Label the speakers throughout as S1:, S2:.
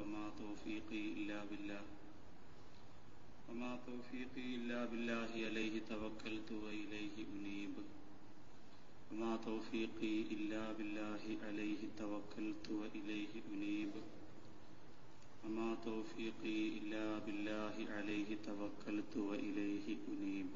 S1: وما توفيقي إلا بالله وما توفيقي إلا بالله عليه توكلت وإليه أنيب وما توفيقي إلا بالله عليه توكلت وإليه أنيب وما توفيقي إلا بالله عليه توكلت وإليه أنيب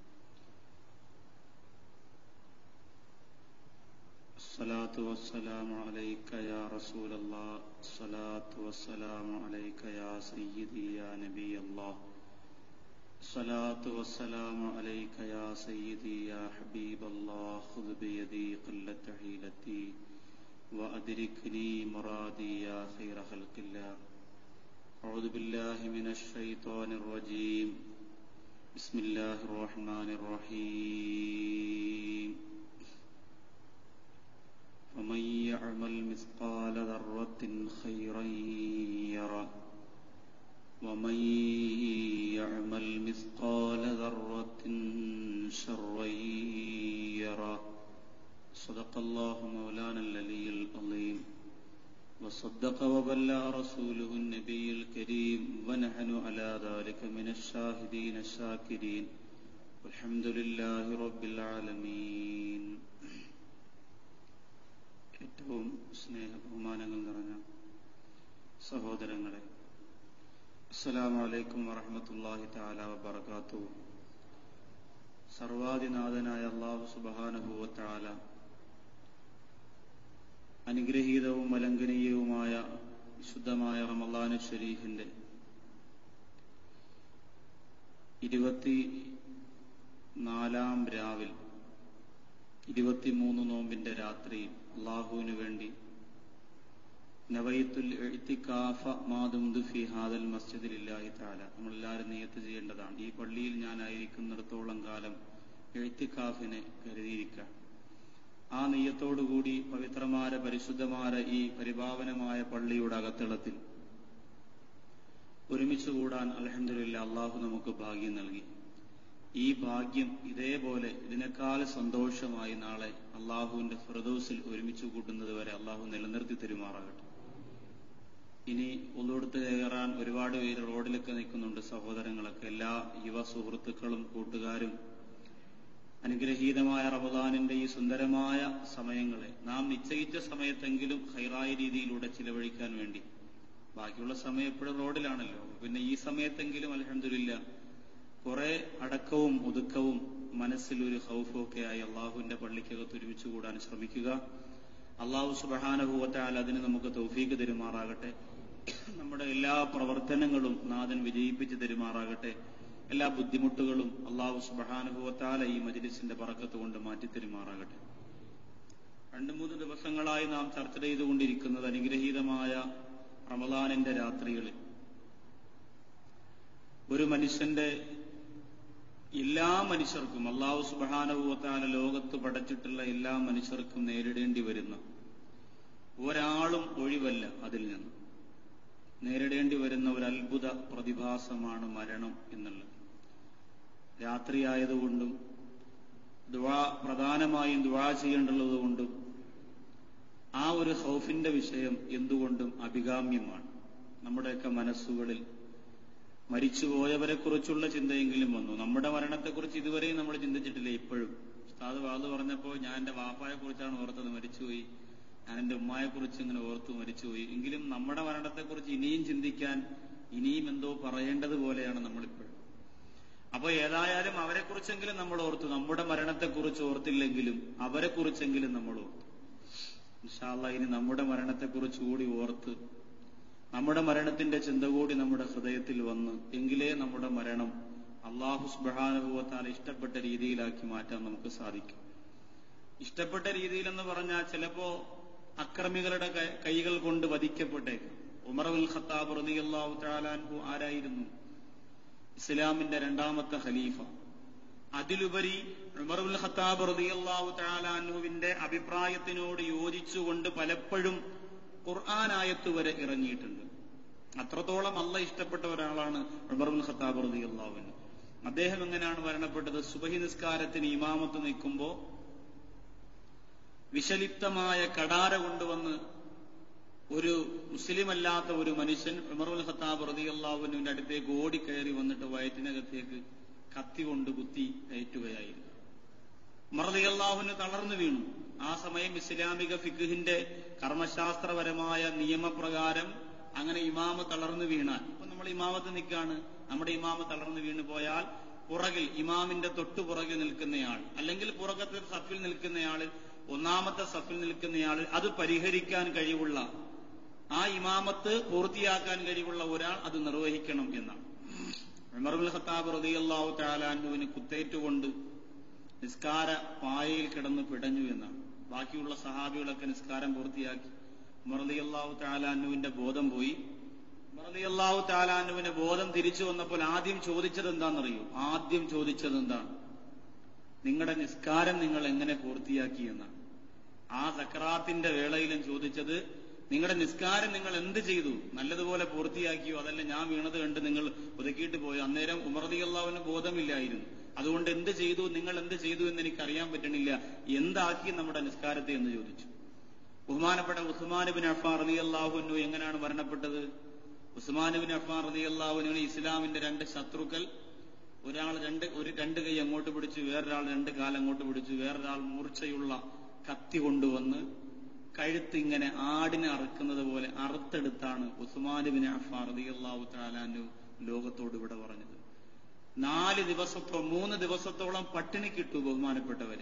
S1: الصلاة والسلام عليك يا رسول الله الصلاة والسلام عليك يا سيدي يا نبي الله الصلاة والسلام عليك يا سيدي يا حبيب الله خذ بيدي قلة حيلتي وأدركني مرادي يا خير خلق الله أعوذ بالله من الشيطان الرجيم بسم الله الرحمن الرحيم ومن يعمل مثقال ذرة خيرا يره ومن يعمل مثقال ذرة شرا يره صدق الله مولانا العلي العظيم وصدق وبلغ رسوله النبي الكريم ونحن على ذلك من الشاهدين الشاكرين والحمد لله رب العالمين ഏറ്റവും സ്നേഹ ബഹുമാനങ്ങൾ നിറഞ്ഞ സഹോദരങ്ങളെ അസ്സലാമു അലൈക്കും വറഹ്മത്തുള്ളാഹി തആല വബറകാതുഹു സർവാദിനാഥനായ അല്ലാഹു സുബ്ഹാനഹു വതആല അനുഗ്രഹീതവും അലംഘനീയവുമായ വിശുദ്ധമായ റമളാൻ ഷരീഫിന്റെ ഇരുപത്തി നാലാം രാവിൽ ഇരുപത്തിമൂന്ന് നോമ്പിന്റെ രാത്രിയിൽ അള്ളാഹുവിനു വേണ്ടി നവൈത്തുൽ എഴുത്തിക്കാഫ മാതുംദു ഫി ഹാദൽ മസ്ജിദിലില്ലാഹി താല നമ്മളെല്ലാവരും നിയത്ത് ചെയ്യേണ്ടതാണ് ഈ പള്ളിയിൽ ഞാനായിരിക്കുന്നിടത്തോളം കാലം എഴുത്തിക്കാഫിനെ കരുതിയിരിക്കുക ആ നെയ്യത്തോടുകൂടി പവിത്രമായ പരിശുദ്ധമായ ഈ പരിപാവനമായ പള്ളിയുടെ അകത്തളത്തിൽ ഒരുമിച്ച് കൂടാൻ അലഹദില്ല അള്ളാഹു നമുക്ക് ഭാഗ്യം നൽകി ഈ ഭാഗ്യം ഇതേപോലെ ഇതിനേക്കാൾ സന്തോഷമായി നാളെ അള്ളാഹുവിന്റെ ഫിറദോസിൽ ഒരുമിച്ച് കൂട്ടുന്നത് വരെ അള്ളാഹു നിലനിർത്തി തരുമാറാകട്ടെ ഇനി ഒന്നുകൊടുത്ത് കയറാൻ ഒരുപാട് പേര് റോഡിലൊക്കെ നിൽക്കുന്നുണ്ട് സഹോദരങ്ങളൊക്കെ എല്ലാ യുവ സുഹൃത്തുക്കളും കൂട്ടുകാരും അനുഗ്രഹീതമായ റമദാനിന്റെ ഈ സുന്ദരമായ സമയങ്ങളെ നാം നിശ്ചയിച്ച സമയത്തെങ്കിലും ഹൈറായ രീതിയിലൂടെ ചിലവഴിക്കാൻ വേണ്ടി ബാക്കിയുള്ള സമയം എപ്പോഴും റോഡിലാണല്ലോ പിന്നെ ഈ സമയത്തെങ്കിലും അലഹമില്ല കുറെ അടക്കവും ഒതുക്കവും മനസ്സിൽ ഒരു ഹൗഫൊക്കെ ആയി അള്ളാഹുവിന്റെ പള്ളിക്കകത്ത് ഒരുമിച്ച് കൂടാൻ ശ്രമിക്കുക അള്ളാഹു സുബഹാനുഭവത്താൽ അതിന് നമുക്ക് തൗഫീക്ക് തരുമാറാകട്ടെ നമ്മുടെ എല്ലാ പ്രവർത്തനങ്ങളും നാഥൻ വിജയിപ്പിച്ച് തരുമാറാകട്ടെ എല്ലാ ബുദ്ധിമുട്ടുകളും അള്ളാഹു സുബഹാനുഭവത്താല ഈ മജിലിസിന്റെ പറക്കത്ത് കൊണ്ട് മാറ്റിത്തരുമാറാകട്ടെ രണ്ടു മൂന്ന് ദിവസങ്ങളായി നാം ചർച്ച ചെയ്തുകൊണ്ടിരിക്കുന്നത് അനുഗ്രഹീതമായ റമദാനിന്റെ രാത്രികളിൽ ഒരു മനുഷ്യന്റെ എല്ലാ മനുഷ്യർക്കും അള്ളാഹു സുബാനുഭവത്താല ലോകത്ത് പടച്ചിട്ടുള്ള എല്ലാ മനുഷ്യർക്കും നേരിടേണ്ടി വരുന്ന ഒരാളും ഒഴിവല്ല അതിൽ നിന്ന് നേരിടേണ്ടി വരുന്ന ഒരു അത്ഭുത പ്രതിഭാസമാണ് മരണം എന്നുള്ളത് രാത്രിയായതുകൊണ്ടും ദുവാ പ്രധാനമായും ദുവാ ചെയ്യേണ്ടുള്ളതുകൊണ്ടും ആ ഒരു ഹൗഫിന്റെ വിഷയം എന്തുകൊണ്ടും അഭികാമ്യമാണ് നമ്മുടെയൊക്കെ മനസ്സുകളിൽ മരിച്ചുപോയവരെ കുറിച്ചുള്ള ചിന്തയെങ്കിലും വന്നു നമ്മുടെ മരണത്തെക്കുറിച്ച് ഇതുവരെയും നമ്മൾ ചിന്തിച്ചിട്ടില്ല ഇപ്പോഴും ഉസ്താദ് വാത് പറഞ്ഞപ്പോൾ ഞാൻ എന്റെ വാപ്പായെ കുറിച്ചാണ് ഓർത്തത് മരിച്ചുപോയി ഞാൻ എന്റെ ഉമ്മായെ കുറിച്ച് ഇങ്ങനെ ഓർത്തു മരിച്ചുപോയി എങ്കിലും നമ്മുടെ മരണത്തെക്കുറിച്ച് ഇനിയും ചിന്തിക്കാൻ ഇനിയും എന്തോ പറയേണ്ടതുപോലെയാണ് നമ്മളിപ്പോഴും അപ്പൊ ഏതായാലും അവരെ കുറിച്ചെങ്കിലും നമ്മൾ ഓർത്തു നമ്മുടെ മരണത്തെക്കുറിച്ച് ഓർത്തില്ലെങ്കിലും അവരെ കുറിച്ചെങ്കിലും നമ്മൾ ഓർത്തു ഇൻഷാല്ല ഇനി നമ്മുടെ മരണത്തെക്കുറിച്ച് കൂടി ഓർത്ത് നമ്മുടെ മരണത്തിന്റെ ചിന്ത കൂടി നമ്മുടെ ഹൃദയത്തിൽ വന്ന് എങ്കിലേ നമ്മുടെ മരണം അള്ളാഹു സുബാനുഭവത്താൽ ഇഷ്ടപ്പെട്ട രീതിയിലാക്കി മാറ്റാൻ നമുക്ക് സാധിക്കും ഇഷ്ടപ്പെട്ട രീതിയിലെന്ന് പറഞ്ഞാൽ ചിലപ്പോ അക്രമികളുടെ കൈകൾ കൊണ്ട് വധിക്കപ്പെട്ടേക്കും ഉമറുൽ ഖത്താബ് റളിയല്ലാഹു തആലാൻഹു ആരായിരുന്നു ഇസ്ലാമിന്റെ രണ്ടാമത്തെ ഖലീഫ അതിലുപരി ഉമറുൽ ഖത്താബ് റളിയല്ലാഹു തആലാൻഹുവിന്റെ അഭിപ്രായത്തിനോട് യോജിച്ചുകൊണ്ട് പലപ്പോഴും ഖുർആൻ ആയത്ത് വരെ ഇറങ്ങിയിട്ടുണ്ട് അത്രത്തോളം അല്ല ഇഷ്ടപ്പെട്ട ഒരാളാണ് ഉമറുൽ ഖത്താബ് റളിയല്ലാഹു അൻഹു അദ്ദേഹം എങ്ങനെയാണ് മരണപ്പെട്ടത് സുബഹി നിസ്കാരത്തിന് ഇമാമത്ത് നിൽക്കുമ്പോ വിഷലിപ്തമായ കടാര കൊണ്ടുവന്ന് ഒരു മുസ്ലിം അല്ലാത്ത ഒരു മനുഷ്യൻ ഉമറുൽ ഖത്താബ് റളിയല്ലാഹുവിന്റെ അടുത്തേക്ക് ഓടിക്കയറി വന്നിട്ട് വയറ്റിനകത്തേക്ക് കത്തി കൊണ്ട് കുത്തി കയറ്റുകയായിരുന്നു മറലിയല്ലാഹുവിന് തളർന്നു വീണു ആ സമയം ഇസ്ലാമിക ഫിഖിന്റെ കർമ്മശാസ്ത്രപരമായ നിയമപ്രകാരം അങ്ങനെ ഇമാമ തളർന്നു വീണാൽ ഇപ്പൊ നമ്മൾ ഇമാമത്ത് നിൽക്കാണ് നമ്മുടെ ഇമാമ തളർന്നു വീണു പോയാൽ പുറകിൽ ഇമാമിന്റെ തൊട്ടു പുറകിൽ നിൽക്കുന്നയാൾ അല്ലെങ്കിൽ പുറകത്തെ സഫിൽ നിൽക്കുന്നയാൾ ഒന്നാമത്തെ സഫിൽ നിൽക്കുന്നയാൾ അത് പരിഹരിക്കാൻ കഴിവുള്ള ആ ഇമാമത്ത് പൂർത്തിയാക്കാൻ കഴിവുള്ള ഒരാൾ അത് നിർവഹിക്കണം എന്നാണ് ഉമറുൽ ഖത്താബ് റളിയല്ലാഹു തആലാനുവിന് കുത്തേറ്റുകൊണ്ട് നിസ്കാര പായയിൽ കിടന്ന് പിടഞ്ഞു എന്നാണ് ബാക്കിയുള്ള സഹാബികളൊക്കെ നിസ്കാരം പൂർത്തിയാക്കി മറലിയല്ലാഹു താലാനുവിന്റെ ബോധം പോയി മറലിയല്ലാഹു താലാനുവിന്റെ ബോധം തിരിച്ചു വന്നപ്പോൾ ആദ്യം ചോദിച്ചത് എന്താണെന്നറിയോ ആദ്യം ചോദിച്ചത് എന്താണ് നിങ്ങളുടെ നിസ്കാരം നിങ്ങൾ എങ്ങനെ പൂർത്തിയാക്കി എന്നാണ് ആ സക്രാത്തിന്റെ വേളയിലും ചോദിച്ചത് നിങ്ങളുടെ നിസ്കാരം നിങ്ങൾ എന്ത് ചെയ്തു നല്ലതുപോലെ പൂർത്തിയാക്കിയോ അതല്ല ഞാൻ വീണത് കണ്ട് നിങ്ങൾ ഒതുക്കിയിട്ട് പോയോ അന്നേരം ഉമർദിയല്ലാവിന് ബോധമില്ലായിരുന്നു അതുകൊണ്ട് എന്ത് ചെയ്തു നിങ്ങൾ എന്ത് ചെയ്തു എന്ന് എനിക്ക് അറിയാൻ പറ്റണില്ല എന്താക്കി നമ്മുടെ നിസ്കാരത്തെ എന്ന് ചോദിച്ചു ബഹുമാനപ്പെട്ട ഉസ്മാനുബിൻ അഫാർ റലി അള്ളാഹുനു എങ്ങനെയാണ് മരണപ്പെട്ടത് ഉസ്മാനുബിൻ അഫാർ റലി അള്ളാഹുനു ഇസ്ലാമിന്റെ രണ്ട് ശത്രുക്കൾ ഒരാൾ രണ്ട് ഒരു രണ്ട് കൈ അങ്ങോട്ട് പിടിച്ചു വേറൊരാൾ രണ്ട് കാലം അങ്ങോട്ട് പിടിച്ചു വേറൊരാൾ മൂർച്ചയുള്ള കത്തി കൊണ്ടുവന്ന് കഴുത്ത് ഇങ്ങനെ ആടിനെ അറുക്കുന്നത് പോലെ അറുത്തെടുത്താണ് ഉസ്മാനുബിൻ അഫാർ റലി അള്ളാഹു താലാനു ലോകത്തോട് ഇവിടെ പറഞ്ഞത് നാല് ദിവസത്തോ മൂന്ന് ദിവസത്തോളം പട്ടിണി കിട്ടു ബഹുമാനപ്പെട്ടവര്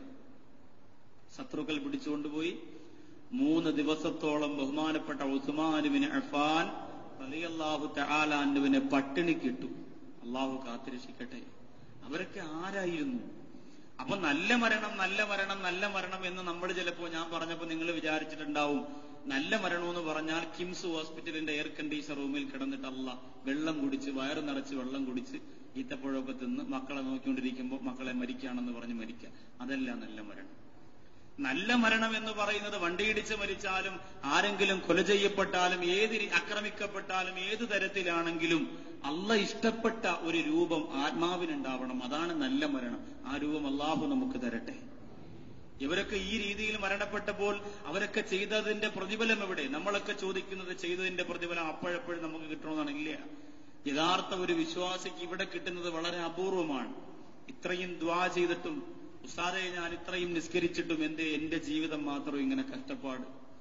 S1: ശത്രുക്കൾ പിടിച്ചുകൊണ്ടുപോയി മൂന്ന് ദിവസത്തോളം ബഹുമാനപ്പെട്ട ഉസ്മാനുവിന് അഫാൻ റളിയല്ലാഹു തആലാനുവിനെ പട്ടിണി കിട്ടു അള്ളാഹു കാത്തിരക്ഷിക്കട്ടെ അവരൊക്കെ ആരായിരുന്നു അപ്പൊ നല്ല മരണം നല്ല മരണം നല്ല മരണം എന്ന് നമ്മൾ ചിലപ്പോ ഞാൻ പറഞ്ഞപ്പോ നിങ്ങൾ വിചാരിച്ചിട്ടുണ്ടാവും നല്ല മരണം എന്ന് പറഞ്ഞാൽ കിംസ് ഹോസ്പിറ്റലിന്റെ എയർ കണ്ടീഷൻ റൂമിൽ കിടന്നിട്ട് അല്ല വെള്ളം കുടിച്ച് വയറ് നിറച്ച് വെള്ളം കുടിച്ച് ഈത്തപ്പഴമൊക്കെ തിന്ന് മക്കളെ നോക്കിക്കൊണ്ടിരിക്കുമ്പോൾ മക്കളെ മരിക്കുകയാണെന്ന് പറഞ്ഞ് മരിക്കുക അതല്ല നല്ല മരണം നല്ല മരണം എന്ന് പറയുന്നത് വണ്ടിയിടിച്ച് മരിച്ചാലും ആരെങ്കിലും കൊല ചെയ്യപ്പെട്ടാലും ഏത് രീ- ആക്രമിക്കപ്പെട്ടാലും ഏത് തരത്തിലാണെങ്കിലും അല്ല ഇഷ്ടപ്പെട്ട ഒരു രൂപം ആത്മാവിനുണ്ടാവണം അതാണ് നല്ല മരണം ആ രൂപം അള്ളാഹു നമുക്ക് തരട്ടെ ഇവരൊക്കെ ഈ രീതിയിൽ മരണപ്പെട്ടപ്പോൾ അവരൊക്കെ ചെയ്തതിന്റെ പ്രതിഫലം എവിടെ നമ്മളൊക്കെ ചോദിക്കുന്നത് ചെയ്തതിന്റെ പ്രതിഫലം അപ്പോഴപ്പോഴും നമുക്ക് കിട്ടണമെന്നാണ് ഇല്ല യഥാർത്ഥ ഒരു വിശ്വാസിക്ക് ഇവിടെ കിട്ടുന്നത് വളരെ അപൂർവമാണ് ഇത്രയും ദ്വാ ചെയ്തിട്ടും ഉസ്താദെ ഞാൻ ഇത്രയും നിസ്കരിച്ചിട്ടും എന്റെ എന്റെ ജീവിതം മാത്രം ഇങ്ങനെ കഷ്ടപ്പാട്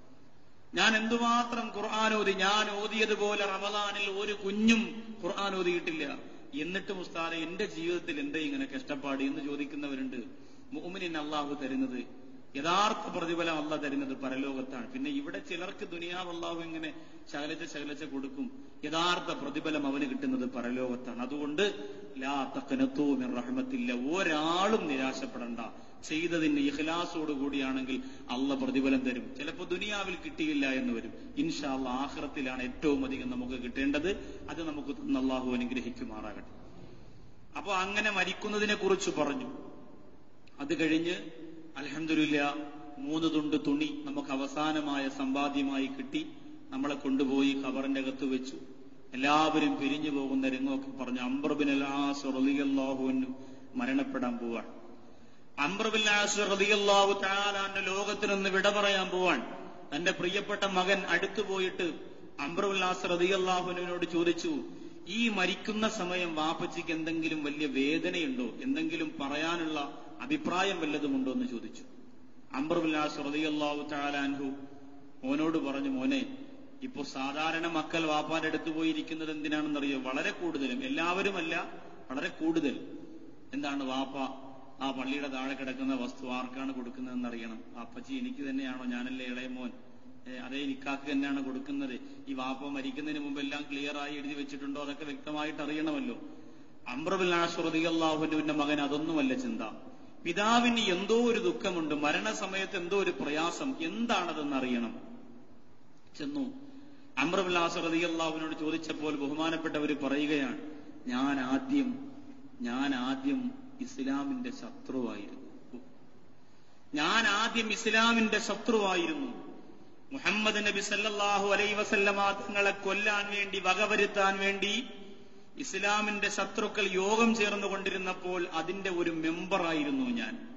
S1: ഞാൻ എന്തുമാത്രം ഖുർആൻ ഓതി ഞാൻ ഓതിയതുപോലെ റമദാനിൽ ഒരു കുഞ്ഞും ഖുർആൻ ഓതിയിട്ടില്ല എന്നിട്ടും ഉസ്താദെ എന്റെ ജീവിതത്തിൽ എന്താ ഇങ്ങനെ കഷ്ടപ്പാട് എന്ന് ചോദിക്കുന്നവരുണ്ട് മുഅ്മിനിന് അള്ളാഹു തരുന്നത് യഥാർത്ഥ പ്രതിഫലം അല്ല തരുന്നത് പരലോകത്താണ് പിന്നെ ഇവിടെ ചിലർക്ക് ദുനിയാവ് അള്ളാഹു ഇങ്ങനെ ശകലച്ച ശകലച്ച കൊടുക്കും യഥാർത്ഥ പ്രതിഫലം അവന് കിട്ടുന്നത് പരലോകത്താണ് അതുകൊണ്ട് ലാ തഖനത്തൂ മിൻ റഹ്മത്തില്ല ഒരാളും നിരാശപ്പെടണ്ട ചെയ്തതിന് ഇഖ്ലാസോട് കൂടിയാണെങ്കിൽ അള്ള പ്രതിഫലം തരും ചിലപ്പോ ദുനിയാവിൽ കിട്ടിയില്ല എന്ന് വരും ഇൻഷാ അള്ള ആഖിറത്തിലാണ് ഏറ്റവും അധികം നമുക്ക് കിട്ടേണ്ടത് അത് നമുക്ക് തന്ന അള്ളാഹു അനുഗ്രഹിക്കുമാറാകട്ടെ അപ്പൊ അങ്ങനെ മരിക്കുന്നതിനെ കുറിച്ച് പറഞ്ഞു അത് കഴിഞ്ഞ് അലഹമില്ല മൂന്ന് തുണ്ട് തുണി നമുക്ക് അവസാനമായ സമ്പാദ്യമായി കിട്ടി നമ്മളെ കൊണ്ടുപോയി ഖബറിന്റെ അകത്ത് വെച്ചു എല്ലാവരും പിരിഞ്ഞു പോകുന്ന രംഗമൊക്കെ പറഞ്ഞു അംബർബിൻ അലാഹുവിന് മരണപ്പെടാൻ പോവാൻ അംബർബിൻ റളിയല്ലാഹു തആലാന്റെ ലോകത്തിൽ നിന്ന് വിട പറയാൻ പോവാൻ തന്റെ പ്രിയപ്പെട്ട മകൻ അടുത്തു പോയിട്ട് അംബറുല്ലാസ് റളിയല്ലാഹുവിനോട് ചോദിച്ചു ഈ മരിക്കുന്ന സമയം വാപ്പച്ചിക്ക് എന്തെങ്കിലും വലിയ വേദനയുണ്ടോ എന്തെങ്കിലും പറയാനുള്ള അഭിപ്രായം വല്ലതുമുണ്ടോ എന്ന് ചോദിച്ചു അംബറുല്ലാസ് റളിയല്ലാഹു തആലാൻഹു മോനോട് പറഞ്ഞു മോനെ ഇപ്പൊ സാധാരണ മക്കൾ വാപ്പാന്റെ അടുത്ത് പോയിരിക്കുന്നത് എന്തിനാണെന്നറിയോ വളരെ കൂടുതലും എല്ലാവരുമല്ല വളരെ കൂടുതൽ എന്താണ് വാപ്പ ആ പള്ളിയുടെ താഴെ കിടക്കുന്ന വസ്തു ആർക്കാണ് കൊടുക്കുന്നതെന്ന് അറിയണം അപ്പച്ചി എനിക്ക് തന്നെയാണോ ഞാനല്ലേ ഇളയ മോൻ ഏ, അതേ നിക്കാക്ക് തന്നെയാണ് കൊടുക്കുന്നത് ഈ വാപ്പ മരിക്കുന്നതിന് മുമ്പ് എല്ലാം ക്ലിയർ ആയി എഴുതി വെച്ചിട്ടുണ്ടോ അതൊക്കെ വ്യക്തമായിട്ട് അറിയണമല്ലോ അമ്രബില്ലാഹുറിയല്ലാഹുവിന്റെ മകൻ അതൊന്നുമല്ല ചിന്ത പിതാവിന് എന്തോ ഒരു ദുഃഖമുണ്ട് മരണസമയത്ത് എന്തോ ഒരു പ്രയാസം എന്താണതെന്ന് അറിയണം ചെന്നു അമ്രബില്ലാസ് റതിയല്ലാഹുവിനോട് ചോദിച്ചപ്പോൾ ബഹുമാനപ്പെട്ടവർ പറയുകയാണ് ഞാൻ ആദ്യം ഞാൻ ആദ്യം ഇസ്ലാമിന്റെ ശത്രുവായിരുന്നു ഞാൻ ആദ്യം ഇസ്ലാമിന്റെ ശത്രുവായിരുന്നു മുഹമ്മദ് നബി സല്ലല്ലാഹു അലൈ വസല്ലമ തങ്ങളെ കൊല്ലാൻ വേണ്ടി വകവരുത്താൻ വേണ്ടി ഇസ്ലാമിന്റെ ശത്രുക്കൾ യോഗം ചേർന്നുകൊണ്ടിരുന്നപ്പോൾ അതിന്റെ ഒരു മെമ്പറായിരുന്നു ഞാൻ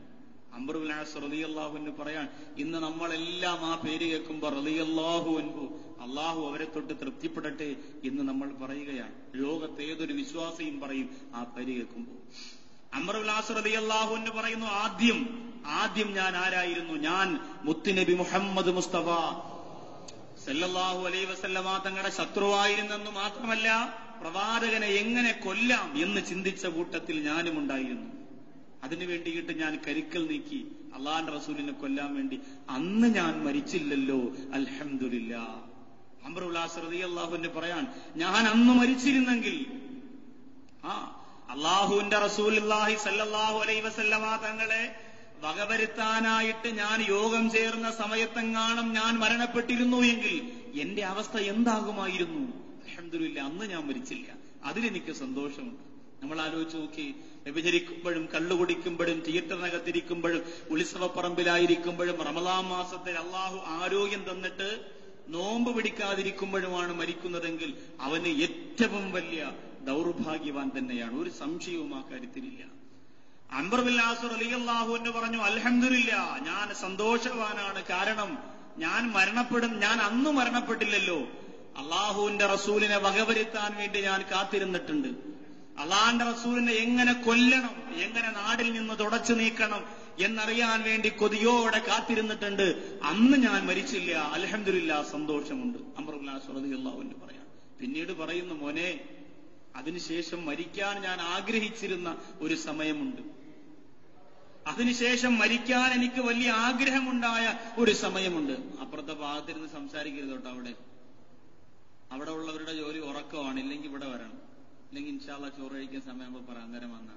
S1: അംബറുലാസ് റലിയല്ലാഹുവിന് പറയാൻ ഇന്ന് നമ്മളെല്ലാം ആ പേര് കേൾക്കുമ്പോൾ റലിയല്ലാഹു അൻഹു അള്ളാഹു അവരെ തൊട്ട് തൃപ്തിപ്പെടട്ടെ എന്ന് നമ്മൾ പറയുകയാണ് ലോകത്ത് ഏതൊരു വിശ്വാസിയും പറയും ആ പേര് കേൾക്കുമ്പോൾ അമറുലാസ് റലിയല്ലാഹു എന്ന് പറയുന്നു ആദ്യം ആദ്യം ഞാൻ ആരായിരുന്നു ഞാൻ മുത്തുനബി മുഹമ്മദ് മുസ്തഫ സല്ലല്ലാഹു അലൈ വസല്ലമ തങ്ങളുടെ ശത്രുവായിരുന്നെന്ന് മാത്രമല്ല പ്രവാചകനെ എങ്ങനെ കൊല്ലാം എന്ന് ചിന്തിച്ച കൂട്ടത്തിൽ ഞാനും ഉണ്ടായിരുന്നു അതിനു വേണ്ടിയിട്ട് ഞാൻ കരുക്കൽ നീക്കി അള്ളാന്റെ റസൂലിനെ കൊല്ലാൻ വേണ്ടി അന്ന് ഞാൻ മരിച്ചില്ലല്ലോ അൽഹംദുലില്ല അമറുല്ലാസ് റളിയല്ലാഹുവിന് പറയാൻ ഞാൻ അന്ന് മരിച്ചിരുന്നെങ്കിൽ ആ അള്ളാഹുവിന്റെ റസൂലുള്ളാഹി സല്ലല്ലാഹു അലൈഹി വസല്ലമ തങ്ങളെ വകവരുത്താനായിട്ട് ഞാൻ യോഗം ചേർന്ന സമയത്തെങ്ങാനും ഞാൻ മരണപ്പെട്ടിരുന്നു എങ്കിൽ എന്റെ അവസ്ഥ എന്താകുമായിരുന്നു അൽഹംദുലില്ല അന്ന് ഞാൻ മരിച്ചില്ല അതിലെനിക്ക് സന്തോഷമുണ്ട് നമ്മൾ ആലോചിച്ച് നോക്കി വ്യഭിചരിക്കുമ്പോഴും കള്ളുകുടിക്കുമ്പോഴും തിയേറ്ററിനകത്തിരിക്കുമ്പോഴും ഉത്സവപ്പറമ്പിലായിരിക്കുമ്പോഴും റമലാം മാസത്തിൽ അള്ളാഹു ആരോഗ്യം തന്നിട്ട് നോമ്പ് പിടിക്കാതിരിക്കുമ്പോഴുമാണ് മരിക്കുന്നതെങ്കിൽ അവന് ഏറ്റവും വലിയ ദൗർഭാഗ്യവാൻ തന്നെയാണ് ഒരു സംശയവും ആ കാര്യത്തിലില്ല അംബർബില്ലാസുർ അലി അള്ളാഹു എന്ന് പറഞ്ഞു അൽഹംദുലില്ല ഞാൻ സന്തോഷവാനാണ് കാരണം ഞാൻ മരണപ്പെടും ഞാൻ അന്ന് മരണപ്പെട്ടില്ലല്ലോ അള്ളാഹുവിന്റെ റസൂലിനെ വകവരുത്താൻ വേണ്ടി ഞാൻ കാത്തിരുന്നിട്ടുണ്ട് അള്ളാന്റെ റസൂലിനെ എങ്ങനെ കൊല്ലണം എങ്ങനെ നാടിൽ നിന്ന് തുടച്ചു നീക്കണം എന്നറിയാൻ വേണ്ടി കൊതിയോടെ കാത്തിരുന്നിട്ടുണ്ട് അന്ന് ഞാൻ മരിച്ചില്ല അലഹമില്ല സന്തോഷമുണ്ട് അമറുല്ലാസ്വറദിയല്ലാവിന് പറയാം പിന്നീട് പറയുന്നു മോനെ അതിനുശേഷം മരിക്കാൻ ഞാൻ ആഗ്രഹിച്ചിരുന്ന ഒരു സമയമുണ്ട് അതിനുശേഷം മരിക്കാൻ എനിക്ക് വലിയ ആഗ്രഹമുണ്ടായ ഒരു സമയമുണ്ട് അപ്പുറത്തെ ഭാഗത്തിരുന്ന് സംസാരിക്കരുത് കേട്ടോ അവിടെ അവിടെ ഉള്ളവരുടെ ജോലി ഉറക്കമാണ് ഇല്ലെങ്കിൽ ഇവിടെ വരണം ഇല്ലെങ്കിൽ ഇൻഷാല്ല ചോറ് കഴിക്കാൻ സമയമാകുമ്പോൾ പറ അന്നേരം വന്ന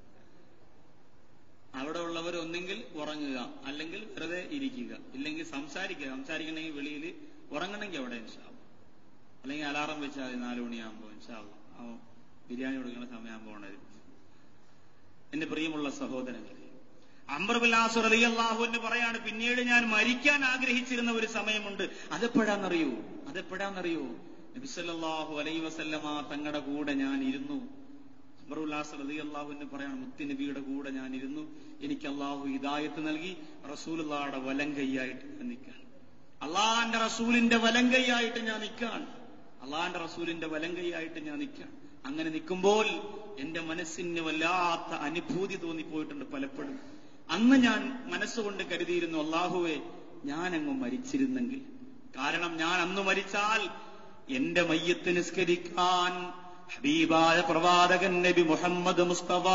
S1: അവിടെ ഉള്ളവർ ഒന്നെങ്കിൽ ഉറങ്ങുക അല്ലെങ്കിൽ വെറുതെ ഇരിക്കുക ഇല്ലെങ്കിൽ സംസാരിക്കുക സംസാരിക്കണമെങ്കിൽ വെളിയിൽ ഉറങ്ങണമെങ്കിൽ അവിടെ ഇൻഷാല്ല അല്ലെങ്കിൽ അലാറം വെച്ചാൽ മതി നാലു മണിയാകുമ്പോൾ ഇൻഷാല്ല ബിരിയാണി കൊടുക്കുന്ന സമയമാകുമ്പോൾ ഉണരും എന്റെ പ്രിയമുള്ള സഹോദരങ്ങളെ അംബർബില്ലാസ് റളിയല്ലാഹു എന്ന് പറയാണ് പിന്നീട് ഞാൻ മരിക്കാൻ ആഗ്രഹിച്ചിരുന്ന ഒരു സമയമുണ്ട് അതെപ്പോഴാന്നറിയോ അതെപ്പോഴാന്നറിയോ നബിസല്ലാഹു അലൈ വസല്ലമ തങ്ങളുടെ കൂടെ ഞാൻ ഇരുന്നു അമറുല്ലാസ് റതി അള്ളാഹുവിന് പറയാണ് മുത്തുനബിയുടെ കൂടെ ഞാൻ ഇരുന്നു എനിക്ക് അള്ളാഹു ഹിദായത്ത് നൽകി റസൂലുള്ളാടെ വലം കൈയായിട്ട് ഞാൻ നിൽക്കാൻ അള്ളാന്റെ റസൂലിന്റെ വലം കൈയായിട്ട് ഞാൻ നിൽക്കാൻ അള്ളാന്റെ റസൂലിന്റെ വലം കൈയായിട്ട് ഞാൻ നിൽക്കാൻ അങ്ങനെ നിൽക്കുമ്പോൾ എന്റെ മനസ്സിന് വല്ലാത്ത അനുഭൂതി തോന്നിപ്പോയിട്ടുണ്ട് പലപ്പോഴും അന്ന് ഞാൻ മനസ്സുകൊണ്ട് കരുതിയിരുന്നു അള്ളാഹുവെ ഞാനങ്ങ് മരിച്ചിരുന്നെങ്കിൽ കാരണം ഞാൻ അന്ന് മരിച്ചാൽ എന്റെ മയ്യത്ത് നിസ്കരിക്കാൻ ഹബീബായ പ്രവാചകൻ നബി മുഹമ്മദ് മുസ്തഫ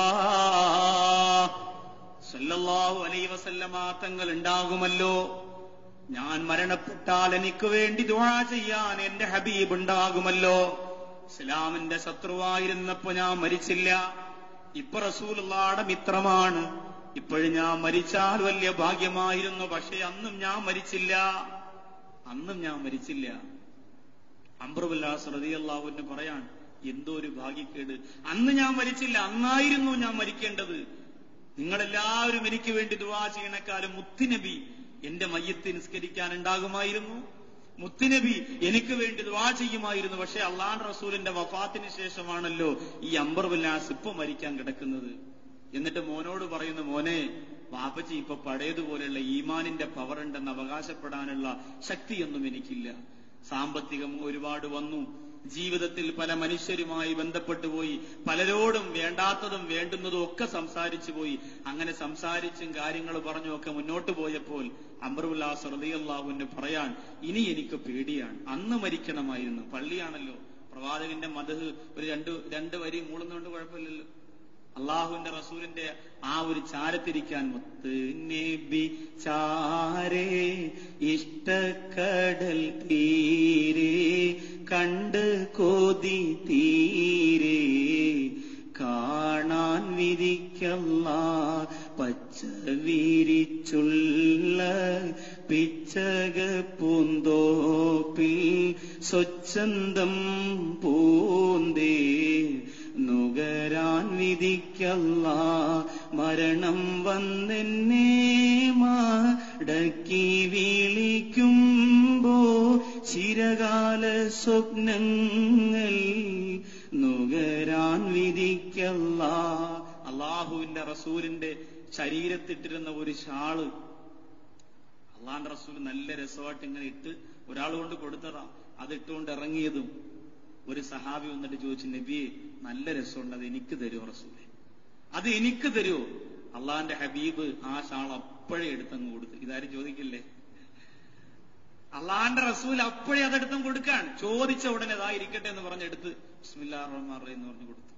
S1: സല്ലല്ലാഹു അലൈ വസല്ലമ തങ്ങൾ ഉണ്ടാകുമല്ലോ ഞാൻ മരണപ്പെട്ടാൽ എനിക്ക് വേണ്ടി ദുആ ചെയ്യാൻ എന്റെ ഹബീബ് ഉണ്ടാകുമല്ലോ ഇസ്ലാമിന്റെ ശത്രുവായിരുന്നപ്പോ ഞാൻ മരിച്ചില്ല ഇപ്പൊ റസൂലുള്ളാടെ മിത്രമാണ് ഇപ്പോഴും ഞാൻ മരിച്ചാൽ വലിയ ഭാഗ്യമായിരുന്നു പക്ഷെ അന്നും ഞാൻ മരിച്ചില്ല അന്നും ഞാൻ മരിച്ചില്ല അംബ്രുബുല്ലാസ് റതിയല്ലാവുന്ന് പറയാൻ എന്തോ ഒരു ഭാഗ്യക്കേട് അന്ന് ഞാൻ മരിച്ചില്ല അന്നായിരുന്നു ഞാൻ മരിക്കേണ്ടത് നിങ്ങളെല്ലാവരും എനിക്ക് വേണ്ടി ദുവാ ചെയ്യണക്കാലം മുത്തുനബി എന്റെ മയ്യത്ത് നിസ്കരിക്കാൻ ഉണ്ടാകുമായിരുന്നു മുത്തുനബി എനിക്ക് വേണ്ടി ദുവാ ചെയ്യുമായിരുന്നു പക്ഷെ അള്ളാൻ റസൂലിന്റെ വഫാത്തിന് ശേഷമാണല്ലോ ഈ അംബർബുല്ലാസ് ഇപ്പൊ മരിക്കാൻ കിടക്കുന്നത് എന്നിട്ട് മോനോട് പറയുന്ന മോനെ വാപ്പച്ചി ഇപ്പൊ പഴയതുപോലെയുള്ള ഈമാനിന്റെ പവർ ഉണ്ടെന്ന് അവകാശപ്പെടാനുള്ള ശക്തിയൊന്നും എനിക്കില്ല സാമ്പത്തികം ഒരുപാട് വന്നു ജീവിതത്തിൽ പല മനുഷ്യരുമായി ബന്ധപ്പെട്ടു പോയി പലരോടും വേണ്ടാത്തതും വേണ്ടുന്നതും ഒക്കെ സംസാരിച്ചു പോയി അങ്ങനെ സംസാരിച്ചും കാര്യങ്ങൾ പറഞ്ഞും ഒക്കെ മുന്നോട്ട് പോയപ്പോൾ അമറുല്ലാസ് റതിയല്ലാഹുവിന് പറയാൻ ഇനി എനിക്ക് പേടിയാണ് അന്ന് മരിക്കണമായിരുന്നു പള്ളിയാണല്ലോ പ്രവാചകന്റെ മതഹ് ഒരു രണ്ട് രണ്ട് വരി മൂളുന്നതുകൊണ്ട് കുഴപ്പമില്ലല്ലോ അള്ളാഹുവിന്റെ റസൂലിന്റെ ആ ഒരു ചാരത്തിരിക്കാൻ മുത്ത് നബി ചാരേ ഇഷ്ടക്കടൽ തീരെ കണ്ട് കൊതി തീരെ കാണാൻ വിധിക്കല്ല പച്ച വിരിച്ചുള്ള പിച്ചക പൂന്തോപ്പിൽ സ്വച്ഛന്തം പൂന്തേ നുകരാൻ വിധിക്കല്ല മരണം വന്നെന്നെ മടക്കി വിളിക്കുമ്പോ ചിരകാല സ്വപ്നങ്ങൾ നുകരാൻ വിധിക്കല്ല അള്ളാഹുവിന്റെ റസൂലിന്റെ ശരീരത്തിട്ടിരുന്ന ഒരു ഷാള് അള്ളാന്റെ റസൂൽ നല്ല രസമായിട്ട് ഇങ്ങനെ ഇട്ട് ഒരാൾ കൊണ്ട് കൊടുത്തതാ അത് ഇട്ടുകൊണ്ട് ഇറങ്ങിയതും ഒരു സഹാബി വന്നിട്ട് ചോദിച്ചു നബിയെ നല്ല രസമുണ്ട് അത് എനിക്ക് തരുമോ റസൂലെ അത് എനിക്ക് തരുമോ അള്ളാന്റെ ഹബീബ് ആ ഷാൾ അപ്പോഴേ എടുത്തങ്ങ് കൊടുത്തു ഇതാരും ചോദിക്കില്ലേ അള്ളാന്റെ റസൂൽ അപ്പോഴേ അതെടുത്തും കൊടുക്കാൻ ചോദിച്ച ഉടനെ അതാ ഇരിക്കട്ടെ എന്ന് പറഞ്ഞെടുത്ത് ബിസ്മില്ലാ റഹ്മാൻ റഹീം എന്ന് പറഞ്ഞു കൊടുത്തു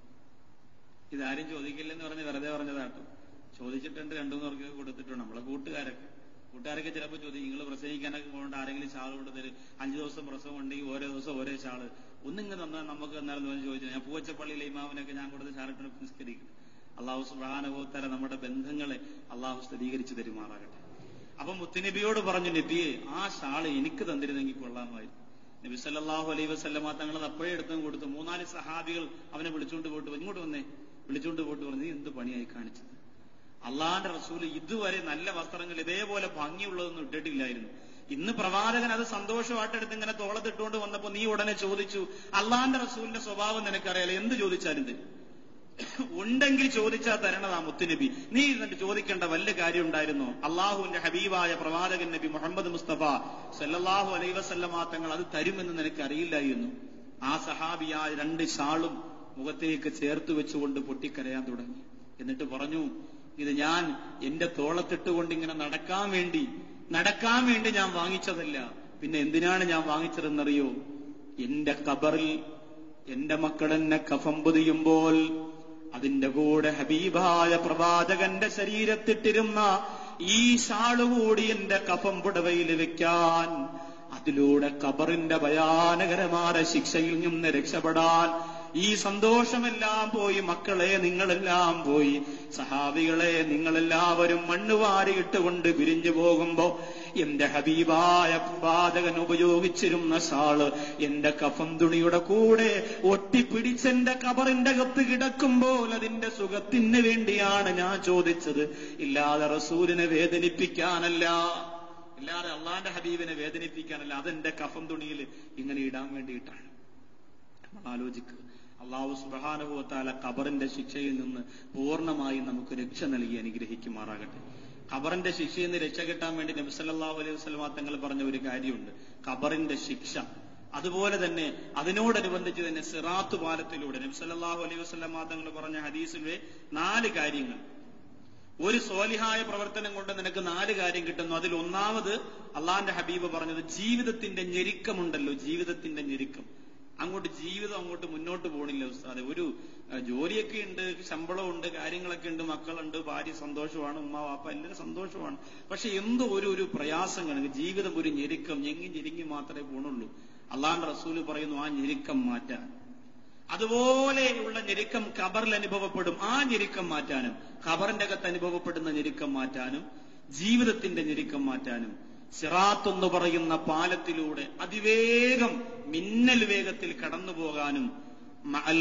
S1: ഇതാരും ചോദിക്കില്ലെന്ന് പറഞ്ഞ് വെറുതെ പറഞ്ഞതാട്ടോ ചോദിച്ചിട്ടുണ്ട് രണ്ടു മൂന്ന് പേർക്ക് കൊടുത്തിട്ടുണ്ട് നമ്മളെ കൂട്ടുകാരൊക്കെ കൂട്ടുകാരൊക്കെ ചിലപ്പോൾ ചോദിക്കും നിങ്ങൾ പ്രസവിക്കാനൊക്കെ കൊണ്ട് ആരെങ്കിലും ഷാൾ കൊണ്ട് തരും അഞ്ചു ദിവസം പ്രസവം ഉണ്ടെങ്കിൽ ഓരോ ദിവസം ഓരോ ഷാള് ഒന്നിങ്ങനെ തന്നാൽ നമുക്ക് എന്നാലും എന്ന് ചോദിച്ചു ഞാൻ പൂവച്ചപ്പള്ളിയിലെ ഇമാവിനൊക്കെ ഞാൻ കൊടുത്ത് ഷാളിട്ടിന് നിസ്കരിക്കും അള്ളാഹു സുബാനുഭവത്തര നമ്മുടെ ബന്ധങ്ങളെ അള്ളാഹു സ്ഥിരീകരിച്ചു തരുമാറാകട്ടെ അപ്പൊ മുത്തുനബിയോട് പറഞ്ഞു നബിയെ ആ ഷാള് എനിക്ക് തന്നിരുന്നെങ്കിൽ കൊള്ളാമായിരുന്നു നബി സല്ലല്ലാഹു അലൈഹി വസല്ലമ തങ്ങൾ അത് അപ്പോഴേ എടുത്തും കൊടുത്തു മൂന്നാല് സഹാബികൾ അവനെ വിളിച്ചുകൊണ്ട് പോയിട്ട് ഇങ്ങോട്ട് വന്നേ വിളിച്ചുകൊണ്ട് പോയിട്ട് പറഞ്ഞു "നീ എന്ത് പണിയായി കാണിച്ചത് അള്ളാന്റെ റസൂല് ഇതുവരെ നല്ല വസ്ത്രങ്ങൾ ഇതേപോലെ ഭംഗിയുള്ളതൊന്നും ഇട്ടിട്ടില്ലായിരുന്നു ഇന്ന് പ്രവാചകൻ അത് സന്തോഷമായിട്ട് എടുത്ത് ഇങ്ങനെ തോളത്തിട്ടുകൊണ്ട് വന്നപ്പോ നീ ഉടനെ ചോദിച്ചു അള്ളാന്റെ റസൂലിന്റെ സ്വഭാവം നിനക്കറിയാലോ എന്ത് ചോദിച്ചാലും തരും ഉണ്ടെങ്കിൽ ചോദിച്ചാൽ തരണതാ മുത്തുനബി നീ എന്നിട്ട് ചോദിക്കേണ്ട വല്ല കാര്യം ഉണ്ടായിരുന്നോ അള്ളാഹുവിന്റെ ഹബീബായ പ്രവാചകൻ നബി മുഹമ്മദ് മുസ്തഫ സല്ലല്ലാഹു അലൈ വസല്ലമ തങ്ങൾ അത് തരുമെന്ന് നിനക്ക് അറിയില്ലായിരുന്നു ആ സഹാബിയായ രണ്ട് ഷാളും മുഖത്തേക്ക് ചേർത്ത് വെച്ചുകൊണ്ട് പൊട്ടിക്കരയാൻ തുടങ്ങി എന്നിട്ട് പറഞ്ഞു ഇത് ഞാൻ എന്റെ തോളത്തിട്ടുകൊണ്ട് ഇങ്ങനെ നടക്കാൻ വേണ്ടി നടക്കാൻ വേണ്ടി ഞാൻ വാങ്ങിച്ചതല്ല പിന്നെ എന്തിനാണ് ഞാൻ വാങ്ങിച്ചതെന്നറിയോ എന്റെ കബറിൽ എന്റെ മക്കൾ എന്നെ കഫം പൊതിയുമ്പോൾ അതിന്റെ കൂടെ ഹബീബായ പ്രവാചകന്റെ ശരീരത്തിട്ടിരുന്ന ഈ ഷാളുകൂടി എന്റെ കഫം പുടവയിൽ വെക്കാൻ അതിലൂടെ കബറിന്റെ ഭയാനകരമായ ശിക്ഷയിൽ നിന്ന് രക്ഷപ്പെടാൻ ഈ സന്തോഷമെല്ലാം പോയി മക്കളെ നിങ്ങളെല്ലാം പോയി സഹാബികളെ നിങ്ങളെല്ലാവരും മണ്ണുവാരിയിട്ടുകൊണ്ട് പിരിഞ്ഞു പോകുമ്പോ എന്റെ ഹബീബായ പ്രവാചകൻ ഉപയോഗിച്ചിരുന്ന ഷാള് എന്റെ കഫം തുണിയുടെ കൂടെ ഒട്ടിപ്പിടിച്ചെന്റെ കബറിന്റെ അകത്ത് കിടക്കുമ്പോൾ അതിന്റെ സുഖത്തിന് വേണ്ടിയാണ് ഞാൻ ചോദിച്ചത് ഇല്ലാതെ റസൂലിനെ വേദനിപ്പിക്കാനല്ല ഇല്ലാതെ അള്ളാന്റെ ഹബീബിനെ വേദനിപ്പിക്കാനല്ല അതെന്റെ കഫം തുണിയിൽ ഇങ്ങനെ ഇടാൻ വേണ്ടിയിട്ടാണ് നമ്മൾ ആലോചിക്കുക അള്ളാഹു സുബാനുഭവത്താല ഖബറിന്റെ ശിക്ഷയിൽ നിന്ന് പൂർണ്ണമായി നമുക്ക് രക്ഷ നൽകി അനുഗ്രഹിക്കുമാറാകട്ടെ ഖബറിന്റെ ശിക്ഷയിൽ നിന്ന് രക്ഷ കിട്ടാൻ വേണ്ടി നബ്സല്ലാഹു അലൈഹി വസ്ലമാ തങ്ങൾ പറഞ്ഞ ഒരു കാര്യമുണ്ട് ഖബറിന്റെ ശിക്ഷ അതുപോലെ തന്നെ അതിനോടനുബന്ധിച്ച് തന്നെ സിറാത്ത് പാലത്തിലൂടെ നബ്സല്ലാഹു അലൈഹി വസ്ലമാ തങ്ങൾ പറഞ്ഞ ഹദീസിലെ നാല് കാര്യങ്ങൾ ഒരു സോലിഹായ പ്രവർത്തനം കൊണ്ട് നിനക്ക് നാല് കാര്യം കിട്ടുന്നു അതിൽ ഒന്നാമത് അള്ളാന്റെ ഹബീബ് പറഞ്ഞത് ജീവിതത്തിന്റെ ഞെരുക്കമുണ്ടല്ലോ ജീവിതത്തിന്റെ ഞെരുക്കം അങ്ങോട്ട് ജീവിതം അങ്ങോട്ട് മുന്നോട്ട് പോണില്ല ഉസ്താദെ ഒരു അഹ്, ജോലിയൊക്കെ ഉണ്ട് ശമ്പളമുണ്ട് കാര്യങ്ങളൊക്കെ ഉണ്ട് മക്കളുണ്ട് ഭാര്യ സന്തോഷമാണ് ഉമ്മ വാപ്പ എല്ലാവരും സന്തോഷമാണ് പക്ഷെ എന്തോ ഒരു ഒരു പ്രയാസം കാണുക ജീവിതം ഒരു ഞെരുക്കം ഞെങ്ങി ഞെരുങ്ങി മാത്രമേ പോണുള്ളൂ അള്ളാന്റെ റസൂല് പറയുന്നു ആ ഞെരുക്കം മാറ്റാൻ അതുപോലെയുള്ള ഞെരുക്കം ഖബറിൽ അനുഭവപ്പെടും ആ ഞെരുക്കം മാറ്റാനും ഖബറിന്റെ അകത്ത് അനുഭവപ്പെടുന്ന ഞെരുക്കം മാറ്റാനും ജീവിതത്തിന്റെ ഞെരുക്കം മാറ്റാനും സിറാത്ത് എന്ന് പറയുന്ന പാലത്തിലൂടെ അതിവേഗം മിന്നൽ വേഗത്തിൽ കടന്നു പോകാനും മഅൽ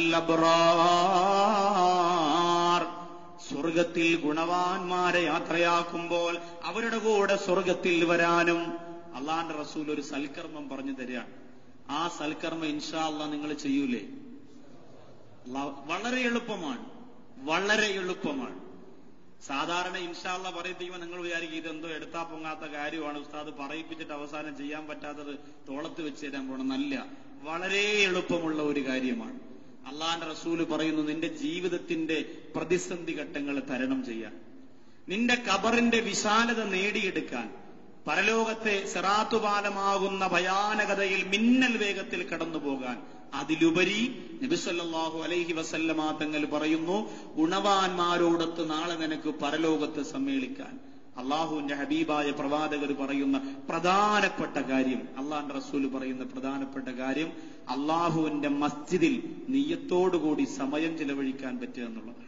S1: അബ്റാർ സ്വർഗത്തിൽ ഗുണവാന്മാരെ യാത്രയാക്കുമ്പോൾ അവരുടെ കൂടെ സ്വർഗത്തിൽ വരാനും അള്ളാന്റെ റസൂൽ ഒരു സൽക്കർമ്മം പറഞ്ഞു തരികയാണ് ആ സൽക്കർമ്മം ഇൻഷാ അള്ളാ നിങ്ങൾ ചെയ്യൂലേ അള്ളാ- വളരെ എളുപ്പമാണ് വളരെ എളുപ്പമാണ് സാധാരണ ഇൻഷാള്ള പറയിപ്പിക്കുമ്പോൾ നിങ്ങൾ വിചാരിക്കും ഇതെന്തോ എടുത്താ പൊങ്ങാത്ത കാര്യമാണ് ഉസ്താദ് പറയിപ്പിച്ചിട്ട് അവസാനം ചെയ്യാൻ പറ്റാത്തത് തോളത്ത് വെച്ച് തരാൻ പോണെന്നല്ല വളരെ എളുപ്പമുള്ള ഒരു കാര്യമാണ് അള്ളാന്റെ റസൂല് പറയുന്നു നിന്റെ ജീവിതത്തിന്റെ പ്രതിസന്ധി ഘട്ടങ്ങൾ തരണം ചെയ്യാൻ നിന്റെ കബറിന്റെ വിശാലത നേടിയെടുക്കാൻ പരലോകത്തെ സിറാത്തുപാലമാകുന്ന ഭയാനകതയിൽ മിന്നൽ വേഗത്തിൽ കടന്നു പോകാൻ അതിലുപരി നബിസല്ലാഹു അലൈഹി വസല്ലമാ തങ്ങൾ പറയുന്നു ഗുണവാന്മാരോടൊത്ത് നാളെ നിനക്ക് പരലോകത്ത് സമ്മേളിക്കാൻ അള്ളാഹുവിന്റെ ഹബീബായ പ്രവാചകർ പറയുന്ന പ്രധാനപ്പെട്ട കാര്യം അള്ളാന്റെ റസൂല് പറയുന്ന പ്രധാനപ്പെട്ട കാര്യം അള്ളാഹുവിന്റെ മസ്ജിദിൽ നീയത്തോടുകൂടി സമയം ചിലവഴിക്കാൻ പറ്റുക എന്നുള്ളതാണ്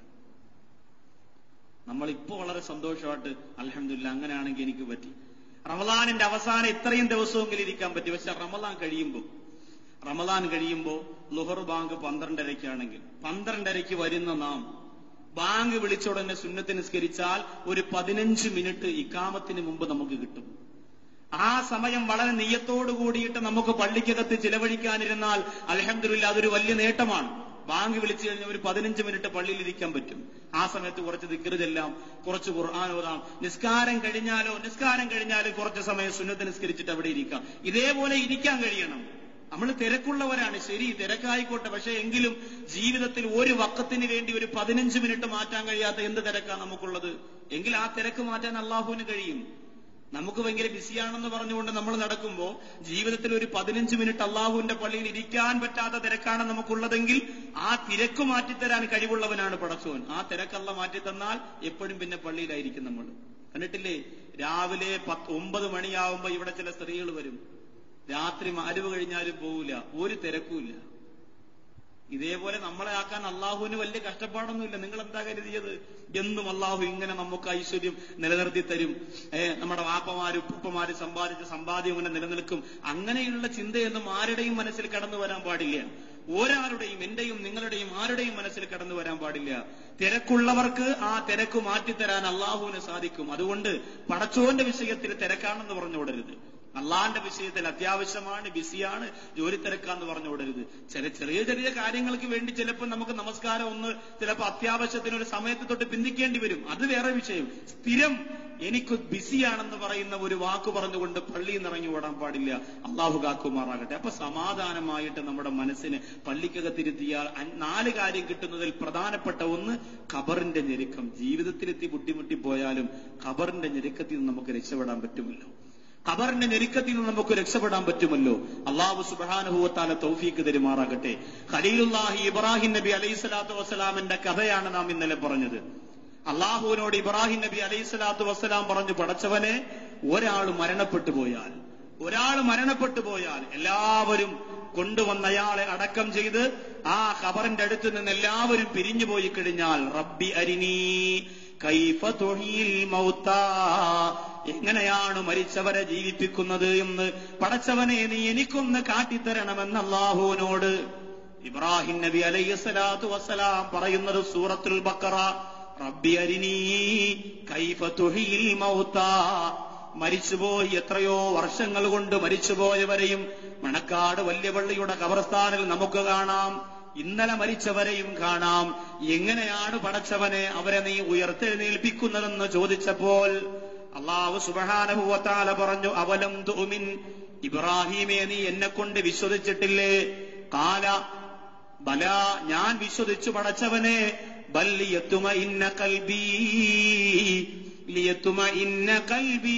S1: നമ്മൾ ഇപ്പോൾ വളരെ സന്തോഷമായിട്ട് അലഹമില്ല അങ്ങനെയാണെങ്കിൽ എനിക്ക് പറ്റി റമദാനിന്റെ അവസാനം ഇത്രയും ദിവസമെങ്കിലും ഇരിക്കാൻ പറ്റി പക്ഷെ റമദാൻ കഴിയുമ്പോൾ റമദാൻ കഴിയുമ്പോൾ ലുഹർ ബാങ്ക് പന്ത്രണ്ടരയ്ക്കാണെങ്കിൽ പന്ത്രണ്ടരയ്ക്ക് വരുന്ന നാം ബാങ്ക് വിളിച്ച ഉടനെ സുന്നത്ത് നിസ്കരിച്ചാൽ ഒരു പതിനഞ്ച് മിനിറ്റ് ഇക്കാമത്തിന് മുമ്പ് നമുക്ക് കിട്ടും ആ സമയം വളരെ നീയത്തോടു കൂടിയിട്ട് നമുക്ക് പള്ളിക്കകത്ത് ചിലവഴിക്കാനിരുന്നാൽ അലഹമില്ല അതൊരു വലിയ നേട്ടമാണ് ബാങ്ക് വിളിച്ചു കഴിഞ്ഞാൽ ഒരു പതിനഞ്ച് മിനിറ്റ് പള്ളിയിൽ ഇരിക്കാൻ പറ്റും ആ സമയത്ത് കുറച്ച് ദിക്കറ് ചെല്ലാം കുറച്ച് ഖുർആൻ ഓതാം നിസ്കാരം കഴിഞ്ഞാലോ നിസ്കാരം കഴിഞ്ഞാലും കുറച്ച് സമയം സുന്നത്ത് നിസ്കരിച്ചിട്ട് അവിടെ ഇരിക്കാം ഇതേപോലെ ഇരിക്കാൻ കഴിയണം നമ്മൾ തിരക്കുള്ളവരാണ് ശരി തിരക്കായിക്കോട്ടെ പക്ഷെ എങ്കിലും ജീവിതത്തിൽ ഒരു വക്കത്തിന് വേണ്ടി ഒരു പതിനഞ്ച് മിനിറ്റ് മാറ്റാൻ കഴിയാത്ത എന്ത് തിരക്കാണ് നമുക്കുള്ളത് എങ്കിൽ ആ തിരക്ക് മാറ്റാൻ അള്ളാഹുവിന് കഴിയും നമുക്ക് ഭയങ്കര ബിസിയാണെന്ന് പറഞ്ഞുകൊണ്ട് നമ്മൾ നടക്കുമ്പോൾ ജീവിതത്തിൽ ഒരു പതിനഞ്ച് മിനിറ്റ് അള്ളാഹുവിന്റെ പള്ളിയിൽ ഇരിക്കാൻ പറ്റാത്ത തിരക്കാണ് നമുക്കുള്ളതെങ്കിൽ ആ തിരക്ക് മാറ്റിത്തരാൻ കഴിവുള്ളവനാണ് പടച്ചോൻ ആ തിരക്കല്ല മാറ്റിത്തന്നാൽ എപ്പോഴും പിന്നെ പള്ളിയിലായിരിക്കും നമ്മൾ കണ്ടിട്ടില്ലേ രാവിലെ പത്ത് ഒമ്പത് മണിയാവുമ്പോ ഇവിടെ ചില സ്ത്രീകൾ വരും രാത്രി മാരുവ് കഴിഞ്ഞാലും പോവില്ല ഒരു തിരക്കുമില്ല ഇതേപോലെ നമ്മളെ ആക്കാൻ അള്ളാഹുവിന് വലിയ കഷ്ടപ്പാടൊന്നുമില്ല നിങ്ങൾ എന്താ കരുതിയത് എന്നും അള്ളാഹു ഇങ്ങനെ നമുക്ക് ഐശ്വര്യം നിലനിർത്തി തരും ഏ നമ്മുടെ വാപ്പമാര് ഉപ്പമാര് സമ്പാദിച്ച സമ്പാദ്യം ഇങ്ങനെ നിലനിൽക്കും അങ്ങനെയുള്ള ചിന്തയൊന്നും ആരുടെയും മനസ്സിൽ കടന്നു വരാൻ പാടില്ല ഒരാളുടെയും എന്റെയും നിങ്ങളുടെയും ആരുടെയും മനസ്സിൽ കടന്നു വരാൻ പാടില്ല തിരക്കുള്ളവർക്ക് ആ തിരക്ക് മാറ്റിത്തരാൻ അള്ളാഹുവിന് സാധിക്കും അതുകൊണ്ട് പടച്ചോന്റെ വിഷയത്തിൽ തിരക്കാണെന്ന് പറഞ്ഞു വിടരുത് അള്ളാന്റെ വിഷയത്തിൽ അത്യാവശ്യമാണ് ബിസിയാണ് ജോലി തിരക്കാന്ന് പറഞ്ഞു വിടരുത് ചില ചെറിയ ചെറിയ കാര്യങ്ങൾക്ക് വേണ്ടി ചിലപ്പോൾ നമുക്ക് നമസ്കാരം ഒന്ന് ചിലപ്പോൾ അത്യാവശ്യത്തിന് ഒരു സമയത്ത് തൊട്ട് പിന്തിക്കേണ്ടി വരും അത് വേറെ വിഷയം സ്ഥിരം എനിക്ക് ബിസിയാണെന്ന് പറയുന്ന ഒരു വാക്ക് പറഞ്ഞുകൊണ്ട് പള്ളിയിൽ നിന്ന് ഇറങ്ങി ഓടാൻ പാടില്ല അള്ളാഹു കാക്കുമാറാകട്ടെ അപ്പൊ സമാധാനമായിട്ട് നമ്മുടെ മനസ്സിന് പള്ളിക്കകത്തിരുത്തിയാൽ അൻ- നാല് കാര്യം കിട്ടുന്നതിൽ പ്രധാനപ്പെട്ട ഒന്ന് ഖബറിന്റെ ഞെരുക്കം ജീവിതത്തിലെത്തി ബുദ്ധിമുട്ടി പോയാലും ഖബറിന്റെ ഞെരുക്കത്തിൽ നിന്ന് നമുക്ക് രക്ഷപ്പെടാൻ പറ്റുമല്ലോ ഖബറിന്റെ ഞെരുക്കത്തിൽ നിന്ന് നമുക്ക് രക്ഷപ്പെടാൻ പറ്റുമല്ലോ അള്ളാഹു സുബാനുഭവത്താല തൗഫീക്ക് തെരുമാറാകട്ടെ ഖലീലുല്ലാഹി ഇബ്രാഹിം നബി അലൈഹി സ്വലാത്തു വസ്സലാമിന്റെ കഥയാണ് നാം ഇന്നലെ പറഞ്ഞത് അള്ളാഹുവിനോട് ഇബ്രാഹിം നബി അലൈഹി സ്വലാത്തു വസ്സലാം പറഞ്ഞു പടച്ചവനെ ഒരാൾ മരണപ്പെട്ടു പോയാൽ ഒരാൾ മരണപ്പെട്ടു പോയാൽ എല്ലാവരും കൊണ്ടുവന്ന അയാളെ അടക്കം ചെയ്ത് ആ ഖബറിന്റെ അടുത്ത് നിന്ന് എല്ലാവരും പിരിഞ്ഞു പോയി കഴിഞ്ഞാൽ റബ്ബി അരിനീ കൈഫ തുഹീൽ മൗത്താ എങ്ങനെയാണ് മരിച്ചവരെ ജീവിപ്പിക്കുന്നത് എന്ന് പടച്ചവനെ നീ എനിക്കൊന്ന് കാട്ടിത്തരണമെന്ന് അള്ളാഹുവിനോട് ഇബ്രാഹിം നബി അലൈഹി സ്വലാത്തു വസ്സലാം പറയുന്നത് സൂറത്തുൽ ബക്കറ റബ്ബി അരിനീ കൈഫ തുഹീൽ മൗത്താ മരിച്ചുപോയി എത്രയോ വർഷങ്ങൾ കൊണ്ട് മരിച്ചുപോയവരെയും മണക്കാട് വല്യപള്ളിയുടെ കബർസ്ഥാനിൽ നമുക്ക് കാണാം ഇന്നലെ മരിച്ചവരെയും കാണാം എങ്ങനെയാണ് പടച്ചവനെ അവരെ നീ ഉയർത്തെഴുന്നേൽപ്പിക്കുന്നതെന്ന് ചോദിച്ചപ്പോൾ അള്ളാഹു സുബഹാനഹുവത്താല പറഞ്ഞു അവലം തുമിൻ ഇബ്രാഹിമെ നീ എന്നെ കൊണ്ട് വിശ്വസിച്ചിട്ടില്ലേ കാല ബല ഞാൻ വിശ്വസിച്ചു പടച്ചവനെ ബല്ലിയത്തുമ ഇന്ന കൽബീ ലിയത്തുമ ഇന്ന കൽബീ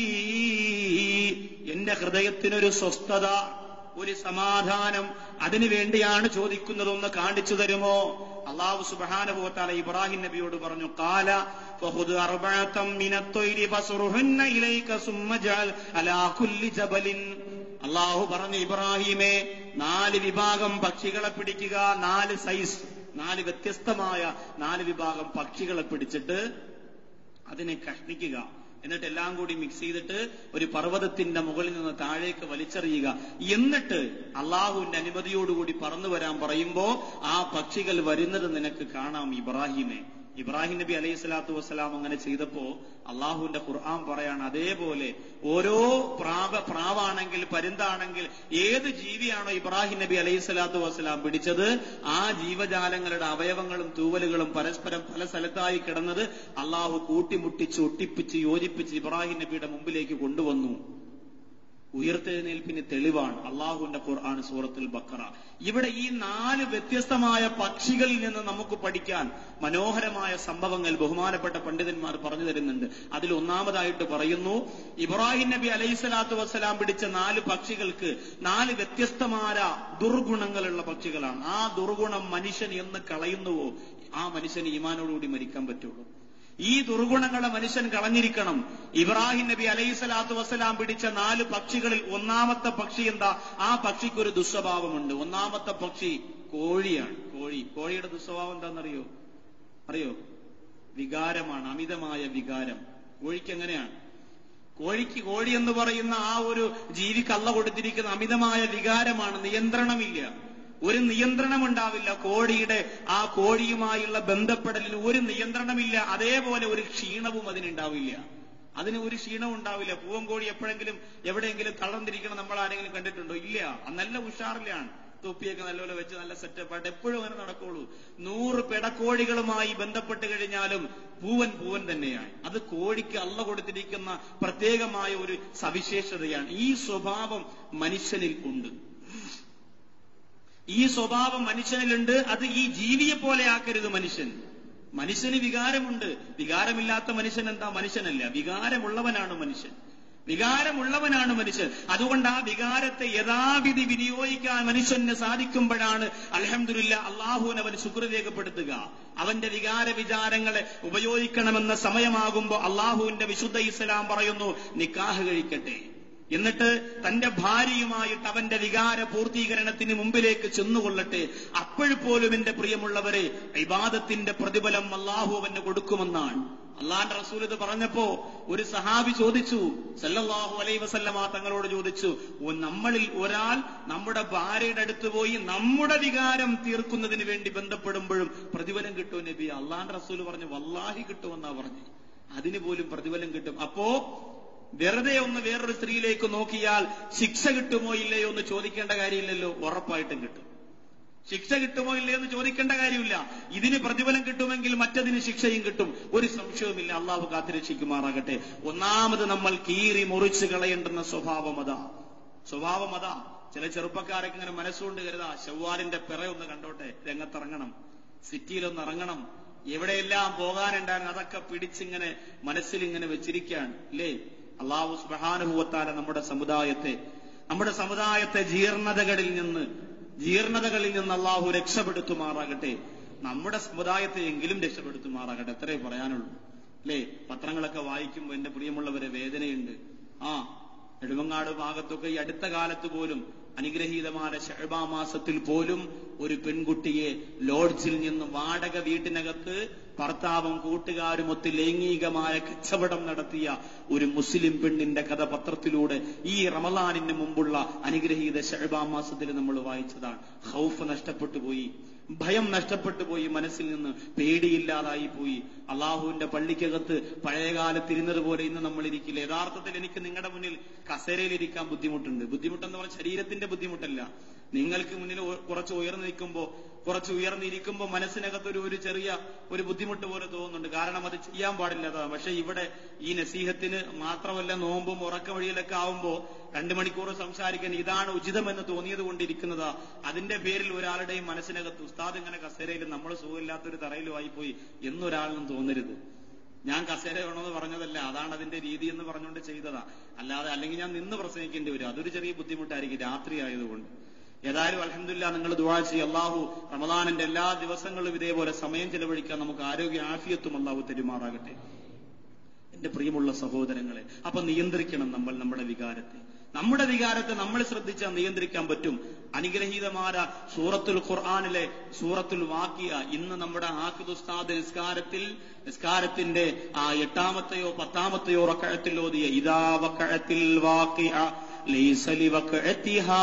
S1: എന്റെ ഹൃദയത്തിനൊരു സ്വസ്ഥത ഒരു സമാധാനം അതിനു വേണ്ടിയാണ് ചോദിക്കുന്നതൊന്ന് കാണിച്ചു തരുമോ അള്ളാഹു സുബാനുഭവത്താല ഇബ്രാഹിം നബിയോട് പറഞ്ഞു കാല فخذ أربعة من الطير فصرهن إليك ثم اجعل على كل جبل അള്ളാഹു പറഞ്ഞു ഇബ്രാഹിമെ നാല് വിഭാഗം പക്ഷികളെ പിടിക്കുക നാല് സൈസ് നാല് വ്യത്യസ്തമായ നാല് വിഭാഗം പക്ഷികളെ പിടിച്ചിട്ട് അതിനെ കഷ്ണിക്കുക എന്നിട്ട് എല്ലാം കൂടി മിക്സ് ചെയ്തിട്ട് ഒരു പർവ്വതത്തിന്റെ മുകളിൽ നിന്ന് താഴേക്ക് വലിച്ചെറിയുക എന്നിട്ട് അള്ളാഹുവിന്റെ അനുമതിയോടുകൂടി പറന്നു വരാൻ പറയുമ്പോ ആ പക്ഷികൾ വരുന്നത് നിനക്ക് കാണാം ഇബ്രാഹിമെ ഇബ്രാഹിം നബി അലൈഹി സ്വലാത്തു വസ്സലാം അങ്ങനെ ചെയ്തപ്പോ അള്ളാഹുവിന്റെ ഖുർആൻ പറയാണ് അതേപോലെ ഓരോ പ്രാവ പ്രാവാണെങ്കിൽ പരുന്താണെങ്കിൽ ഏത് ജീവിയാണോ ഇബ്രാഹിം നബി അലൈഹി സ്വലാത്തു വസ്സലാം പിടിച്ചത് ആ ജീവജാലങ്ങളുടെ അവയവങ്ങളും തൂവലുകളും പരസ്പരം പല സ്ഥലത്തായി കിടന്നത് അള്ളാഹു കൂട്ടിമുട്ടിച്ച് ഒട്ടിപ്പിച്ച് യോജിപ്പിച്ച് ഇബ്രാഹിം നബിയുടെ മുമ്പിലേക്ക് കൊണ്ടുവന്നു ഉയർത്തെഴുന്നേൽപ്പിന് തെളിവാണ് അള്ളാഹുവിന്റെ ഖുർആൻ സൂറത്തുൽ ബക്കറ ഇവിടെ ഈ നാല് വ്യത്യസ്തമായ പക്ഷികളിൽ നിന്ന് നമുക്ക് പഠിക്കാൻ മനോഹരമായ സംഭവങ്ങൾ ബഹുമാനപ്പെട്ട പണ്ഡിതന്മാർ പറഞ്ഞു തരുന്നുണ്ട് അതിൽ ഒന്നാമതായിട്ട് പറയുന്നു ഇബ്രാഹിം നബി അലൈഹി സ്വലാത്തു വസ്സലാം പിടിച്ച നാല് പക്ഷികൾക്ക് നാല് വ്യത്യസ്തമായ ദുർഗുണങ്ങളുള്ള പക്ഷികളാണ് ആ ദുർഗുണം മനുഷ്യൻ എന്ന് കളയുന്നുവോ ആ മനുഷ്യന് ഈമാനോടുകൂടി മരിക്കാൻ പറ്റുള്ളൂ ഈ ദുർഗുണങ്ങളെ മനുഷ്യൻ കളഞ്ഞിരിക്കണം ഇബ്രാഹിം നബി അലൈഹി സ്വലാത്തു വസ്സലാം പിടിച്ച നാല് പക്ഷികളിൽ ഒന്നാമത്തെ പക്ഷി എന്താ ആ പക്ഷിക്ക് ഒരു ദുസ്വഭാവമുണ്ട് ഒന്നാമത്തെ പക്ഷി കോഴിയാണ് കോഴി കോഴിയുടെ ദുസ്വഭാവം എന്താണെന്നറിയോ അറിയോ വികാരമാണ് അമിതമായ വികാരം കോഴിക്ക് എങ്ങനെയാണ് കോഴിക്ക് കോഴി എന്ന് പറയുന്ന ആ ഒരു ജീവിക്ക് അല്ല കൊടുത്തിരിക്കുന്ന അമിതമായ വികാരമാണ് നിയന്ത്രണമില്ല ഒരു നിയന്ത്രണം ഉണ്ടാവില്ല കോഴിയുടെ ആ കോഴിയുമായുള്ള ബന്ധപ്പെടലിന് ഒരു നിയന്ത്രണമില്ല അതേപോലെ ഒരു ക്ഷീണവും അതിനുണ്ടാവില്ല അതിന് ഒരു ക്ഷീണവും ഉണ്ടാവില്ല പൂവൻ കോഴി എപ്പോഴെങ്കിലും എവിടെയെങ്കിലും തളർന്നിരിക്കണം നമ്മൾ ആരെങ്കിലും കണ്ടിട്ടുണ്ടോ ഇല്ല അത് നല്ല ഉഷാറിലാണ് തൊപ്പിയൊക്കെ നല്ലപോലെ വെച്ച് നല്ല സെറ്റപ്പായിട്ട് എപ്പോഴും അങ്ങനെ നടക്കുള്ളൂ നൂറ് പെടക്കോഴികളുമായി ബന്ധപ്പെട്ട് കഴിഞ്ഞാലും പൂവൻ പൂവൻ തന്നെയാണ് അത് കോഴിക്ക് അള്ള കൊടുത്തിരിക്കുന്ന പ്രത്യേകമായ ഒരു സവിശേഷതയാണ് ഈ സ്വഭാവം മനുഷ്യനിൽ ഉണ്ട് ഈ സ്വഭാവം മനുഷ്യനിലുണ്ട് അത് ഈ ജീവിയെ പോലെ ആക്കരുത് മനുഷ്യൻ മനുഷ്യന് വികാരമുണ്ട് വികാരമില്ലാത്ത മനുഷ്യൻ എന്താ മനുഷ്യനല്ല വികാരമുള്ളവനാണ് മനുഷ്യൻ വികാരമുള്ളവനാണ് മനുഷ്യൻ അതുകൊണ്ട് ആ വികാരത്തെ യഥാവിധി വിനിയോഗിക്കാൻ മനുഷ്യന് സാധിക്കുമ്പോഴാണ് അലഹമില്ല അള്ളാഹുവിന് അവൻ ശുക്ർ രേഖപ്പെടുത്തുക അവന്റെ വികാര വിചാരങ്ങളെ ഉപയോഗിക്കണമെന്ന സമയമാകുമ്പോൾ അള്ളാഹുവിന്റെ വിശുദ്ധ ഇസ്ലാം പറയുന്നു നിക്കാഹ് കഴിക്കട്ടെ എന്നിട്ട് തന്റെ ഭാര്യയുമായിട്ട് അവന്റെ വികാര പൂർത്തീകരണത്തിന് മുമ്പിലേക്ക് ചെന്നുകൊള്ളട്ടെ അപ്പോഴുപോലും എന്റെ പ്രിയമുള്ളവരെ ഇബാദത്തിന്റെ പ്രതിഫലം അള്ളാഹു അവന് കൊടുക്കുമെന്നാണ് അള്ളാന്റെ റസൂൽ ഇത് പറഞ്ഞപ്പോ ഒരു സഹാബി ചോദിച്ചു സല്ലല്ലാഹു അലൈ വസല്ലമ തങ്ങളോട് ചോദിച്ചു "ഓ, നമ്മളിൽ ഒരാൾ നമ്മുടെ ഭാര്യയുടെ അടുത്ത് പോയി നമ്മുടെ വികാരം തീർക്കുന്നതിന് വേണ്ടി ബന്ധപ്പെടുമ്പോഴും പ്രതിഫലം കിട്ടുമോ നബി അള്ളാന്റെ റസൂൽ പറഞ്ഞു വല്ലാഹി കിട്ടുമെന്നാ പറഞ്ഞു അതിന് പോലും പ്രതിഫലം കിട്ടും അപ്പോ വെറുതെ ഒന്ന് വേറൊരു സ്ത്രീയിലേക്ക് നോക്കിയാൽ ശിക്ഷ കിട്ടുമോ ഇല്ലയോ എന്ന് ചോദിക്കേണ്ട കാര്യമില്ലല്ലോ ഉറപ്പായിട്ടും കിട്ടും ശിക്ഷ കിട്ടുമോ ഇല്ലയോ എന്ന് ചോദിക്കേണ്ട കാര്യമില്ല ഇതിന് പ്രതിഫലം കിട്ടുമെങ്കിൽ മറ്റതിന് ശിക്ഷയും കിട്ടും ഒരു സംശയവുമില്ല അള്ളാഹു കാത്തിരക്ഷിക്കുമാറാകട്ടെ ഒന്നാമത് നമ്മൾ കീറി മുറിച്ച് കളയേണ്ടുന്ന സ്വഭാവം അതാ സ്വഭാവം അതാ ചില ചെറുപ്പക്കാരൊക്കെ ഇങ്ങനെ മനസ്സുകൊണ്ട് കരുതാ ഷവ്വാലിന്റെ പിറ ഒന്ന് കണ്ടോട്ടെ രംഗത്തിറങ്ങണം സിറ്റിയിലൊന്ന് ഇറങ്ങണം എവിടെയെല്ലാം പോകാനുണ്ടായിരുന്നു അതൊക്കെ പിടിച്ചിങ്ങനെ മനസ്സിൽ ഇങ്ങനെ വെച്ചിരിക്കുകയാണ് അല്ലേ അള്ളാഹു സുബാനുഭവത്താല നമ്മുടെ സമുദായത്തെ നമ്മുടെ സമുദായത്തെ ജീർണതകളിൽ നിന്ന് ജീർണതകളിൽ നിന്ന് അള്ളാഹു രക്ഷപ്പെടുത്തുമാറാകട്ടെ നമ്മുടെ സമുദായത്തെ എങ്കിലും രക്ഷപ്പെടുത്തുമാറാകട്ടെ എത്രയേ പറയാനുള്ളൂ അല്ലേ പത്രങ്ങളൊക്കെ വായിക്കുമ്പോൾ എന്റെ പ്രിയമുള്ളവരെ വേദനയുണ്ട് ആ നെടുമങ്ങാട് ഭാഗത്തൊക്കെ ഈ അടുത്ത കാലത്ത് പോലും അനുഗ്രഹീതമായ ഷഹബാ മാസത്തിൽ പോലും ഒരു പെൺകുട്ടിയെ ലോഡ്ജിൽ നിന്ന് വാടക വീട്ടിനകത്ത് ഭർത്താവും കൂട്ടുകാരും ഒത്ത് ലൈംഗികമായ കച്ചവടം നടത്തിയ ഒരു മുസ്ലിം പെണ്ണിന്റെ കഥ പത്രത്തിലൂടെ ഈ റമലാനിന് മുമ്പുള്ള അനുഗ്രഹീത ഷഹബാ മാസത്തിൽ നമ്മൾ വായിച്ചതാണ് ഹൗഫ് നഷ്ടപ്പെട്ടു പോയി ഭയം നഷ്ടപ്പെട്ടു പോയി മനസ്സിൽ നിന്ന് പേടിയില്ലാതായി പോയി അള്ളാഹുവിന്റെ പള്ളിക്കകത്ത് പഴയകാലത്ത് ഇരുന്നത് പോലെ ഇന്ന് നമ്മൾ ഇരിക്കില്ല യഥാർത്ഥത്തിൽ എനിക്ക് നിങ്ങളുടെ മുന്നിൽ കസേരയിൽ ഇരിക്കാൻ ബുദ്ധിമുട്ടുണ്ട് ബുദ്ധിമുട്ടെന്ന് പറഞ്ഞാൽ ശരീരത്തിന്റെ ബുദ്ധിമുട്ടല്ല നിങ്ങൾക്ക് മുന്നിൽ ഉ- കുറച്ച് ഉയർന്നു നിൽക്കുമ്പോ കുറച്ച് ഉയർന്നിരിക്കുമ്പോ മനസ്സിനകത്ത് ഒരു ഒരു ചെറിയ ഒരു ബുദ്ധിമുട്ട് പോലെ തോന്നുന്നുണ്ട് കാരണം അത് ചെയ്യാൻ പാടില്ലാത്തതാണ് പക്ഷെ ഇവിടെ ഈ നസീഹത്തിന് മാത്രമല്ല നോമ്പും ഉറക്കവഴിയിലൊക്കെ ആവുമ്പോ രണ്ടു മണിക്കൂർ സംസാരിക്കാൻ ഇതാണ് ഉചിതമെന്ന് തോന്നിയത് കൊണ്ടിരിക്കുന്നതാ അതിന്റെ പേരിൽ ഒരാളുടെയും മനസ്സിനകത്ത് ഉസ്താദ് ഇങ്ങനെ കസേരയിൽ നമ്മൾ സുഖമില്ലാത്തൊരു തറയിലുമായി പോയി എന്നൊരാളിനും തോന്നരുത് ഞാൻ കസേര വേണമെന്ന് പറഞ്ഞതല്ല അതാണ് അതിന്റെ രീതി എന്ന് പറഞ്ഞുകൊണ്ട് ചെയ്തതാ അല്ലാതെ അല്ലെങ്കിൽ ഞാൻ നിന്ന് പ്രസംഗിക്കേണ്ടി വരും അതൊരു ചെറിയ ബുദ്ധിമുട്ടായിരിക്കും രാത്രി ആയതുകൊണ്ട് ഏതായാലും അലഹമില്ല നിങ്ങൾ ദുവാ ചെയ്യും അള്ളാഹു റമദാനിന്റെ എല്ലാ ദിവസങ്ങളിലും ഇതേപോലെ സമയം ചെലവഴിക്കാൻ നമുക്ക് ആരോഗ്യ ആഫിയത്തും അള്ളാഹു തെരുമാറാകട്ടെ എന്റെ പ്രിയമുള്ള സഹോദരങ്ങളെ അപ്പൊ നിയന്ത്രിക്കണം നമ്മൾ നമ്മുടെ വികാരത്തെ നമ്മുടെ വികാരത്തെ നമ്മൾ ശ്രദ്ധിച്ചാൽ നിയന്ത്രിക്കാൻ പറ്റും അനുഗ്രഹീതമായ സൂറത്തുൽ ഖുർആാനിലെ സൂറത്തുൽ വാക്കിയ ഇന്ന് നമ്മുടെ ആഖിദ് ഉസ്താദ് നിസ്കാരത്തിൽ നിസ്കാരത്തിന്റെ ആ എട്ടാമത്തെയോ പത്താമത്തെയോ റക്കഴത്തിൽ ഓതിയ ഇതാ വക്കഴത്തിൽ വാക്കിയ ليس لوقعتها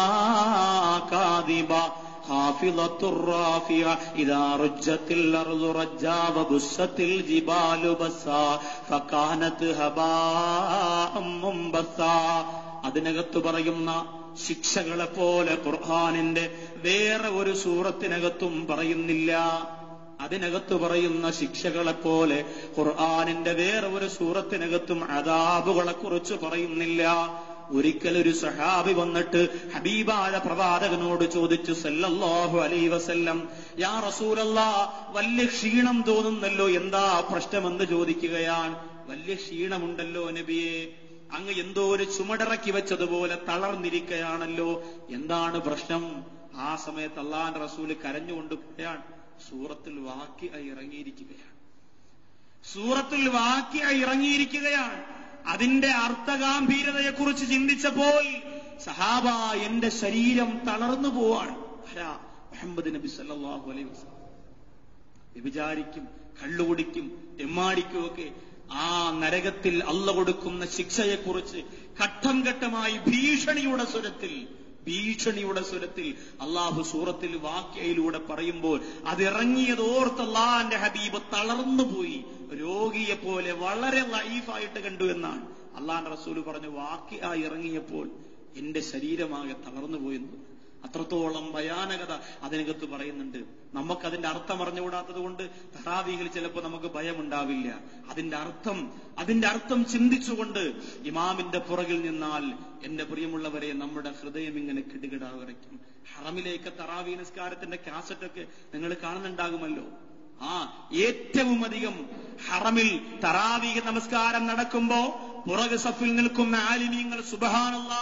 S1: كاذبة خافضة رافعة إذا رجت الأرض رجا وبست الجبال بسا فكانت هباء منبثا അതിനകത്ത് പറയുന്ന ശിക്ഷകളെ പോലെ ഖുർആാനിന്റെ വേറെ ഒരു സൂറത്തിനകത്തും പറയുന്നില്ല അതിനകത്ത് പറയുന്ന ശിക്ഷകളെ പോലെ ഖുർആാനിന്റെ വേറെ ഒരു സൂറത്തിനകത്തും അതാബുകളെ കുറിച്ച് പറയുന്നില്ല ഒരിക്കൽ ഒരു സഹാബി വന്നിട്ട് ഹബീബായ പ്രവാചകനോട് ചോദിച്ചു സല്ലല്ലാഹു അലൈ വസല്ലം യാ റസൂലല്ലാ വലിയ ക്ഷീണം തോന്നുന്നല്ലോ എന്താ പ്രശ്നമെന്ന് ചോദിക്കുകയാണ് വലിയ ക്ഷീണമുണ്ടല്ലോ നബിയെ അങ്ങ് എന്തോ ഒരു ചുമടിറക്കി വെച്ചതുപോലെ തളർന്നിരിക്കുകയാണല്ലോ എന്താണ് പ്രശ്നം ആ സമയത്ത് അള്ളാൻ റസൂല് കരഞ്ഞുകൊണ്ട് പോയാൽ സൂറത്തിൽ വാക്കി ഇറങ്ങിയിരിക്കുകയാണ് സൂറത്തിൽ വാക്യ ഇറങ്ങിയിരിക്കുകയാണ് അതിന്റെ അർത്ഥഗാംഭീരതയെക്കുറിച്ച് ചിന്തിച്ചപ്പോൾ സഹാബ എന്റെ ശരീരം തളർന്നു പോവാണ് ആരാ മുഹമ്മദ് നബി സല്ലല്ലാഹു അലൈഹി വസല്ലം വ്യഭിചാരിക്കും കള്ളുകുടിക്കും തെമ്മാടിക്കും ഒക്കെ ആ നരകത്തിൽ അല്ല കൊടുക്കുന്ന ശിക്ഷയെക്കുറിച്ച് ഘട്ടം ഘട്ടമായി ഭീഷണിയുടെ സ്വരത്തിൽ ഭീഷണിയുടെ സ്വരത്തിൽ അള്ളാഹു സൂറത്തിൽ വാക്യയിലൂടെ പറയുമ്പോൾ അതിറങ്ങിയത് ഓർത്ത് അള്ളാന്റെ ഹബീബ് തളർന്നുപോയി രോഗിയെ പോലെ വളരെ ലൈഫായിട്ട് കണ്ടു എന്നാണ് അള്ളാന്റെ റസൂല് പറഞ്ഞു വാക്യ ഇറങ്ങിയപ്പോൾ എന്റെ ശരീരമാകെ തളർന്നുപോയെന്ന് അത്രത്തോളം ഭയാനകത അതിനകത്ത് പറയുന്നുണ്ട് നമുക്കതിന്റെ അർത്ഥം അറിഞ്ഞുകൂടാത്തത് കൊണ്ട് തറാവീഹിൽ ചിലപ്പോൾ നമുക്ക് ഭയമുണ്ടാവില്ല അതിന്റെ അർത്ഥം അതിന്റെ അർത്ഥം ചിന്തിച്ചുകൊണ്ട് ഇമാമിന്റെ പുറകിൽ നിന്നാൽ എന്റെ പ്രിയമുള്ളവരെ നമ്മുടെ ഹൃദയം ഇങ്ങനെ കിടുകിടാ വിറയ്ക്കും ഹറമിലേക്ക് തറാവി നിസ്കാരത്തിന്റെ കാസറ്റൊക്കെ നിങ്ങൾ കാണുന്നുണ്ടാകുമല്ലോ ആ ഏറ്റവും അധികം ഹറമിൽ തറാവീഹ് നമസ്കാരം നടക്കുമ്പോ പുറകു സഫിൽ നിൽക്കുന്ന ആലിമീങ്ങൾ സുബഹാനല്ലാ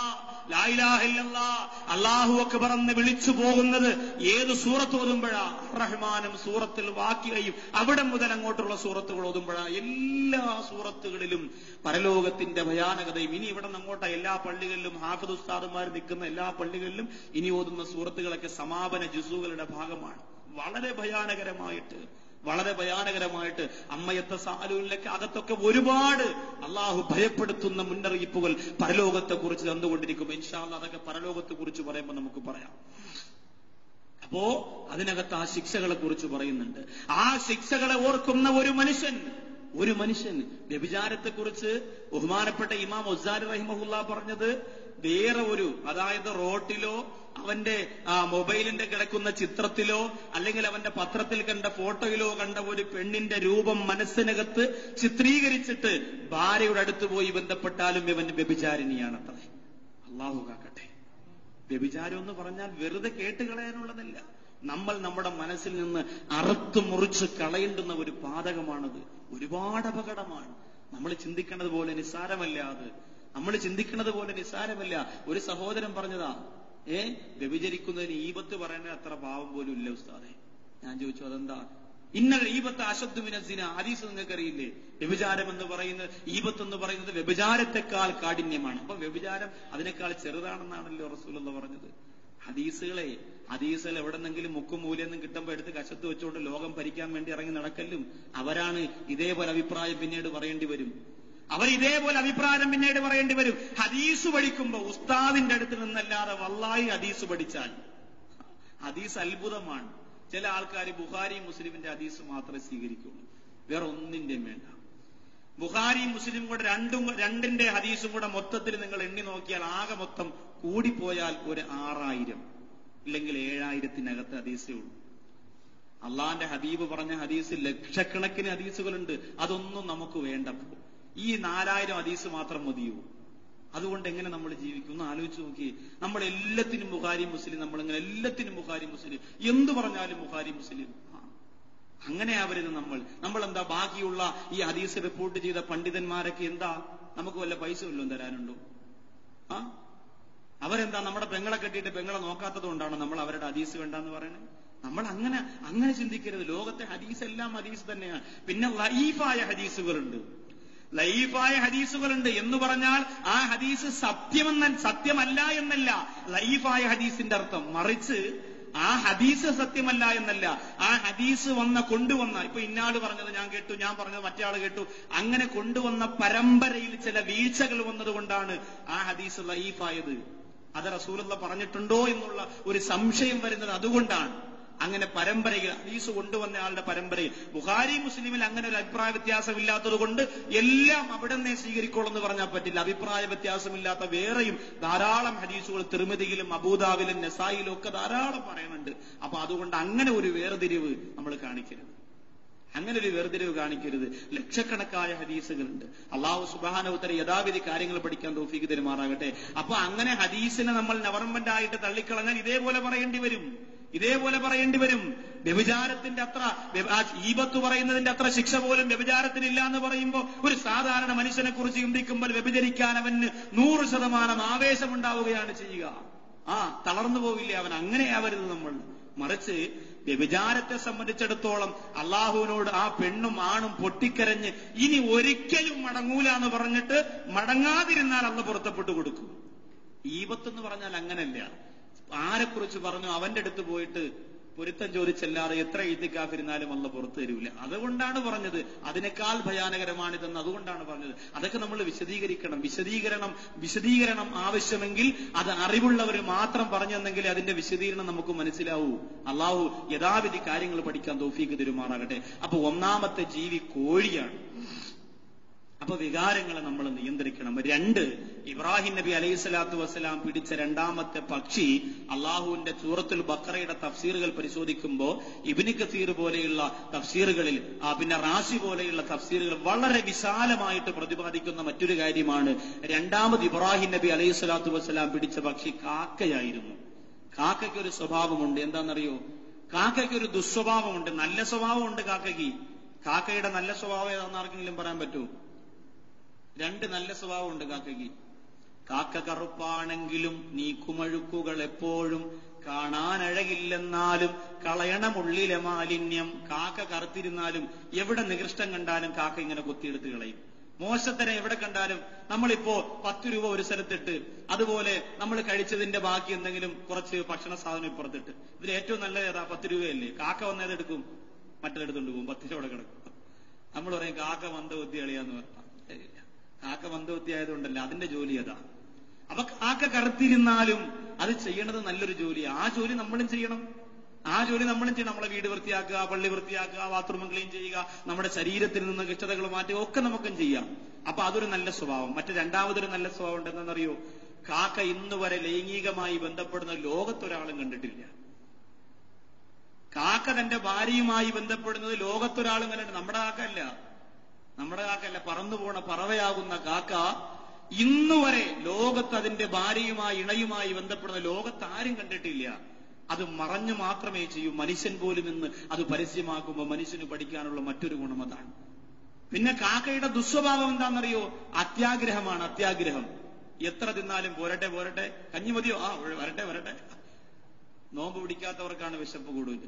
S1: അള്ളാഹു അക്ബർ എന്ന് വിളിച്ചു പോകുന്നത് ഏത് സൂറത്ത് ഓതുമ്പോഴാ റഹ്മാനും സൂറത്തിൽ വാക്കികയും അവിടെ മുതൽ അങ്ങോട്ടുള്ള സൂറത്തുകൾ ഓതുമ്പോഴാ എല്ലാ സൂറത്തുകളിലും പരലോകത്തിന്റെ ഭയാനകതയും ഇനി ഇവിടെ നിന്ന് അങ്ങോട്ട എല്ലാ പള്ളികളിലും ഹാഫിദ് ഉസ്താദുമാർ നിൽക്കുന്ന എല്ലാ പള്ളികളിലും ഇനി ഓതുന്ന സൂറത്തുകളൊക്കെ സമാപന ജുസുകളുടെ ഭാഗമാണ് വളരെ ഭയാനകരമായിട്ട് വളരെ ഭയാനകരമായിട്ട് അമ്മയത്തെ സാലൂലിലേക്ക് അകത്തൊക്കെ ഒരുപാട് അള്ളാഹു ഭയപ്പെടുത്തുന്ന മുന്നറിയിപ്പുകൾ പരലോകത്തെ കുറിച്ച് തന്നുകൊണ്ടിരിക്കും ഇൻഷാല്ല അതൊക്കെ പരലോകത്തെ കുറിച്ച് പറയുമ്പോൾ നമുക്ക് പറയാം അപ്പോ അതിനകത്ത് ആ ശിക്ഷകളെ കുറിച്ച് പറയുന്നുണ്ട് ആ ശിക്ഷകളെ ഓർക്കുന്ന ഒരു മനുഷ്യൻ ഒരു മനുഷ്യൻ വ്യഭിചാരത്തെക്കുറിച്ച് ബഹുമാനപ്പെട്ട ഇമാം ഒസാരി റഹിമഹുല്ല പറഞ്ഞത് വേറെ ഒരു അതായത് റോട്ടിലോ അവന്റെ ആ മൊബൈലിന്റെ കിടക്കുന്ന ചിത്രത്തിലോ അല്ലെങ്കിൽ അവന്റെ പത്രത്തിൽ കണ്ട ഫോട്ടോയിലോ കണ്ട ഒരു പെണ്ണിന്റെ രൂപം മനസ്സിനകത്ത് ചിത്രീകരിച്ചിട്ട് ഭാര്യയുടെ അടുത്ത് പോയി ബന്ധപ്പെട്ടാലും ഇവൻ വ്യഭിചാരിണിയാണത്രേ അള്ളാഹു കാക്കട്ടെ വ്യഭിചാരം എന്ന് പറഞ്ഞാൽ വെറുതെ കേട്ടുകളയാനുള്ളതല്ല നമ്മൾ നമ്മുടെ മനസ്സിൽ നിന്ന് അറുത്ത് മുറിച്ച് കളയേണ്ടുന്ന ഒരു പാതകമാണത് ഒരുപാട് അപകടമാണ് നമ്മൾ ചിന്തിക്കുന്നത് പോലെ നിസ്സാരമല്ല അത് നമ്മൾ ചിന്തിക്കുന്നത് പോലെ നിസ്സാരമല്ല ഒരു സഹോദരൻ പറഞ്ഞതാ ഏ വ്യഭിചരിക്കുന്നതിന് ഈപത്ത് പറയുന്നത് അത്ര പാവം പോലും ഇല്ല ഉസ്താദെ ഞാൻ ചോദിച്ചു അതെന്താ ഇന്നൽ ഈപത്ത് അശബ്ദുമിനസിന ഹദീസ് നിങ്ങൾക്കറിയില്ലേ വ്യഭിചാരം എന്ന് പറയുന്നത് ഈപത്ത് എന്ന് പറയുന്നത് വ്യഭിചാരത്തെക്കാൾ കാഠിന്യമാണ് അപ്പൊ വ്യഭിചാരം അതിനേക്കാൾ ചെറുതാണെന്നാണല്ലോ റസൂലുള്ള പറഞ്ഞത് ഹദീസുകളെ ഹദീസുകൾ എവിടെന്നെങ്കിലും മുക്കും മൂലെന്നും കിട്ടുമ്പോൾ എടുത്ത് കശത്ത് വെച്ചുകൊണ്ട് ലോകം ഭരിക്കാൻ വേണ്ടി ഇറങ്ങി നടക്കലും അവരാണ് ഇതേപോലെ അഭിപ്രായം പിന്നീട് പറയേണ്ടി വരും അവർ ഇതേപോലെ അഭിപ്രായം പിന്നീട് പറയേണ്ടി വരും ഹദീസ് പഠിക്കുമ്പോ ഉസ്താദിന്റെ അടുത്ത് നിന്നല്ലാതെ വല്ലായി ഹദീസ് പഠിച്ചാൽ ഹദീസ് അത്ഭുതമാണ് ചില ആൾക്കാർ ബുഹാരി മുസ്ലിമിന്റെ ഹദീസ് മാത്രമേ സ്വീകരിക്കുള്ളൂ വേറെ ഒന്നിന്റെയും വേണ്ട ബുഹാരി മുസ്ലിം കൂടെ രണ്ടും രണ്ടിന്റെ ഹദീസും കൂടെ മൊത്തത്തിൽ നിങ്ങൾ എണ്ണി നോക്കിയാൽ ആകെ മൊത്തം കൂടിപ്പോയാൽ ഒരു ആറായിരം ഇല്ലെങ്കിൽ ഏഴായിരത്തിനകത്ത് ഹദീസേ ഉള്ളൂ അള്ളാന്റെ ഹബീബ് പറഞ്ഞ ഹദീസ് ലക്ഷക്കണക്കിന് ഹദീസുകളുണ്ട് അതൊന്നും നമുക്ക് വേണ്ടപ്പോ ഈ നാലായിരം ഹദീസ് മാത്രം മതിയോ അതുകൊണ്ട് എങ്ങനെ നമ്മൾ ജീവിക്കും ഒന്ന് ആലോചിച്ച് നോക്കി നമ്മൾ എല്ലാത്തിനും ബുഹാരി മുസ്ലിം നമ്മൾ ഇങ്ങനെ എല്ലാത്തിനും ബുഹാരി മുസ്ലിം എന്തു പറഞ്ഞാലും ബുഹാരി മുസ്ലിം അങ്ങനെ ആവരുത് നമ്മൾ നമ്മൾ എന്താ ബാക്കിയുള്ള ഈ ഹദീസ് റിപ്പോർട്ട് ചെയ്ത പണ്ഡിതന്മാരൊക്കെ എന്താ നമുക്ക് വല്ല പൈസ വല്ലതും തരാനുണ്ടോ ആ അവരെന്താ നമ്മുടെ പെങ്ങളെ കെട്ടിയിട്ട് പെങ്ങളെ നോക്കാത്തത് കൊണ്ടാണ് നമ്മൾ അവരുടെ ഹദീസ് വേണ്ടെന്ന് പറയുന്നത് നമ്മൾ അങ്ങനെ അങ്ങനെ ചിന്തിക്കരുത് ലോകത്തെ ഹദീസ് എല്ലാം ഹദീസ് തന്നെയാണ് പിന്നെ ലൈഫായ ഹദീസുകളുണ്ട് ലൈഫായ ഹദീസുകളുണ്ട് എന്ന് പറഞ്ഞാൽ ആ ഹദീസ് സത്യമെന്ന സത്യമല്ല എന്നല്ല ലൈഫായ ഹദീസിന്റെ അർത്ഥം മറിച്ച് ആ ഹദീസ് സത്യമല്ല എന്നല്ല ആ ഹദീസ് വന്ന കൊണ്ടുവന്ന ഇപ്പൊ ഇന്നാള് പറഞ്ഞത് ഞാൻ കേട്ടു ഞാൻ പറഞ്ഞത് മറ്റേ ആള് കേട്ടു അങ്ങനെ കൊണ്ടുവന്ന പരമ്പരയിൽ ചില വീഴ്ചകൾ വന്നതുകൊണ്ടാണ് ആ ഹദീസ് ലൈഫായത് അത് റസൂലുള്ള പറഞ്ഞിട്ടുണ്ടോ എന്നുള്ള ഒരു സംശയം വരുന്നത് അതുകൊണ്ടാണ് അങ്ങനെ പരമ്പരയിൽ ഹദീസ് കൊണ്ടുവന്ന ആളുടെ പരമ്പരയിൽ ബുഹാരി മുസ്ലിമിൽ അങ്ങനെ ഒരു അഭിപ്രായ വ്യത്യാസമില്ലാത്തത് കൊണ്ട് എല്ലാം അവിടെ നിന്നേ സ്വീകരിക്കോളെന്ന് പറഞ്ഞാൽ പറ്റില്ല അഭിപ്രായ വ്യത്യാസമില്ലാത്ത വേറെയും ധാരാളം ഹദീസുകൾ തിരുമതിയിലും അബൂദാവിലും നെസായിലും ഒക്കെ ധാരാളം പറയുന്നുണ്ട് അപ്പൊ അതുകൊണ്ട് അങ്ങനെ ഒരു വേർതിരിവ് നമ്മൾ കാണിക്കരുത് അങ്ങനെ ഒരു വേർതിരിവ് കാണിക്കരുത് ലക്ഷക്കണക്കായ ഹദീസുകളുണ്ട് അള്ളാഹു സുബാനവുത്തര യഥാവിധി കാര്യങ്ങൾ പഠിക്കാൻ തോഫീക്ക് തരുമാറാകട്ടെ അപ്പൊ അങ്ങനെ ഹദീസിനെ നമ്മൾ നവർമെന്റ് ആയിട്ട് തള്ളിക്കളഞ്ഞാൽ ഇതേപോലെ പറയേണ്ടി വരും ഇതേപോലെ പറയേണ്ടി വരും വ്യഭിചാരത്തിന്റെ അത്ര ഈപത്ത് പറയുന്നതിന്റെ അത്ര ശിക്ഷ പോലും വ്യഭിചാരത്തിനില്ല എന്ന് പറയുമ്പോൾ ഒരു സാധാരണ മനുഷ്യനെ കുറിച്ച് ചിന്തിക്കുമ്പോൾ വ്യഭിചരിക്കാൻ അവന് നൂറ് ശതമാനം ആവേശമുണ്ടാവുകയാണ് ചെയ്യുക ആ തളർന്നു പോവില്ലേ അവൻ അങ്ങനെ ആവരുത് നമ്മൾ മറിച്ച് വ്യഭിചാരത്തെ സംബന്ധിച്ചിടത്തോളം അള്ളാഹുവിനോട് ആ പെണ്ണും ആണും പൊട്ടിക്കരഞ്ഞ് ഇനി ഒരിക്കലും മടങ്ങൂല എന്ന് പറഞ്ഞിട്ട് മടങ്ങാതിരുന്നാൽ അന്ന് പുറത്തപ്പെട്ടു കൊടുക്കും ഈപത്തെന്ന് പറഞ്ഞാൽ അങ്ങനല്ല ആരെക്കുറിച്ച് പറഞ്ഞു അവന്റെ അടുത്ത് പോയിട്ട് പൊരുത്തം ചോദിച്ചല്ലാതെ എത്ര എഴുതിക്കാഫിരുന്നാലും അല്ല പുറത്തു തരൂല അതുകൊണ്ടാണ് പറഞ്ഞത് അതിനേക്കാൾ ഭയാനകരമാണിതെന്ന് അതുകൊണ്ടാണ് പറഞ്ഞത് അതൊക്കെ നമ്മൾ വിശദീകരിക്കണം വിശദീകരണം വിശദീകരണം ആവശ്യമെങ്കിൽ അത് അറിവുള്ളവർ മാത്രം പറഞ്ഞു തന്നെങ്കിൽ അതിന്റെ വിശദീകരണം നമുക്ക് മനസ്സിലാവൂ അള്ളാഹു യഥാവിധി കാര്യങ്ങൾ പഠിക്കാൻ തോഫീക്ക് തരുമാറാകട്ടെ അപ്പൊ ഒന്നാമത്തെ ജീവി കോഴിയാണ് അപ്പൊ വികാരങ്ങളെ നമ്മൾ നിയന്ത്രിക്കണം രണ്ട് ഇബ്രാഹിം നബി അലൈഹി സ്വലാത്തു വസ്സലാം പിടിച്ച രണ്ടാമത്തെ പക്ഷി അള്ളാഹുവിന്റെ സൂറത്തുൽ ബക്കറയുടെ തഫ്സീറുകൾ പരിശോധിക്കുമ്പോ ഇബിന് കസീർ പോലെയുള്ള തഫ്സീറുകളിൽ ആ പിന്നെ റാശി പോലെയുള്ള തഫ്സീറുകൾ വളരെ വിശാലമായിട്ട് പ്രതിപാദിക്കുന്ന മറ്റൊരു കാര്യമാണ് രണ്ടാമത് ഇബ്രാഹിം നബി അലൈഹി സ്വലാത്തു വസ്സലാം പിടിച്ച പക്ഷി കാക്കയായിരുന്നു കാക്കയ്ക്ക് ഒരു സ്വഭാവമുണ്ട് എന്താണെന്നറിയോ കാക്കയ്ക്ക് ഒരു ദുസ്വഭാവമുണ്ട് നല്ല സ്വഭാവമുണ്ട് കാക്കയ്ക്ക് കാക്കയുടെ നല്ല സ്വഭാവം ഏതാണെന്ന് ആർക്കെങ്കിലും പറയാൻ പറ്റുമോ രണ്ട് നല്ല സ്വഭാവമുണ്ട് കാക്കയ്ക്ക് കാക്ക കറുപ്പാണെങ്കിലും നീക്കുമഴുക്കുകൾ എപ്പോഴും കാണാനഴകില്ലെന്നാലും കളയണമുള്ളിലെ മാലിന്യം കാക്ക കറുത്തിരുന്നാലും എവിടെ നികൃഷ്ടം കണ്ടാലും കാക്ക ഇങ്ങനെ കൊത്തിയെടുത്ത് കളയും മോശത്തരം എവിടെ കണ്ടാലും നമ്മളിപ്പോ പത്ത് രൂപ ഒരു സ്ഥലത്തിട്ട് അതുപോലെ നമ്മൾ കഴിച്ചതിന്റെ ബാക്കി എന്തെങ്കിലും കുറച്ച് ഭക്ഷണ സാധനം ഇപ്പുറത്തിട്ട് ഇതിൽ ഏറ്റവും നല്ലത് ഏതാ പത്ത് രൂപയല്ലേ കാക്ക വന്നേതെടുക്കും മറ്റേതെടുത്തോണ്ട് പോകും പത്ത് രൂപ അവിടെ കിടക്കും നമ്മൾ പറയും കാക്ക മന്ദബുദ്ധി കളിയാന്ന് പറഞ്ഞാൽ കാക്ക മന്ദബുദ്ധി ആയതുകൊണ്ടല്ല അതിന്റെ ജോലി അതാ അപ്പൊ കാക്ക കറുത്തിരുന്നാലും അത് ചെയ്യണത് നല്ലൊരു ജോലി ആ ജോലി നമ്മളും ചെയ്യണം ആ ജോലി നമ്മളും ചെയ്യണം നമ്മളെ വീട് വൃത്തിയാക്കുക പള്ളി വൃത്തിയാക്കുക ബാത്റൂം ക്ലീൻ ചെയ്യുക നമ്മുടെ ശരീരത്തിൽ നിന്ന് കഷ്ടതകൾ മാറ്റുക ഒക്കെ നമുക്കും ചെയ്യാം അപ്പൊ അതൊരു നല്ല സ്വഭാവം മറ്റു രണ്ടാമതൊരു നല്ല സ്വഭാവം ഉണ്ടെന്നറിയോ കാക്ക ഇന്ന് വരെ ലൈംഗികമായി ബന്ധപ്പെടുന്ന ലോകത്തൊരാളും കണ്ടിട്ടില്ല കാക്ക തന്റെ ഭാര്യയുമായി ബന്ധപ്പെടുന്നത് ലോകത്തൊരാളും കണ്ടിട്ട് നമ്മുടെ കാക്കല്ല നമ്മുടെ കാക്കല്ല പറന്നു പോണ പറവയാകുന്ന കാക്ക ഇന്നുവരെ ലോകത്ത് അതിന്റെ ഭാര്യയുമായി ഇണയുമായി ബന്ധപ്പെടുന്ന ലോകത്ത് ആരും കണ്ടിട്ടില്ല അത് മറഞ്ഞു മാത്രമേ ചെയ്യൂ മനുഷ്യൻ പോലും ഇന്ന് അത് പരസ്യമാക്കുമ്പോൾ മനുഷ്യന് പഠിക്കാനുള്ള മറ്റൊരു ഗുണം അതാണ് പിന്നെ കാക്കയുടെ ദുസ്വഭാവം എന്താണെന്നറിയോ അത്യാഗ്രഹമാണ് അത്യാഗ്രഹം എത്ര തിന്നാലും പോരട്ടെ പോരട്ടെ കഞ്ഞി മതിയോ ആ വരട്ടെ വരട്ടെ നോമ്പ് പിടിക്കാത്തവർക്കാണ് വിശപ്പ് കൂടുതൽ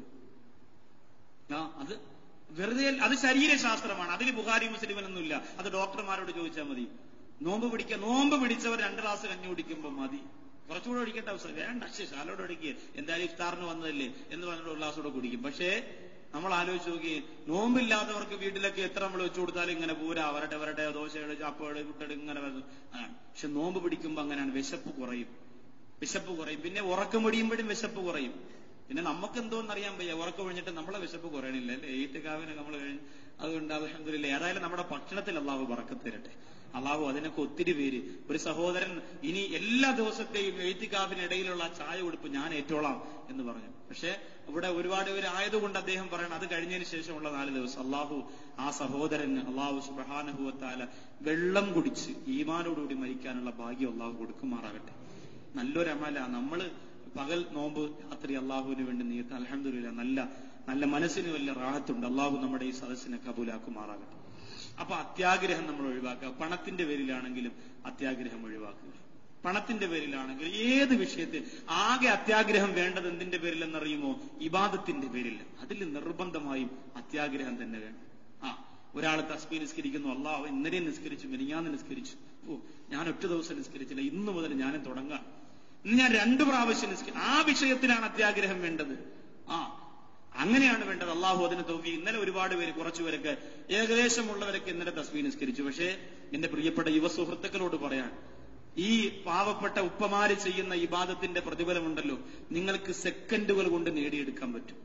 S1: ആ അത് വെറുതെ അത് ശരീരശാസ്ത്രമാണ് അതിന് ബുഹാരി മുസ്ലിമിനൊന്നുമില്ല അത് ഡോക്ടർമാരോട് ചോദിച്ചാൽ മതി നോമ്പ് പിടിക്കുക നോമ്പ് പിടിച്ചവർ രണ്ട് ഗ്ലാസ് കഞ്ഞി കുടിക്കുമ്പോൾ മതി കുറച്ചുകൂടെ ഒഴിക്കേണ്ട അവസരം വേണ്ട ശരി ശാലോടെ ഒഴിക്കുക എന്തായാലും ഇഫ്താറിന് വന്നതല്ലേ എന്ന് പറഞ്ഞിട്ട് ഒരു ഗ്ലാസ് കൂടെ കുടിക്കും പക്ഷേ നമ്മൾ ആലോചിച്ച് നോക്കി നോമ്പില്ലാത്തവർക്ക് വീട്ടിലൊക്കെ എത്ര നമ്മൾ വെച്ചു കൊടുത്താലും ഇങ്ങനെ പൂരാ വരട്ടെ വരട്ടെ ദോശയുടെ ചാപ്പയുടെ കുട്ടട് ഇങ്ങനെ വരുന്നു ആണ് പക്ഷെ നോമ്പ് പിടിക്കുമ്പോൾ അങ്ങനെയാണ് വിശപ്പ് കുറയും വിശപ്പ് കുറയും പിന്നെ ഉറക്കം പിടിയുമ്പോഴും വിശപ്പ് കുറയും പിന്നെ നമുക്ക് എന്തോന്നറിയാൻ വയ്യ ഉറക്കം ഒഴിഞ്ഞിട്ട് നമ്മളെ വിശപ്പ് കുറയണില്ല അല്ലെ എയ്റ്റ് കാവിനെ നമ്മൾ കഴിഞ്ഞ് അതുകൊണ്ട് അലഹമില്ല ഏതായാലും നമ്മുടെ ഭക്ഷണത്തിൽ അള്ളാഹു പറക്കത്ത് തരട്ടെ അള്ളാഹു അതിനൊക്കെ ഒത്തിരി പേര് ഒരു സഹോദരൻ ഇനി എല്ലാ ദിവസത്തെയും എഴുത്തിക്കാവിനിടയിലുള്ള ചായ കൊടുപ്പ് ഞാൻ ഏറ്റോളാം എന്ന് പറഞ്ഞു പക്ഷെ ഇവിടെ ഒരുപാട് പേര് ആയതുകൊണ്ട് അദ്ദേഹം പറയണം അത് കഴിഞ്ഞതിന് ശേഷമുള്ള നാല് ദിവസം അള്ളാഹു ആ സഹോദരന് അള്ളാഹു സുബഹാനുഭവത്താല വെള്ളം കുടിച്ച് ഈമാനോടുകൂടി മരിക്കാനുള്ള ഭാഗ്യം അള്ളാഹു കൊടുക്കുമാറാകട്ടെ നല്ലൊരു അമല നമ്മള് പകൽ നോമ്പ് രാത്രി അള്ളാഹുവിന് വേണ്ടി നീത്ത് അലഹമില്ല നല്ല നല്ല മനസ്സിന് വലിയ റാഹത്തുണ്ട് അള്ളാഹു നമ്മുടെ ഈ സദസ്സിനെ കബൂലാക്കുമാറാകട്ടെ അപ്പൊ അത്യാഗ്രഹം നമ്മൾ ഒഴിവാക്കുക പണത്തിന്റെ പേരിലാണെങ്കിലും അത്യാഗ്രഹം ഒഴിവാക്കുക പണത്തിന്റെ പേരിലാണെങ്കിൽ ഏത് വിഷയത്തിൽ ആകെ അത്യാഗ്രഹം വേണ്ടത് എന്തിന്റെ പേരിലെന്നറിയുമോ ഇബാദത്തിന്റെ പേരിൽ അതിൽ നിർബന്ധമായും അത്യാഗ്രഹം തന്നെ വേണം ആ ഒരാൾ തസ്ബീ നിസ്കരിക്കുന്നു അള്ളാഹ് ഇന്നലെ നിസ്കരിച്ചു മെനിയാന്ന് നിസ്കരിച്ചു ഓ ഞാൻ ഒറ്റ ദിവസം നിസ്കരിച്ചില്ല ഇന്നു മുതൽ ഞാനും തുടങ്ങാം ഇന്ന് ഞാൻ രണ്ടു പ്രാവശ്യം നിസ്കരിക്കും ആ വിഷയത്തിലാണ് അത്യാഗ്രഹം വേണ്ടത് ആ അങ്ങനെയാണ് വേണ്ടത് അള്ളാഹു അതിന് തോക്കി ഇന്നലെ ഒരുപാട് പേര് കുറച്ചുപേരൊക്കെ ഏകദേശമുള്ളവരൊക്കെ ഇന്നലെ തസ്ബീ നിസ്കരിച്ചു പക്ഷേ എന്റെ പ്രിയപ്പെട്ട യുവ സുഹൃത്തുക്കളോട് പറയാൻ ഈ പാവപ്പെട്ട ഉപ്പമാര് ചെയ്യുന്ന ഇബാദത്തിന്റെ പ്രതിഫലമുണ്ടല്ലോ നിങ്ങൾക്ക് സെക്കൻഡുകൾ കൊണ്ട് നേടിയെടുക്കാൻ പറ്റും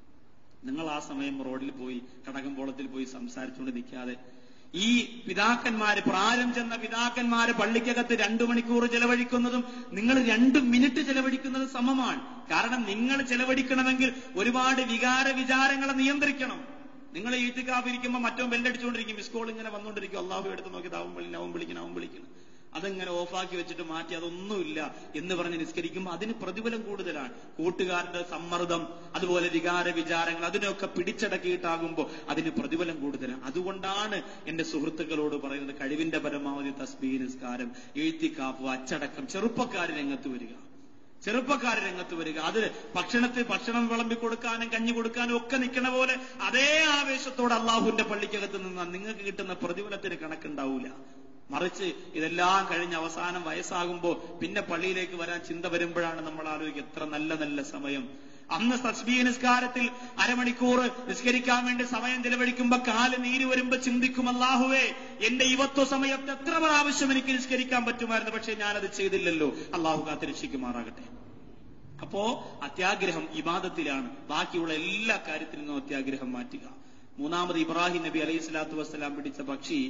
S1: നിങ്ങൾ ആ സമയം റോഡിൽ പോയി കടകമ്പോളത്തിൽ പോയി സംസാരിച്ചുകൊണ്ട് നിൽക്കാതെ ഈ പിതാക്കന്മാര് പ്രാരം ചെന്ന പിതാക്കന്മാര് പള്ളിക്കകത്ത് രണ്ടു മണിക്കൂർ ചെലവഴിക്കുന്നതും നിങ്ങൾ രണ്ട് മിനിറ്റ് ചെലവഴിക്കുന്നത് സമമാണ് കാരണം നിങ്ങൾ ചെലവഴിക്കണമെങ്കിൽ ഒരുപാട് വികാര വിചാരങ്ങളെ നിയന്ത്രിക്കണം നിങ്ങൾ ഈത്തിക്കാവിരിക്കുമ്പോൾ മറ്റോ ബെല്ലടിച്ചുകൊണ്ടിരിക്കും മിസ് കോൾ ഇങ്ങനെ വന്നുകൊണ്ടിരിക്കും അള്ളാഹു എടുത്ത് നോക്കി അവൻ വിളി അവൻ വിളിക്കണം അവൻ വിളിക്കണം അതങ്ങനെ ഓഫാക്കി വെച്ചിട്ട് മാറ്റി അതൊന്നുമില്ല എന്ന് പറഞ്ഞ് നിസ്കരിക്കുമ്പോൾ അതിന് പ്രതിഫലം കൂടുതലാണ് കൂട്ടുകാരുടെ സമ്മർദ്ദം അതുപോലെ വികാര വിചാരങ്ങൾ അതിനൊക്കെ പിടിച്ചടക്കിയിട്ടാകുമ്പോൾ അതിന് പ്രതിഫലം കൂടുതലാണ് അതുകൊണ്ടാണ് എന്റെ സുഹൃത്തുക്കളോട് പറയുന്നത് കഴിവിന്റെ പരമാവധി തസ്ബീ നിസ്കാരം എഴുത്തിക്കാപ്പ് അച്ചടക്കം ചെറുപ്പക്കാർ രംഗത്ത് വരിക ചെറുപ്പക്കാർ രംഗത്ത് വരിക അത് ഭക്ഷണത്തിൽ ഭക്ഷണം വിളമ്പി കൊടുക്കാനും കഞ്ഞി കൊടുക്കാനും ഒക്കെ നിൽക്കണ പോലെ അതേ ആവേശത്തോടെ അള്ളാഹുവിന്റെ പള്ളിക്കകത്ത് നിന്നാൽ നിങ്ങൾക്ക് കിട്ടുന്ന പ്രതിഫലത്തിന് കണക്കുണ്ടാവൂല മറിച്ച് ഇതെല്ലാം കഴിഞ്ഞ് അവസാനം വയസ്സാകുമ്പോൾ പിന്നെ പള്ളിയിലേക്ക് വരാൻ ചിന്ത വരുമ്പോഴാണ് നമ്മൾ ആലോചിക്കുക എത്ര നല്ല നല്ല സമയം അന്ന് തസ്ബീ നിസ്കാരത്തിൽ അരമണിക്കൂർ നിസ്കരിക്കാൻ വേണ്ടി സമയം ചെലവഴിക്കുമ്പോ കാല് നീര് വരുമ്പോ ചിന്തിക്കും അല്ലാഹുവേ എന്റെ യുവത്വ സമയത്ത് എത്ര പ്രാവശ്യം എനിക്ക് നിസ്കരിക്കാൻ പറ്റുമായിരുന്നു പക്ഷെ ഞാനത് ചെയ്തില്ലല്ലോ അള്ളാഹു കാത്തിരക്ഷിക്കുമാറാകട്ടെ അപ്പോ അത്യാഗ്രഹം ഇബാദത്തിലാണ് ബാക്കിയുള്ള എല്ലാ കാര്യത്തിൽ നിന്നും അത്യാഗ്രഹം മാറ്റുക മൂന്നാമത് ഇബ്രാഹിം നബി അലൈഹി സ്വലാത്തു വസ്സലാം പിടിച്ച പക്ഷി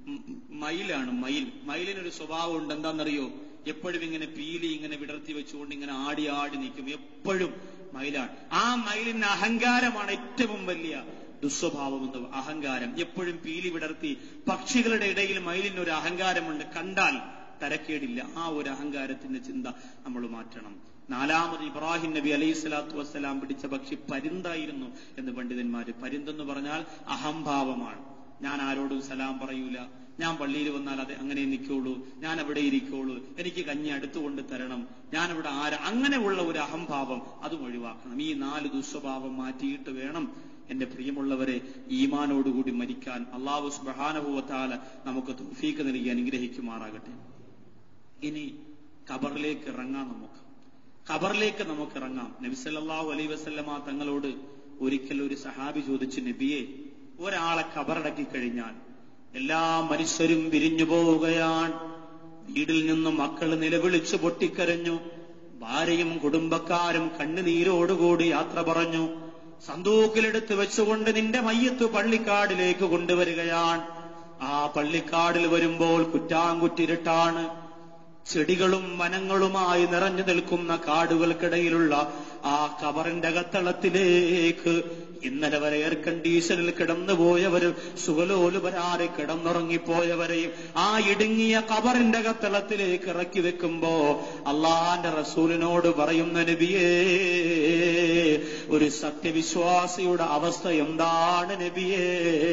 S1: ഉം, മയിലാണ് മയിൽ മയിലിനൊരു സ്വഭാവം ഉണ്ട് എന്താണെന്നറിയോ എപ്പോഴും ഇങ്ങനെ പീലി ഇങ്ങനെ വിടർത്തി വെച്ചുകൊണ്ട് ഇങ്ങനെ ആടി ആടി നിൽക്കും എപ്പോഴും മയിലാണ് ആ മയിലിന് അഹങ്കാരമാണ് ഏറ്റവും വലിയ ദുസ്വഭാവം എന്ന് അഹങ്കാരം എപ്പോഴും പീലി വിടർത്തി പക്ഷികളുടെ ഇടയിൽ മയിലിന് ഒരു അഹങ്കാരമുണ്ട് കണ്ടാൽ തരക്കേടില്ല ആ ഒരു അഹങ്കാരത്തിന്റെ ചിന്ത നമ്മൾ മാറ്റണം നാലാമത് ഇബ്രാഹിം നബി അലൈഹി സ്വലാത്തു വസ്സലാം പിടിച്ച പക്ഷി പരുന്തായിരുന്നു എന്ന് പണ്ഡിതന്മാര് പരുന്തെന്ന് പറഞ്ഞാൽ അഹംഭാവമാണ് ഞാൻ ആരോടും സലാം പറയൂല ഞാൻ പള്ളിയിൽ വന്നാൽ അത് അങ്ങനെ നിൽക്കുള്ളൂ ഞാൻ അവിടെ ഇരിക്കുള്ളൂ എനിക്ക് കഞ്ഞി അടുത്തുകൊണ്ട് തരണം ഞാൻ അവിടെ ആര അങ്ങനെയുള്ള ഒരു അഹംഭാവം അതും ഒഴിവാക്കണം ഈ നാല് ദുസ്വഭാവം മാറ്റിയിട്ട് വേണം എന്റെ പ്രിയമുള്ളവരെ ഈമാനോടുകൂടി മരിക്കാൻ അള്ളാഹു സുബാനുഭവത്താല നമുക്ക് തൗഫീക്ക് നൽകി അനുഗ്രഹിക്കുമാറാകട്ടെ ഇനി ഖബറിലേക്ക് ഇറങ്ങാം നമുക്ക് ഖബറിലേക്ക് നമുക്ക് ഇറങ്ങാം നബിസല്ലാഹു അലൈ വസല്ലമ തങ്ങളോട് ഒരിക്കൽ ഒരു സഹാബി ചോദിച്ചു നബിയെ ഒരാളെ ഖബറടക്കി കഴിഞ്ഞാൽ എല്ലാ മനുഷ്യരും വിരിഞ്ഞു പോവുകയാണ് വീടിൽ നിന്നും മക്കൾ നിലവിളിച്ചു പൊട്ടിക്കരഞ്ഞു ഭാര്യയും കുടുംബക്കാരും കണ്ണുനീരോടുകൂടി യാത്ര പറഞ്ഞു സന്തൂക്കിലെടുത്ത് വെച്ചുകൊണ്ട് നിന്റെ മയ്യത്ത് പള്ളിക്കാടിലേക്ക് കൊണ്ടുവരികയാണ് ആ പള്ളിക്കാടിൽ വരുമ്പോൾ കുറ്റാങ്കുറ്റിരുട്ടാണ് ചെടികളും വനങ്ങളുമായി നിറഞ്ഞു നിൽക്കുന്ന കാടുകൾക്കിടയിലുള്ള ആ കവറിന്റെ അകത്തളത്തിലേക്ക് ഇന്നലെ വരെ എയർ കണ്ടീഷനിൽ കിടന്നുപോയവരും സുഖലോലുപരാറെ കിടന്നുറങ്ങിപ്പോയവരെയും ആ ഇടുങ്ങിയ കബറിന്റെ അകത്തളത്തിലേക്ക് ഇറക്കി വെക്കുമ്പോ അള്ളാന്റെ റസൂലിനോട് പറയുന്ന നബിയേ ഒരു സത്യവിശ്വാസിയുടെ അവസ്ഥ എന്താണ് നബിയേ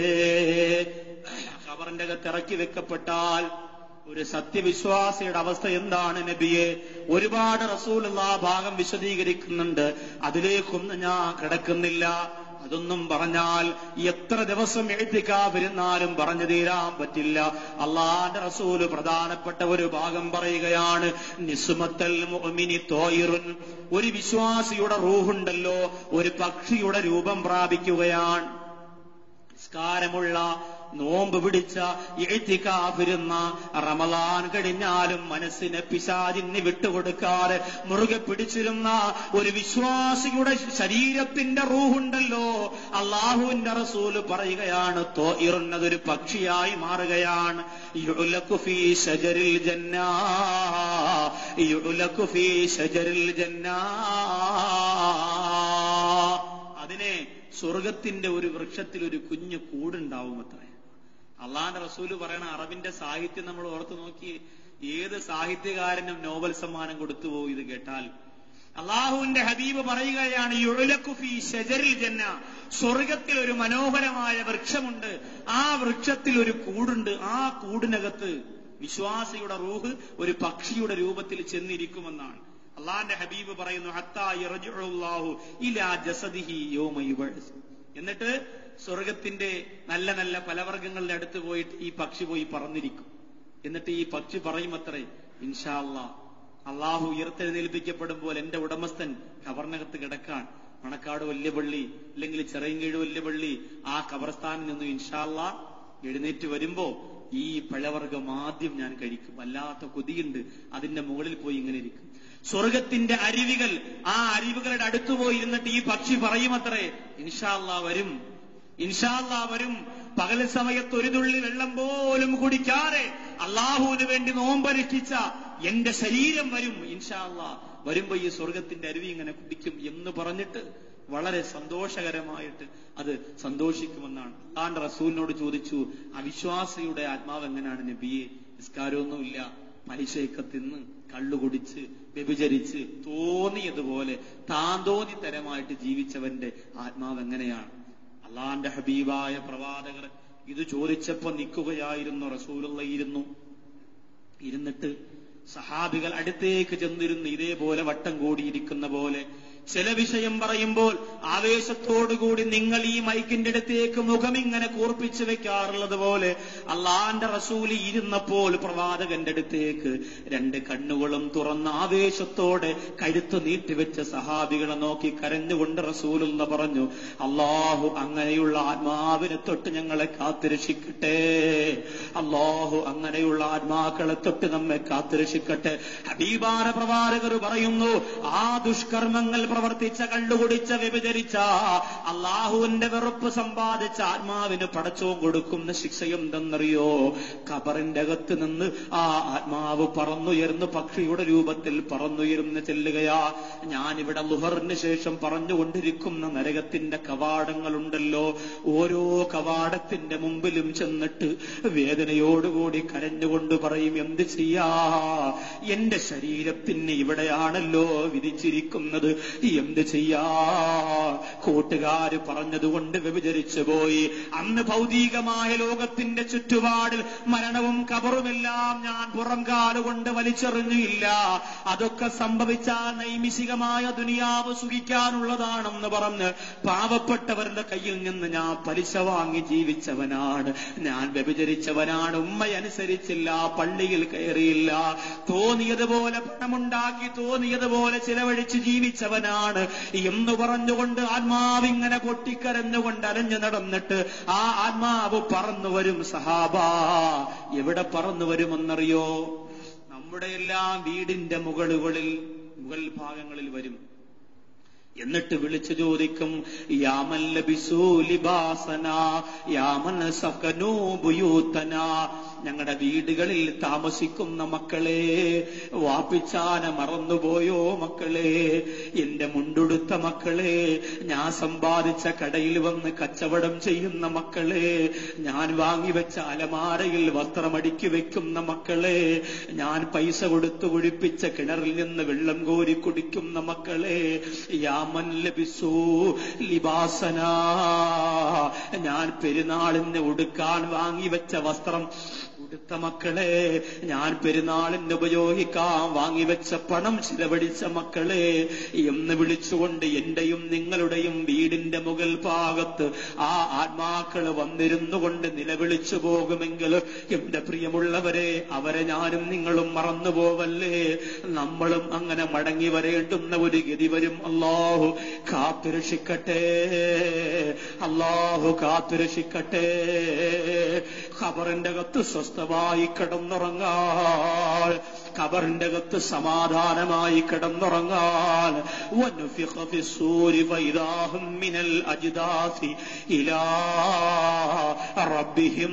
S1: കബറിന്റെ അകത്ത് ഇറക്കി വെക്കപ്പെട്ടാൽ ഒരു സത്യവിശ്വാസിയുടെ അവസ്ഥ എന്താണ് നബിയെ ഒരുപാട് റസൂൽ ആ ഭാഗം വിശദീകരിക്കുന്നുണ്ട് അതിലേക്കൊന്നും ഞാൻ കിടക്കുന്നില്ല അതൊന്നും പറഞ്ഞാൽ എത്ര ദിവസം എഴുത്തിക്കാതിരുന്നാലും പറഞ്ഞു തീരാൻ പറ്റില്ല അള്ളാന്റെ റസൂല് പ്രധാനപ്പെട്ട ഒരു ഭാഗം പറയുകയാണ് നിസുമത്തൽ മുഅ്മിനി തോയിറുൻ ഒരു വിശ്വാസിയുടെ റൂഹുണ്ടല്ലോ ഒരു പക്ഷിയുടെ രൂപം പ്രാപിക്കുകയാണ് നിസ്കാരമുള്ള നോമ്പ് പിടിച്ച എഴുത്തിക്കാതിരുന്ന റമലാൻ കഴിഞ്ഞാലും മനസ്സിനെ പിശാചിന് വിട്ടുകൊടുക്കാതെ മുറുകെ പിടിച്ചിരുന്ന ഒരു വിശ്വാസിയുടെ ശരീരത്തിന്റെ റൂഹുണ്ടല്ലോ അള്ളാഹുവിന്റെ റസൂല് പറയുകയാണ് തോ ഇറുന്നതൊരു പക്ഷിയായി മാറുകയാണ് യുലക്കു ഫീ ഷജരിൽ ജന്ന യുലക്കു ഫീ ഷജരിൽ ജന്ന അതിനെ സ്വർഗത്തിന്റെ ഒരു വൃക്ഷത്തിൽ ഒരു കുഞ്ഞു കൂടുണ്ടാവും അത്രേ അള്ളാന്റെ റസൂല് പറയണ അറബിന്റെ സാഹിത്യം നമ്മൾ ഓർത്തു നോക്കി ഏത് സാഹിത്യകാരനും നോബൽ സമ്മാനം കൊടുത്തുപോയി ഇത് കേട്ടാൽ അള്ളാഹുവിന്റെ ഹബീബ് പറയുകയാണ് യുഴലക്കു ഫീ ഷജരിൽ ജന്ന സ്വർഗത്തിൽ ഒരു മനോഹരമായ വൃക്ഷമുണ്ട് ആ വൃക്ഷത്തിൽ ഒരു കൂടുണ്ട് ആ കൂടിനകത്ത് വിശ്വാസിയുടെ റൂഹ് ഒരു പക്ഷിയുടെ രൂപത്തിൽ ചെന്നിരിക്കുമെന്നാണ് അള്ളാന്റെ ഹബീബ് പറയുന്നു ഹത്താ യർജിഉല്ലാഹു ഇലാ ജസദിഹി യൗമ യുബഅസ് എന്നിട്ട് സ്വർഗത്തിന്റെ നല്ല നല്ല പലവർഗങ്ങളുടെ അടുത്ത് പോയിട്ട് ഈ പക്ഷി പോയി പറന്നിരിക്കും എന്നിട്ട് ഈ പക്ഷി പറയും അത്രേ ഇൻഷാ അല്ലാ അള്ളാഹു ഉയർത്തെഴുന്നേൽപ്പിക്കപ്പെടുമ്പോൾ എന്റെ ഉടമസ്ഥൻ കവർണകത്ത് കിടക്കാൻ മണക്കാട് വലിയ പള്ളി അല്ലെങ്കിൽ ചെറിയങ്കീഴ് വലിയ പള്ളി ആ കബർസ്ഥാനിൽ നിന്നും ഇൻഷാല്ല എഴുന്നേറ്റ് വരുമ്പോ ഈ പഴവർഗം ആദ്യം ഞാൻ കഴിക്കും വല്ലാത്ത കൊതിയുണ്ട് അതിന്റെ മുകളിൽ പോയി ഇങ്ങനെ ഇരിക്കും സ്വർഗത്തിന്റെ അരുവികൾ ആ അരുവികളുടെ അടുത്ത് പോയി ഇരുന്നിട്ട് ഈ പക്ഷി പറയുമത്രേ ഇൻഷാല്ല വരും ഇൻഷാല്ല വരും പകൽ സമയത്ത് ഒരു തുള്ളി വെള്ളം പോലും കുടിക്കാതെ അള്ളാഹുവിന് വേണ്ടി നോമ്പനുഷ്ഠിച്ച എന്റെ ശരീരം വരും ഇൻഷാല്ല വരുമ്പോ ഈ സ്വർഗത്തിന്റെ അരുവി ഇങ്ങനെ കുടിക്കും എന്ന് പറഞ്ഞിട്ട് വളരെ സന്തോഷകരമായിട്ട് അത് സന്തോഷിക്കുമെന്നാണ് താന്റെ റസൂലിനോട് ചോദിച്ചു അവിശ്വാസിയുടെ ആത്മാവ് എങ്ങനെയാണ് നബിയെ നിസ്കാരമൊന്നുമില്ല പലിശയൊക്കെ തിന്ന് കള്ളുകുടിച്ച് വ്യഭിചരിച്ച് തോന്നിയതുപോലെ താന്തോന്നി തരമായിട്ട് ജീവിച്ചവന്റെ ആത്മാവ് എങ്ങനെയാണ് അള്ളാന്റെ ഹബീബായ പ്രവാചകർ ഇത് ചോദിച്ചപ്പോ നിൽക്കുകയായിരുന്നു റസൂലുള്ളയിരുന്നു ഇരുന്നിട്ട് സഹാബികൾ അടുത്തേക്ക് ചെന്നിരുന്ന് ഇതേപോലെ വട്ടം കൂടിയിരിക്കുന്ന പോലെ ചില വിഷയം പറയുമ്പോൾ ആവേശത്തോടുകൂടി നിങ്ങൾ ഈ മൈക്കിന്റെ അടുത്തേക്ക് മുഖം ഇങ്ങനെ കൂർപ്പിച്ചു വെക്കാറുള്ളത് പോലെ അള്ളാന്റെ റസൂലി ഇരുന്നപ്പോൾ പ്രവാചകന്റെ അടുത്തേക്ക് രണ്ട് കണ്ണുകളും തുറന്ന ആവേശത്തോടെ കഴുത്ത് നീട്ടിവെച്ച സഹാബികളെ നോക്കി കരഞ്ഞുകൊണ്ട് റസൂലുള്ള പറഞ്ഞു അള്ളാഹു അങ്ങനെയുള്ള ആത്മാവിനെ തൊട്ട് ഞങ്ങളെ കാത്തുരക്ഷിക്കട്ടെ അള്ളാഹു അങ്ങനെയുള്ള ആത്മാക്കളെ തൊട്ട് നമ്മെ കാത്തുരക്ഷിക്കട്ടെ ഹബീബാന പ്രവാചകർ പറയുന്നു ആ ദുഷ്കർമ്മങ്ങൾ പ്രവർത്തിച്ച കള്ളുകുടിച്ച വ്യഭിചരിച്ച അള്ളാഹുവിന്റെ വെറുപ്പ് സമ്പാദിച്ച ആത്മാവിന് പടച്ചവും കൊടുക്കുന്ന ശിക്ഷ എന്തെന്നറിയോ ഖബറിന്റെ അകത്ത് നിന്ന് ആ ആത്മാവ് പറന്നുയർന്ന് പക്ഷിയുടെ രൂപത്തിൽ പറന്നുയർന്ന് ചെല്ലുകയാ ഞാനിവിടെ ലുഹറിന് ശേഷം പറഞ്ഞുകൊണ്ടിരിക്കുന്ന നരകത്തിന്റെ കവാടങ്ങളുണ്ടല്ലോ ഓരോ കവാടത്തിന്റെ മുമ്പിലും ചെന്നിട്ട് വേദനയോടുകൂടി കരഞ്ഞുകൊണ്ട് പറയും എന്ത് ചെയ്യാ എന്റെ ശരീരത്തിന് ഇവിടെയാണല്ലോ വിധിച്ചിരിക്കുന്നത് എന്ത് ചെയ്യാ കൂട്ടുകാര് പറഞ്ഞതുകൊണ്ട് വ്യഭിചരിച്ചു പോയി അന്ന് ഭൗതികമായ ലോകത്തിന്റെ ചുറ്റുപാടിൽ മരണവും കബറുമെല്ലാം ഞാൻ പുറം കാലുകൊണ്ട് വലിച്ചെറിഞ്ഞില്ല അതൊക്കെ സംഭവിച്ചാൽ നൈമിഷികമായ ദുനിയാവ് സുഖിക്കാനുള്ളതാണെന്ന് പറഞ്ഞ് പാവപ്പെട്ടവരുടെ കയ്യിൽ നിന്ന് ഞാൻ പലിശ വാങ്ങി ജീവിച്ചവനാണ് ഞാൻ വ്യഭിചരിച്ചവനാണ് ഉമ്മയനുസരിച്ചില്ല പള്ളിയിൽ കയറിയില്ല തോന്നിയതുപോലെ പണമുണ്ടാക്കി തോന്നിയതുപോലെ ചിലവഴിച്ച് ജീവിച്ചവനാണ് എന്ന് പറഞ്ഞുകൊണ്ട് ആത്മാവിങ്ങനെ പൊട്ടിക്കരഞ്ഞുകൊണ്ട് അലഞ്ഞു നടന്നിട്ട് ആ ആത്മാവ് പറന്നു വരും സഹാബ എവിടെ പറന്നു വരുമെന്നറിയോ നമ്മുടെ എല്ലാം വീടിന്റെ മുകളുകളിൽ മുകൾ ഭാഗങ്ങളിൽ വരും എന്നിട്ട് വിളിച്ചു ചോദിക്കും യാമൻ ലബിസൂ ലിബാസന യാമൻ സകനൂ ബുയൂത്തന ഞങ്ങളുടെ വീടുകളിൽ താമസിക്കുന്ന മക്കളെ വാപ്പിച്ചാന മറന്നുപോയോ മക്കളെ എന്റെ മുണ്ടുടുത്ത മക്കളെ ഞാൻ സമ്പാദിച്ച കടയിൽ വന്ന് കച്ചവടം ചെയ്യുന്ന മക്കളെ ഞാൻ വാങ്ങിവെച്ച അലമാരയിൽ വസ്ത്രമടിക്കി വെക്കുന്ന മക്കളെ ഞാൻ പൈസ കൊടുത്തു കുഴിപ്പിച്ച കിണറിൽ നിന്ന് വെള്ളം കോരി കുടിക്കുന്ന മക്കളെ യാമൻ ലഭിസൂ ലിബാസന ഞാൻ പെരുന്നാളിന് ഉടുക്കാൻ വാങ്ങിവെച്ച വസ്ത്രം ഉടുത്ത മക്കളെ ഞാൻ പെരുന്നാളിന് ഉപയോഗിക്കാൻ വാങ്ങിവെച്ച പണം ചിലവഴിച്ച മക്കളെ എന്ന് വിളിച്ചുകൊണ്ട് എന്റെയും നിങ്ങളുടെയും വീടിന്റെ മുകൾ ഭാഗത്ത് ആ ആത്മാക്കള് വന്നിരുന്നു കൊണ്ട് നിലവിളിച്ചു പോകുമെങ്കിൽ എന്റെ പ്രിയമുള്ളവരെ അവരെ ഞാനും നിങ്ങളും മറന്നു പോവല്ലേ നമ്മളും അങ്ങനെ മടങ്ങി വരേണ്ടുന്ന ഒരു ഗതി വരും അള്ളാഹു കാത്തുരക്ഷിക്കട്ടെ അള്ളാഹു കാത്തുരക്ഷിക്കട്ടെ ഖബറിന്റെ അകത്ത് സ്വസ്ഥമായി കിടന്നുറങ്ങാൻ ഖബറിന്റെ അകത്ത് സമാധാനമായി കിടന്നുറങ്ങാൻ വനുഫിഖ ഫിസ്സൂരി ഫൈദാഹും മിനൽ അജ്ദാസി ഇലാ റബ്ബിഹിം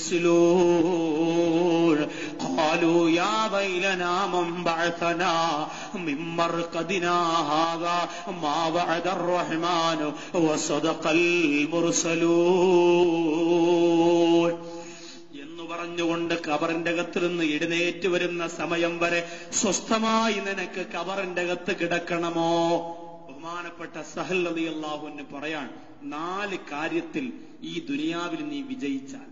S1: യൻസിലൂൻ ഖാലൂ യാ വൈലനാ മൻ ബഅസനാ മിൻ മർഖദിനാ ഹാദാ മാ വഅദ الرحمن وصدق المرسلون എന്ന് പറഞ്ഞുകൊണ്ട് കബറിന്റെ അകത്ത് നിന്ന് എഴുന്നേറ്റ് വരുന്ന സമയം വരെ സ്വസ്ഥമായി നിനക്ക് കബറിന്റെ അകത്ത് കിടക്കണമോ ബഹുമാനപ്പെട്ട സഹൽ അലി അള്ളാഹുവിന് പറയാൻ നാല് കാര്യത്തിൽ ഈ ദുനിയാവിൽ നീ വിജയിച്ചാൽ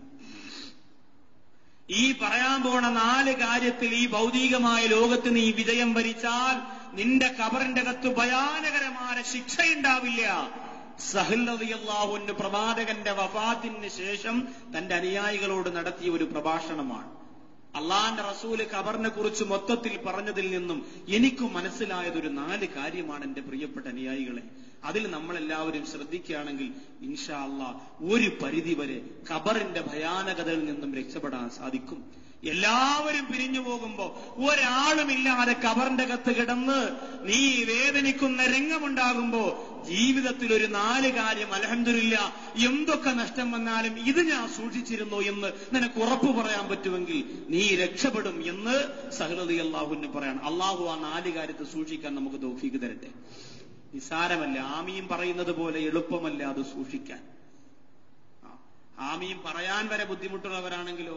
S1: ഈ പറയാൻ പോണ നാല് കാര്യത്തിൽ ഈ ഭൗതികമായ ലോകത്ത് നീ വിജയം വരിച്ചാൽ നിന്റെ കബറിന്റെ അകത്ത് ഭയാനകരമായ ശിക്ഷയുണ്ടാവില്ല സഹല്ലറിയല്ലാഹുവിന്റെ പ്രവാചകന്റെ വഫാത്തിന് ശേഷം തന്റെ അനുയായികളോട് നടത്തിയ ഒരു പ്രഭാഷണമാണ് അള്ളാന്റെ റസൂല് ഖബറിനെ കുറിച്ച് മൊത്തത്തിൽ പറഞ്ഞതിൽ നിന്നും എനിക്ക് മനസ്സിലായത് ഒരു നാല് കാര്യമാണ് എന്റെ പ്രിയപ്പെട്ട അനുയായികളെ അതിൽ നമ്മളെല്ലാവരും ശ്രദ്ധിക്കുകയാണെങ്കിൽ ഇൻഷാ അള്ളാ ഒരു പരിധിവരെ ഖബറിന്റെ ഭയാനകതയിൽ നിന്നും രക്ഷപ്പെടാൻ സാധിക്കും എല്ലാവരും പിരിഞ്ഞു പോകുമ്പോ ഒരാളുമില്ലാതെ കബറിന്റെ അകത്ത് കിടന്ന് നീ വേദനിക്കുന്ന രംഗമുണ്ടാകുമ്പോ ജീവിതത്തിൽ ഒരു നാല് കാര്യം അലഹമില്ല എന്തൊക്കെ നഷ്ടം വന്നാലും ഇത് ഞാൻ സൂക്ഷിച്ചിരുന്നു എന്ന് നിനക്ക് ഉറപ്പ് പറയാൻ പറ്റുമെങ്കിൽ നീ രക്ഷപ്പെടും എന്ന് സഹലതി അള്ളാഹുവിന് പറയണം അള്ളാഹു ആ നാല് കാര്യത്തെ സൂക്ഷിക്കാൻ നമുക്ക് തോഫീക്ക് തരട്ടെ നിസാരമല്ല ആമിയും പറയുന്നത് പോലെ എളുപ്പമല്ല അത് സൂക്ഷിക്കാൻ ആമിയും പറയാൻ വരെ ബുദ്ധിമുട്ടുള്ളവരാണെങ്കിലോ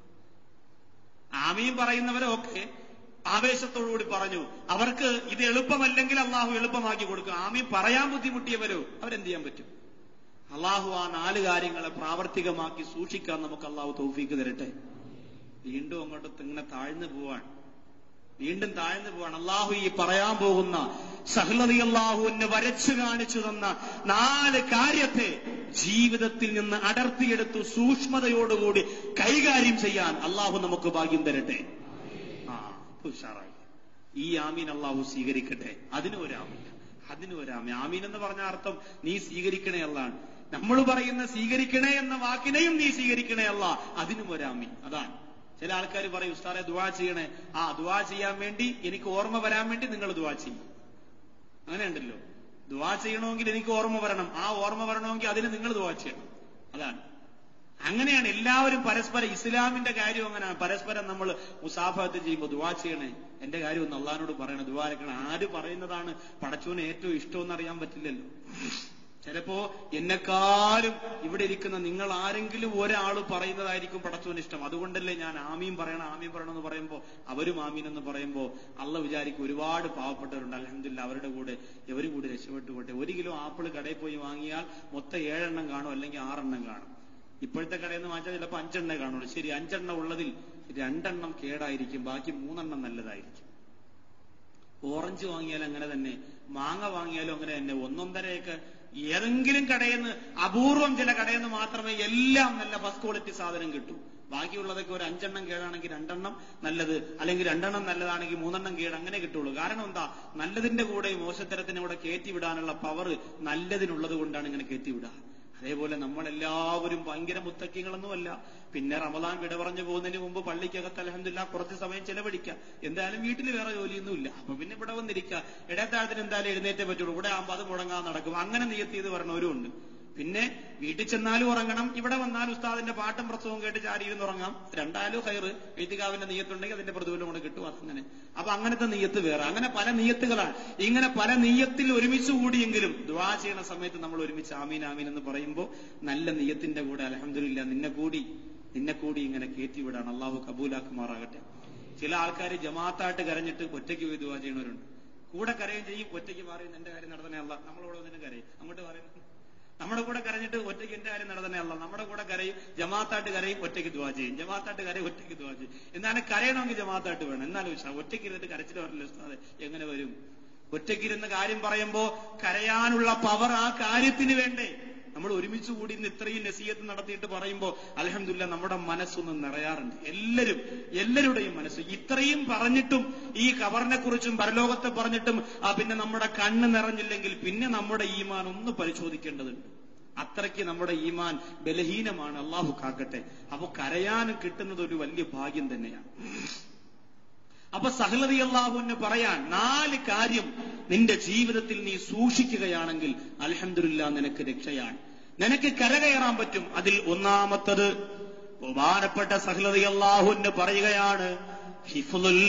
S1: ആമീൻ പറയുന്നവരൊക്കെ ആവേശത്തോടുകൂടി പറഞ്ഞു അവർക്ക് ഇത് എളുപ്പമല്ലെങ്കിൽ അള്ളാഹു എളുപ്പമാക്കി കൊടുക്കും ആമീൻ പറയാൻ ബുദ്ധിമുട്ടിയവരോ അവരെന്ത് ചെയ്യാൻ പറ്റും അള്ളാഹു ആ നാല് കാര്യങ്ങളെ പ്രാവർത്തികമാക്കി സൂക്ഷിക്കാൻ നമുക്ക് അള്ളാഹു തൗഫീക്ക് തരട്ടെ വീണ്ടും അങ്ങോട്ട് ഇങ്ങനെ താഴ്ന്നു പോവാൻ വീണ്ടും താഴ്ന്നു പോവാൻ അള്ളാഹു ഈ പറയാൻ പോകുന്ന സഹ്ലതി അള്ളാഹുവിന് വരച്ചു കാണിച്ചു തന്ന നാല് കാര്യത്തെ ജീവിതത്തിൽ നിന്ന് അടർത്തിയെടുത്തു സൂക്ഷ്മതയോടുകൂടി കൈകാര്യം ചെയ്യാൻ അള്ളാഹു നമുക്ക് ഭാഗ്യം തരട്ടെ ആ ഉഷാറായി ഈ ആമീൻ അള്ളാഹു സ്വീകരിക്കട്ടെ അതിനും ഒരു ആമീൻ അതിനും ഒരു ആമീൻ ആമീൻ എന്ന് പറഞ്ഞ അർത്ഥം നീ സ്വീകരിക്കണേ അല്ലാണ് നമ്മൾ പറയുന്ന സ്വീകരിക്കണേ എന്ന വാക്കിനെയും നീ സ്വീകരിക്കണേ അല്ല അതിനും ഒരു ആമീൻ അതാണ് ചില ആൾക്കാർ പറയും ഉസ്താറെ ദുവാ ചെയ്യണേ ആ ദുവാ ചെയ്യാൻ വേണ്ടി എനിക്ക് ഓർമ്മ വരാൻ വേണ്ടി നിങ്ങൾ ദുവാ ചെയ്യും അങ്ങനെ ഉണ്ടല്ലോ ദുവാ ചെയ്യണമെങ്കിൽ എനിക്ക് ഓർമ്മ വരണം ആ ഓർമ്മ വരണമെങ്കിൽ അതിന് നിങ്ങൾ ദുവാ ചെയ്യണം അതാണ് അങ്ങനെയാണ് എല്ലാവരും പരസ്പരം ഇസ്ലാമിന്റെ കാര്യം അങ്ങനെയാണ് പരസ്പരം നമ്മൾ മുസാഫത്ത് ചെയ്യുമ്പോൾ ദുവാ ചെയ്യണേ എന്റെ കാര്യം ഒന്ന് അള്ളഹാനോട് പറയണം ദുവാരക്കണം ആര് പറയുന്നതാണ് പടച്ചോന് ഏറ്റവും ഇഷ്ടമെന്ന് അറിയാൻ പറ്റില്ലല്ലോ ചിലപ്പോ എന്നെക്കാളും ഇവിടെ ഇരിക്കുന്ന നിങ്ങൾ ആരെങ്കിലും ഒരാൾ പറയുന്നതായിരിക്കും പടച്ചോന് ഇഷ്ടം അതുകൊണ്ടല്ലേ ഞാൻ ആമീൻ പറയണം ആമീൻ പറയണം എന്ന് പറയുമ്പോൾ അവരും ആമീൻ എന്ന് പറയുമ്പോൾ അള്ള വിചാരിക്കും ഒരുപാട് പാവപ്പെട്ടവരുണ്ട് അലഹമില്ല അവരുടെ കൂടെ ഇവരും കൂടി രക്ഷപ്പെട്ടു പോട്ടെ ഒരു കിലോ ആപ്പിൾ കടയിൽ പോയി വാങ്ങിയാൽ മൊത്തം ഏഴെണ്ണം കാണും അല്ലെങ്കിൽ ആറെണ്ണം കാണും ഇപ്പോഴത്തെ കടയിൽ നിന്ന് വാങ്ങിച്ചാൽ ചിലപ്പോൾ അഞ്ചെണ്ണേ കാണുള്ളൂ ശരി അഞ്ചെണ്ണം ഉള്ളതിൽ രണ്ടെണ്ണം കേടായിരിക്കും ബാക്കി മൂന്നെണ്ണം നല്ലതായിരിക്കും ഓറഞ്ച് വാങ്ങിയാൽ അങ്ങനെ തന്നെ മാങ്ങ വാങ്ങിയാലും അങ്ങനെ തന്നെ ഒന്നൊന്നരയൊക്കെ ഏതെങ്കിലും കടയിൽ നിന്ന് അപൂർവം ചില കടയിൽ നിന്ന് മാത്രമേ എല്ലാം നല്ല ഫസ്റ്റ് ക്വാളിറ്റി സാധനം കിട്ടൂ ബാക്കിയുള്ളതൊക്കെ ഒരു അഞ്ചെണ്ണം കേടാണെങ്കിൽ രണ്ടെണ്ണം നല്ലത് അല്ലെങ്കിൽ രണ്ടെണ്ണം നല്ലതാണെങ്കിൽ മൂന്നെണ്ണം കേട് അങ്ങനെ കിട്ടുള്ളൂ കാരണം എന്താ നല്ലതിന്റെ കൂടെ മോശത്തരത്തിനെ കൂടെ കയറ്റിവിടാനുള്ള പവർ നല്ലതിനുള്ളത് കൊണ്ടാണ് ഇങ്ങനെ കയറ്റിവിടുക അതേപോലെ നമ്മളെല്ലാവരും ഭയങ്കര മുത്തക്കിങ്ങളൊന്നുമല്ല പിന്നെ റമദാൻ വിട പറഞ്ഞു പോകുന്നതിന് മുമ്പ് പള്ളിക്കകത്ത് അലഹമില്ല കുറച്ച് സമയം ചെലവഴിക്കാം എന്തായാലും വീട്ടിൽ വേറെ ജോലിയൊന്നുമില്ല അപ്പൊ പിന്നെ ഇവിടെ വന്നിരിക്കുക ഇടത്താഴത്തിന് എന്തായാലും എഴുന്നേറ്റേ പറ്റുള്ളൂ ഇവിടെ ആകുമ്പോൾ അത് മുടങ്ങാൻ നടക്കും അങ്ങനെ നിയത്ത് ചെയ്ത് പറഞ്ഞവരും ഉണ്ട് പിന്നെ വീട്ടിൽ ചെന്നാലും ഉറങ്ങണം ഇവിടെ വന്നാൽ ഉസ്താദിന്റെ പാട്ടും പ്രസവവും കേട്ട് ചാരിയിരുന്ന് ഉറങ്ങാം രണ്ടാലും ഹൈറ് എഴുത്തുകാവിന്റെ നീയത്തുണ്ടെങ്കിൽ അതിന്റെ പ്രതിഫലം കൂടെ കിട്ടും അതങ്ങനെ അപ്പൊ അങ്ങനത്തെ നീയത്ത് വേറെ അങ്ങനെ പല നീയത്തുകളാണ് ഇങ്ങനെ പല നീയത്തിൽ ഒരുമിച്ച് കൂടിയെങ്കിലും ദ്വാ ചെയ്യണ സമയത്ത് നമ്മൾ ഒരുമിച്ച് ആമീൻ ആമീൻ എന്ന് പറയുമ്പോൾ നല്ല നീയത്തിന്റെ കൂടെ അലഹമില്ല നിന്നെ കൂടി നിന്നെ കൂടി ഇങ്ങനെ കയറ്റിവിടാണ് അള്ളാഹു കബൂലാക്കുമാറാകട്ടെ ചില ആൾക്കാർ ജമാഅത്തായിട്ട് കരഞ്ഞിട്ട് ഒറ്റയ്ക്ക് പോയി ദുവാ ചെയ്യണവരുണ്ട് കൂടെ കരയും ചെയ്യും ഒറ്റയ്ക്ക് മാറി എന്റെ കാര്യം നടന്നേ അല്ല നമ്മളോട് വന്നിട്ട് കരയും അങ്ങോട്ട് പറയുന്നു നമ്മുടെ കൂടെ കരഞ്ഞിട്ട് ഒറ്റയ്ക്ക് എന്റെ കാര്യം നടന്നേ അല്ല നമ്മുടെ കൂടെ കരയും ജമാഅത്തായിട്ട് കരയും ഒറ്റയ്ക്ക് ദുവാ ചെയ്യും ജമാഅത്തായിട്ട് കരയും ഒറ്റയ്ക്ക് ദുവാ ചെയ്യും എന്നാലും കരയണമെങ്കിൽ ജമാഅത്തായിട്ട് വേണം എന്നാലും ഉഷാ ഒറ്റയ്ക്ക് ഇരുന്നിട്ട് കരച്ചിട്ട് വരില്ല ഉസ്താദെ എങ്ങനെ വരും ഒറ്റയ്ക്കിരുന്ന് കാര്യം പറയുമ്പോ കരയാനുള്ള പവർ ആ കാര്യത്തിന് വേണ്ടേ നമ്മൾ ഒരുമിച്ച് കൂടി ഇന്ന് ഇത്രയും നസീയത്ത് നടത്തിയിട്ട് പറയുമ്പോൾ അലഹമില്ല നമ്മുടെ മനസ്സൊന്ന് നിറയാറുണ്ട് എല്ലാവരും എല്ലാവരുടെയും മനസ്സ് ഇത്രയും പറഞ്ഞിട്ടും ഈ കവറിനെ കുറിച്ചും പരലോകത്തെ പറഞ്ഞിട്ടും ആ പിന്നെ നമ്മുടെ കണ്ണ് നിറഞ്ഞില്ലെങ്കിൽ പിന്നെ നമ്മുടെ ഈമാൻ ഒന്ന് പരിശോധിക്കേണ്ടതുണ്ട് അത്രയ്ക്ക് നമ്മുടെ ഈമാൻ ബലഹീനമാണ് അള്ളാഹു കാക്കട്ടെ അപ്പൊ കരയാൻ കിട്ടുന്നത് ഒരു വലിയ ഭാഗ്യം തന്നെയാണ് അപ്പൊ സഹലതി അള്ളാഹുവിന് പറയാൻ നാല് കാര്യം നിന്റെ ജീവിതത്തിൽ നീ സൂക്ഷിക്കുകയാണെങ്കിൽ അലഹമില്ല നിനക്ക് രക്ഷയാണ് നിനക്ക് കരകയറാൻ പറ്റും അതിൽ ഒന്നാമത്തത് ബഹുമാനപ്പെട്ട സഹലതി അള്ളാഹുവിന് പറയുകയാണ് ഹിഫുൽ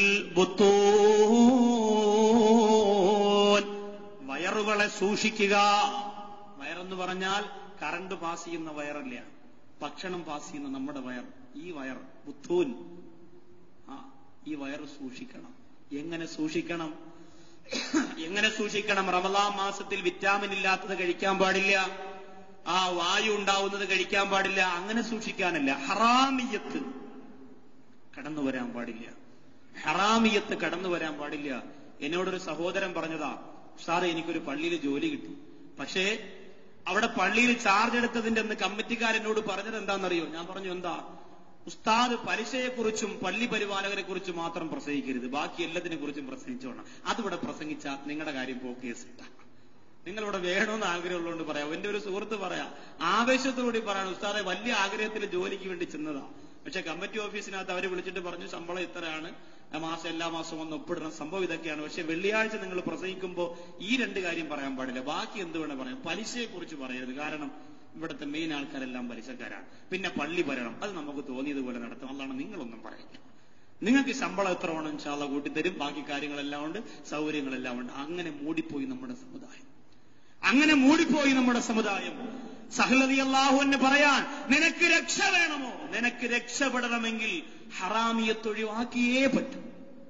S1: വയറുകളെ സൂക്ഷിക്കുക വയറെന്ന് പറഞ്ഞാൽ കറണ്ട് പാസ് ചെയ്യുന്ന വയറല്ല ഭക്ഷണം പാസ് ചെയ്യുന്ന നമ്മുടെ വയർ ഈ വയർ ബുദ്ധൂൻ ആ ഈ വയറ് സൂക്ഷിക്കണം എങ്ങനെ സൂക്ഷിക്കണം എങ്ങനെ സൂക്ഷിക്കണം റമലാം മാസത്തിൽ വിറ്റാമിൻ ഇല്ലാത്തത് കഴിക്കാൻ പാടില്ല ആ വായു ഉണ്ടാവുന്നത് കഴിക്കാൻ പാടില്ല അങ്ങനെ സൂക്ഷിക്കാനല്ല ഹറാമിയത്ത് കടന്നു വരാൻ പാടില്ല ഹറാമിയത്ത് കടന്നു വരാൻ പാടില്ല എന്നോടൊരു സഹോദരൻ പറഞ്ഞതാ സാറ് എനിക്കൊരു പള്ളിയിൽ ജോലി കിട്ടി പക്ഷേ അവിടെ പള്ളിയിൽ ചാർജ് എടുത്തതിന്റെ അന്ന് കമ്മിറ്റിക്കാരെന്നോട് പറഞ്ഞത് എന്താണെന്നറിയോ ഞാൻ പറഞ്ഞു എന്താ ഉസ്താദ് പലിശയെക്കുറിച്ചും പള്ളി പരിപാലകരെ കുറിച്ചും മാത്രം പ്രസംഗിക്കരുത് ബാക്കി എല്ലാത്തിനെ കുറിച്ചും പ്രസംഗിച്ചോണം അതിവിടെ പ്രസംഗിച്ച നിങ്ങളുടെ കാര്യം പോക്കേസിട്ട നിങ്ങളിവിടെ വേണമെന്ന് ആഗ്രഹമുള്ളതുകൊണ്ട് പറയാം എന്റെ ഒരു സുഹൃത്ത് പറയാം ആവേശത്തോടുകൂടി പറയാണ് ഉസ്താദെ വലിയ ആഗ്രഹത്തിൽ ജോലിക്ക് വേണ്ടി ചെന്നതാ പക്ഷെ കമ്മിറ്റി ഓഫീസിനകത്ത് അവര് വിളിച്ചിട്ട് പറഞ്ഞു ശമ്പളം ഇത്രയാണ് മാസം എല്ലാ മാസവും ഒന്ന് ഒപ്പിടണം സംഭവം ഇതൊക്കെയാണ് പക്ഷെ വെള്ളിയാഴ്ച നിങ്ങൾ പ്രസംഗിക്കുമ്പോൾ ഈ രണ്ട് കാര്യം പറയാൻ പാടില്ല ബാക്കി എന്ത് വേണം പറയാം പലിശയെ കുറിച്ച് പറയരുത് കാരണം ഇവിടുത്തെ മെയിൻ ആൾക്കാരെല്ലാം പലിശക്കാരാണ് പിന്നെ പള്ളി ഭരണം അത് നമുക്ക് തോന്നിയതുപോലെ നടത്തും അതാണ് നിങ്ങളൊന്നും പറയില്ല നിങ്ങൾക്ക് ശമ്പളം എത്ര വേണം ഇൻഷാല്ല കൂട്ടിത്തരും ബാക്കി കാര്യങ്ങളെല്ലാം ഉണ്ട് സൗകര്യങ്ങളെല്ലാം ഉണ്ട് അങ്ങനെ മൂടിപ്പോയി നമ്മുടെ സമുദായം അങ്ങനെ മൂടിപ്പോയി നമ്മുടെ സമുദായം സഹലതി അള്ളാഹുവിന് പറയാൻ നിനക്ക് രക്ഷ വേണമോ നിനക്ക് രക്ഷപ്പെടണമെങ്കിൽ ഹറാമിയത്ത് ഒഴിവാക്കിയേ പറ്റൂ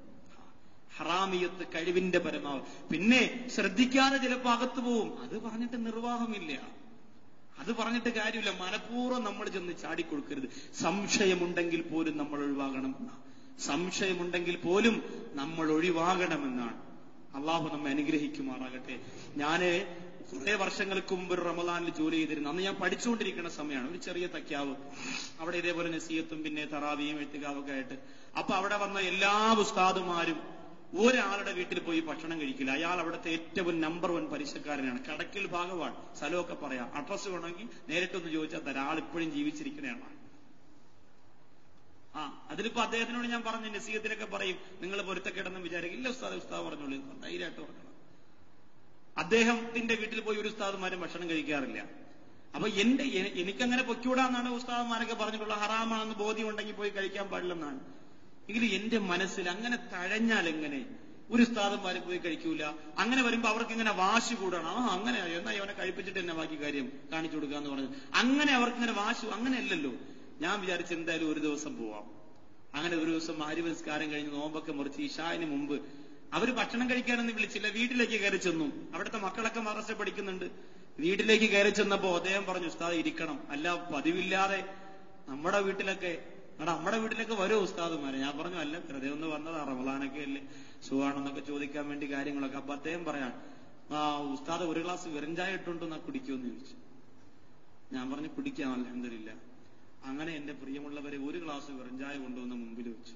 S1: ഹറാമിയത്ത് കഴിവിന്റെ പരമാവധി പിന്നെ ശ്രദ്ധിക്കാതെ ചിലപ്പോ അകത്തു പോവും അത് പറഞ്ഞിട്ട് നിർവാഹമില്ല അത് പറഞ്ഞിട്ട് കാര്യമില്ല മനഃപൂർവ്വം നമ്മൾ ചെന്ന് ചാടിക്കൊടുക്കരുത് സംശയമുണ്ടെങ്കിൽ പോലും നമ്മൾ ഒഴിവാകണമെന്നാണ് സംശയമുണ്ടെങ്കിൽ പോലും നമ്മൾ ഒഴിവാകണമെന്നാണ് അള്ളാഹു നമ്മെ അനുഗ്രഹിക്കുമാറാകട്ടെ ഞാന് കുറെ വർഷങ്ങൾക്ക് മുമ്പ് ഒരു റമദാനിൽ ജോലി ചെയ്തിരുന്നു അന്ന് ഞാൻ പഠിച്ചുകൊണ്ടിരിക്കുന്ന സമയമാണ് ഒരു ചെറിയ തക്യാവ് അവിടെ ഇതേപോലെ നസീയത്തും പിന്നെ തറാവിയും എഴുത്തുകാവൊക്കെ ആയിട്ട് അപ്പൊ അവിടെ വന്ന എല്ലാ ഉസ്താദുമാരും ഒരാളുടെ വീട്ടിൽ പോയി ഭക്ഷണം കഴിക്കില്ല അയാൾ അവിടുത്തെ ഏറ്റവും നമ്പർ വൺ പലിശക്കാരനാണ് കടക്കിൽ ഭാഗമാണ് സ്ഥലമൊക്കെ പറയാം അഡ്രസ് വേണമെങ്കിൽ നേരിട്ടൊന്ന് ചോദിച്ചാൽ തരാം ആൾ ഇപ്പോഴും ജീവിച്ചിരിക്കുന്നതാണ് ആ അതിലിപ്പോ അദ്ദേഹത്തിനോട് ഞാൻ പറഞ്ഞു നസീഹത്തിലൊക്കെ പറയും നിങ്ങൾ പൊരുത്തക്കേടെന്ന് വിചാരിക്കും ഇല്ല ഉസ്താദ് ഉസ്താദ് പറഞ്ഞോളൂ ധൈര്യമായിട്ട് പറഞ്ഞോളൂ അദ്ദേഹത്തിന്റെ വീട്ടിൽ പോയി ഒരു ഉസ്താദുമാരും ഭക്ഷണം കഴിക്കാറില്ല അപ്പൊ എന്റെ എ- എനിക്കങ്ങനെ പൊയ്ക്കൂടാന്നാണ് ഉസ്താദന്മാരൊക്കെ പറഞ്ഞിട്ടുള്ള ഹറാമാണെന്ന് ബോധ്യം ഉണ്ടെങ്കിൽ പോയി കഴിക്കാൻ പാടില്ലെന്നാണ് എങ്കിലും എന്റെ മനസ്സിൽ അങ്ങനെ തഴഞ്ഞാൽ എങ്ങനെ ഒരു ഉസ്താദന്മാരും പോയി കഴിക്കൂല അങ്ങനെ വരുമ്പോ അവർക്ക് ഇങ്ങനെ വാശി കൂടണം ആ അങ്ങനെ എന്നാ അവനെ കഴിപ്പിച്ചിട്ട് എന്നെ ബാക്കി കാര്യം കാണിച്ചു കൊടുക്കാന്ന് പറഞ്ഞു അങ്ങനെ അവർക്ക് ഇങ്ങനെ വാശി അങ്ങനെയല്ലല്ലോ ഞാൻ വിചാരിച്ചു എന്തായാലും ഒരു ദിവസം പോവാം അങ്ങനെ ഒരു ദിവസം ആര്യപരിസ്കാരം കഴിഞ്ഞ് നോമ്പൊക്കെ മുറിച്ച് ഇഷാന് മുമ്പ് അവര് ഭക്ഷണം കഴിക്കാനൊന്നും വിളിച്ചില്ല വീട്ടിലേക്ക് കയറി ചെന്നു അവിടുത്തെ മക്കളൊക്കെ മറസ്റ്റ് പഠിക്കുന്നുണ്ട് വീട്ടിലേക്ക് കയറി ചെന്നപ്പോ അദ്ദേഹം പറഞ്ഞു ഉസ്താദ് ഇരിക്കണം അല്ല പതിവില്ലാതെ നമ്മുടെ വീട്ടിലൊക്കെ എടാ നമ്മുടെ വീട്ടിലൊക്കെ വരും ഉസ്താദുമാരെ ഞാൻ പറഞ്ഞു അല്ല വെറുതെ ഒന്ന് വന്നതാ റമദാനൊക്കെ അല്ലേ സുഖാണെന്നൊക്കെ ചോദിക്കാൻ വേണ്ടി കാര്യങ്ങളൊക്കെ അപ്പൊ അദ്ദേഹം പറയാൻ ആ ഉസ്താദ് ഒരു ഗ്ലാസ് വെറുംചായ ഇട്ടുണ്ടോ എന്നാ കുടിക്കുമെന്ന് ചോദിച്ചു ഞാൻ പറഞ്ഞു കുടിക്കാം അലഹമില്ല അങ്ങനെ എന്റെ പ്രിയമുള്ളവരെ ഒരു ഗ്ലാസ് വെറുംചായ കൊണ്ടുവന്ന് മുമ്പിൽ വെച്ചു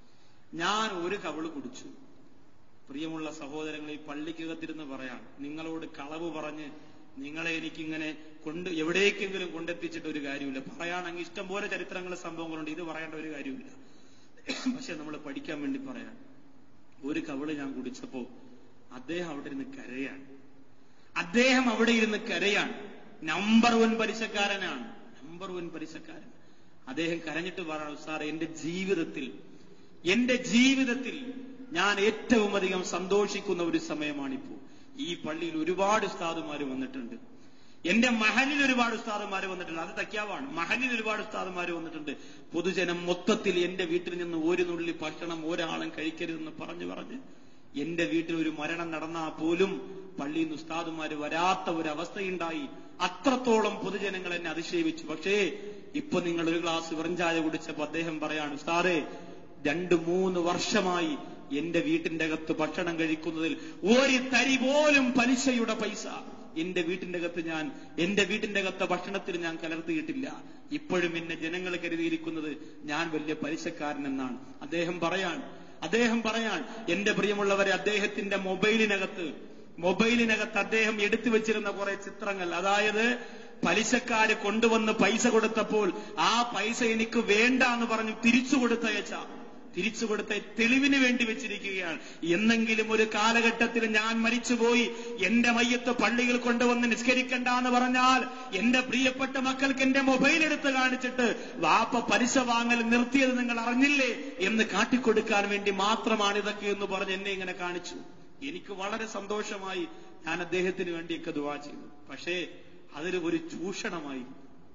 S1: ഞാൻ ഒരു കവിള് കുടിച്ചു പ്രിയമുള്ള സഹോദരങ്ങളെ ഈ പള്ളിക്കകത്തിരുന്ന് പറയാം നിങ്ങളോട് കളവ് പറഞ്ഞ് നിങ്ങളെ എനിക്കിങ്ങനെ കൊണ്ട് എവിടേക്കെങ്കിലും കൊണ്ടെത്തിച്ചിട്ട് ഒരു കാര്യമില്ല പറയുകയാണെങ്കിൽ ഇഷ്ടം പോലെ ചരിത്രങ്ങൾ സംഭവങ്ങളുണ്ട് ഇത് പറയേണ്ട ഒരു കാര്യമില്ല പക്ഷെ നമ്മൾ പഠിക്കാൻ വേണ്ടി പറയാം ഒരു കവിള് ഞാൻ കുടിച്ചപ്പോ അദ്ദേഹം അവിടെ ഇരുന്ന് കരയാണ് അദ്ദേഹം അവിടെ ഇരുന്ന് കരയാണ് നമ്പർ വൺ പലിശക്കാരനാണ് നമ്പർ വൺ പലിശക്കാരൻ അദ്ദേഹം കരഞ്ഞിട്ട് പറയണം സാറേ എന്റെ ജീവിതത്തിൽ എന്റെ ജീവിതത്തിൽ ഞാൻ ഏറ്റവും അധികം സന്തോഷിക്കുന്ന ഒരു സമയമാണിപ്പോ ഈ പള്ളിയിൽ ഒരുപാട് ഉസ്താദുമാര് വന്നിട്ടുണ്ട് എന്റെ മഹലിൽ ഒരുപാട് ഉസ്താദുമാര് വന്നിട്ടുണ്ട് അത് തയ്ക്കാവാണ് മഹലിൽ ഒരുപാട് ഉസ്താദുമാര് വന്നിട്ടുണ്ട് പൊതുജനം മൊത്തത്തിൽ എന്റെ വീട്ടിൽ നിന്ന് ഒരു നുള്ളി ഭക്ഷണം ഒരാളും കഴിക്കരുതെന്ന് പറഞ്ഞു പറഞ്ഞ് എന്റെ വീട്ടിൽ ഒരു മരണം നടന്നാൽ പോലും പള്ളിയിൽ നിന്ന് ഉസ്താദുമാര് വരാത്ത ഒരു അവസ്ഥയുണ്ടായി അത്രത്തോളം പൊതുജനങ്ങൾ എന്നെ അതിശയിച്ചു പക്ഷേ ഇപ്പൊ നിങ്ങൾ ഒരു ഗ്ലാസ് വെറുംചായ കുടിച്ചപ്പോ അദ്ദേഹം പറയാണ് ഉസ്താദേ രണ്ട് മൂന്ന് വർഷമായി എന്റെ വീട്ടിന്റെ അകത്ത് ഭക്ഷണം കഴിക്കുന്നതിൽ ഒരു തരി പോലും പലിശയുടെ പൈസ എന്റെ വീട്ടിന്റെ അകത്ത് ഞാൻ എന്റെ വീട്ടിന്റെ അകത്ത് ഭക്ഷണത്തിൽ ഞാൻ കലർത്തിയിട്ടില്ല ഇപ്പോഴും എന്നെ ജനങ്ങൾ കരുതിയിരിക്കുന്നത് ഞാൻ വലിയ പലിശക്കാരനെന്നാണ് അദ്ദേഹം പറയാൻ അദ്ദേഹം പറയാൻ എന്റെ പ്രിയമുള്ളവരെ അദ്ദേഹത്തിന്റെ മൊബൈലിനകത്ത് മൊബൈലിനകത്ത് അദ്ദേഹം എടുത്തു വെച്ചിരുന്ന കുറെ ചിത്രങ്ങൾ അതായത് പലിശക്കാര് കൊണ്ടുവന്ന് പൈസ കൊടുത്തപ്പോൾ ആ പൈസ എനിക്ക് വേണ്ട എന്ന് പറഞ്ഞു തിരിച്ചു കൊടുത്തയച്ച തിരിച്ചു കൊടുത്ത തെളിവിന് വേണ്ടി വെച്ചിരിക്കുകയാണ് എന്നെങ്കിലും ഒരു കാലഘട്ടത്തിൽ ഞാൻ മരിച്ചുപോയി എന്റെ മയ്യത്ത് പള്ളിയിൽ കൊണ്ടുവന്ന് നിസ്കരിക്കണ്ട എന്ന് പറഞ്ഞാൽ എന്റെ പ്രിയപ്പെട്ട മക്കൾക്ക് എന്റെ മൊബൈൽ എടുത്ത് കാണിച്ചിട്ട് വാപ്പ പലിശ വാങ്ങൽ നിർത്തിയത് നിങ്ങൾ അറിഞ്ഞില്ലേ എന്ന് കാട്ടിക്കൊടുക്കാൻ വേണ്ടി മാത്രമാണ് ഇതൊക്കെ എന്ന് പറഞ്ഞ് എന്നെ ഇങ്ങനെ കാണിച്ചു എനിക്ക് വളരെ സന്തോഷമായി ഞാൻ അദ്ദേഹത്തിന് വേണ്ടിയൊക്കെ ദുവാ ചെയ്തു പക്ഷേ അതൊരു ഒരു ചൂഷണമായി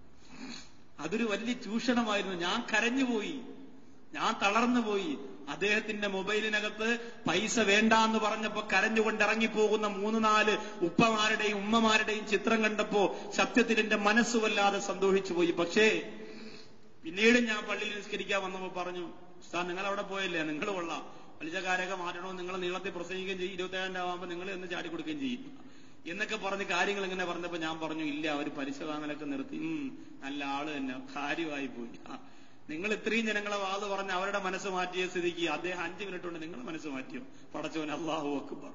S1: അതൊരു വലിയ ചൂഷണമായിരുന്നു ഞാൻ കരഞ്ഞുപോയി ഞാൻ തളർന്നു പോയി അദ്ദേഹത്തിന്റെ മൊബൈലിനകത്ത് പൈസ വേണ്ട എന്ന് പറഞ്ഞപ്പോ കരഞ്ഞുകൊണ്ട് ഇറങ്ങിപ്പോകുന്ന മൂന്ന് നാല് ഉപ്പമാരുടെയും ഉമ്മമാരുടെയും ചിത്രം കണ്ടപ്പോ സത്യത്തിൽ എന്റെ മനസ്സ് വല്ലാതെ സന്തോഷിച്ചു പോയി പക്ഷേ പിന്നീട് ഞാൻ പള്ളിയിൽ നിസ്കരിക്കാൻ വന്നപ്പോ പറഞ്ഞു ഉസ്താദ് നിങ്ങൾ അവിടെ പോയല്ലേ നിങ്ങൾ കൊള്ളാം പലിശക്കാരൊക്കെ മാറ്റണോ നിങ്ങൾ നീളത്തിൽ പ്രസംഗിക്കുകയും ചെയ്യും ഇരുപത്തേഴാം ആവുമ്പോ നിങ്ങൾ എന്ന് ചാടി കൊടുക്കുകയും ചെയ്യും എന്നൊക്കെ പറഞ്ഞ് കാര്യങ്ങൾ ഇങ്ങനെ പറഞ്ഞപ്പോ ഞാൻ പറഞ്ഞു ഇല്ല അവർ പലിശ വാങ്ങലൊക്കെ നിർത്തി ഉം, നല്ല ആള് തന്നെ കാര്യമായി പോയി ആ, നിങ്ങൾ ഇത്രയും ജനങ്ങളെ വാത് പറഞ്ഞ് അവരുടെ മനസ്സ് മാറ്റിയ സ്ഥിതിക്ക് അദ്ദേഹം അഞ്ചു മിനിറ്റ് കൊണ്ട് നിങ്ങൾ മനസ്സ് മാറ്റിയോ പടച്ചവൻ അള്ളാഹു അക്ബർ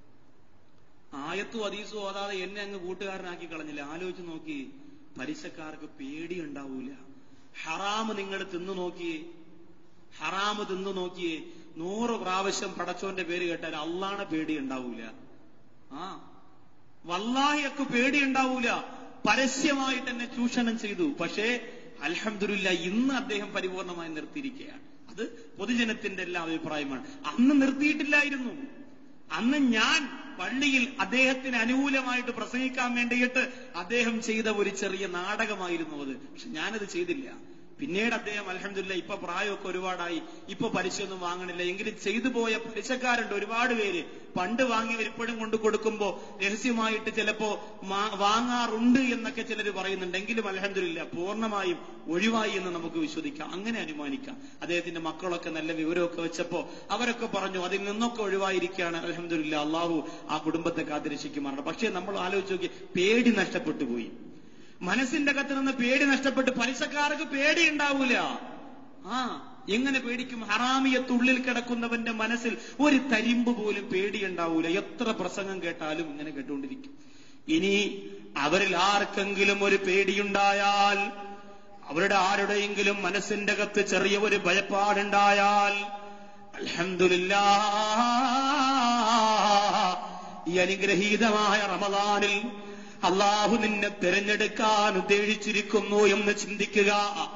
S1: ആയത്തും അതീസും ഓതാതെ എന്നെ അങ്ങ് കൂട്ടുകാരനാക്കി കളഞ്ഞില്ല ആലോചിച്ച് നോക്കി പലിശക്കാർക്ക് പേടി ഉണ്ടാവൂല ഹറാമ് നിങ്ങൾ തിന്നു നോക്കിയേ ഹറാമ് തിന്നു നോക്കിയേ നൂറ് പ്രാവശ്യം പടച്ചോന്റെ പേര് കേട്ടാൽ അള്ളാണ് പേടി ഉണ്ടാവൂല ആ വല്ലാഹിയൊക്കെ പേടി ഉണ്ടാവൂല പരസ്യമായിട്ട് എന്നെ ചൂഷണം ചെയ്തു പക്ഷേ അൽഹംദുലില്ല ഇന്ന് അദ്ദേഹം പരിപൂർണമായി നിർത്തിയിരിക്കുകയാണ് അത് പൊതുജനത്തിന്റെ എല്ലാ അഭിപ്രായമാണ് അന്ന് നിർത്തിയിട്ടില്ലായിരുന്നു അന്ന് ഞാൻ പള്ളിയിൽ അദ്ദേഹത്തിന് അനുകൂലമായിട്ട് പ്രസംഗിക്കാൻ വേണ്ടിയിട്ട് അദ്ദേഹം ചെയ്ത ഒരു ചെറിയ നാടകമായിരുന്നു അത് പക്ഷെ ഞാനത് ചെയ്തില്ല പിന്നീട് അദ്ദേഹം അലഹമില്ല ഇപ്പൊ പ്രായമൊക്കെ ഒരുപാടായി ഇപ്പൊ പലിശയൊന്നും വാങ്ങണില്ല എങ്കിലും ചെയ്തു പോയ പലിശക്കാരുണ്ട് ഒരുപാട് പേര് പണ്ട് വാങ്ങിയവർ ഇപ്പോഴും കൊണ്ടു കൊടുക്കുമ്പോ രഹസ്യമായിട്ട് ചിലപ്പോ മാ- വാങ്ങാറുണ്ട് എന്നൊക്കെ ചിലർ പറയുന്നുണ്ട് എങ്കിലും അലഹമില്ല പൂർണ്ണമായും ഒഴിവായി എന്ന് നമുക്ക് വിശ്വസിക്കാം അങ്ങനെ അനുമാനിക്കാം അദ്ദേഹത്തിന്റെ മക്കളൊക്കെ നല്ല വിവരമൊക്കെ വെച്ചപ്പോ അവരൊക്കെ പറഞ്ഞു അതിൽ നിന്നൊക്കെ ഒഴിവായിരിക്കുകയാണ് അലഹമില്ല അള്ളാഹു ആ കുടുംബത്തെ കാത്തിരക്ഷിക്കുമാറാണ് പക്ഷേ നമ്മൾ ആലോചിച്ച് നോക്കി പേടി നഷ്ടപ്പെട്ടു പോയി മനസ്സിന്റെ അകത്ത് നിന്ന് പേടി നഷ്ടപ്പെട്ട് പലിശക്കാർക്ക് പേടി ഉണ്ടാവൂല ആ എങ്ങനെ പേടിക്കും ഹറാമിയത്ത് ഉള്ളിൽ കിടക്കുന്നവന്റെ മനസ്സിൽ ഒരു തരിമ്പ് പോലും പേടിയുണ്ടാവൂല എത്ര പ്രസംഗം കേട്ടാലും ഇങ്ങനെ കേട്ടുകൊണ്ടിരിക്കും ഇനി അവരിൽ ആർക്കെങ്കിലും ഒരു പേടിയുണ്ടായാൽ അവരുടെ ആരുടെയെങ്കിലും മനസ്സിന്റെ അകത്ത് ചെറിയ ഒരു ഭയപ്പാടുണ്ടായാൽ അൽഹംദുലില്ലാ ഈ അനുഗ്രഹീതമായ റമദാനിൽ അള്ളാഹു നിന്നെ തിരഞ്ഞെടുക്കാൻ ഉദ്ദേശിച്ചിരിക്കുന്നു എന്ന് ചിന്തിക്കുക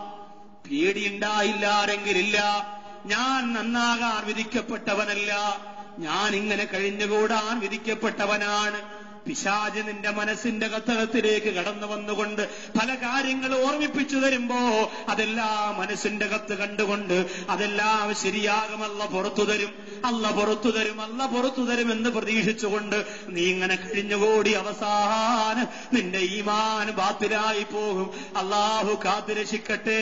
S1: പേടിയുണ്ടായില്ലാരെങ്കിലില്ല ഞാൻ നന്നാകാൻ വിധിക്കപ്പെട്ടവനല്ല ഞാൻ ഇങ്ങനെ കഴിഞ്ഞുകൂടാൻ വിധിക്കപ്പെട്ടവനാണ് പിശാജ് നിന്റെ മനസ്സിന്റെ കത്തകത്തിലേക്ക് കടന്നു വന്നുകൊണ്ട് പല കാര്യങ്ങൾ ഓർമ്മിപ്പിച്ചു തരുമ്പോ അതെല്ലാം മനസ്സിന്റെ കത്ത് കണ്ടുകൊണ്ട് അതെല്ലാം ശരിയാകുമല്ല പുറത്തു തരും അല്ല പുറത്തു തരും അല്ല പുറത്തു തരും എന്ന് പ്രതീക്ഷിച്ചുകൊണ്ട് നീ ഇങ്ങനെ കഴിഞ്ഞുകൂടി അവസാനം നിന്റെ ഈമാൻ ബാത്തിലായി പോകും അള്ളാഹു കാത്തുരക്ഷിക്കട്ടെ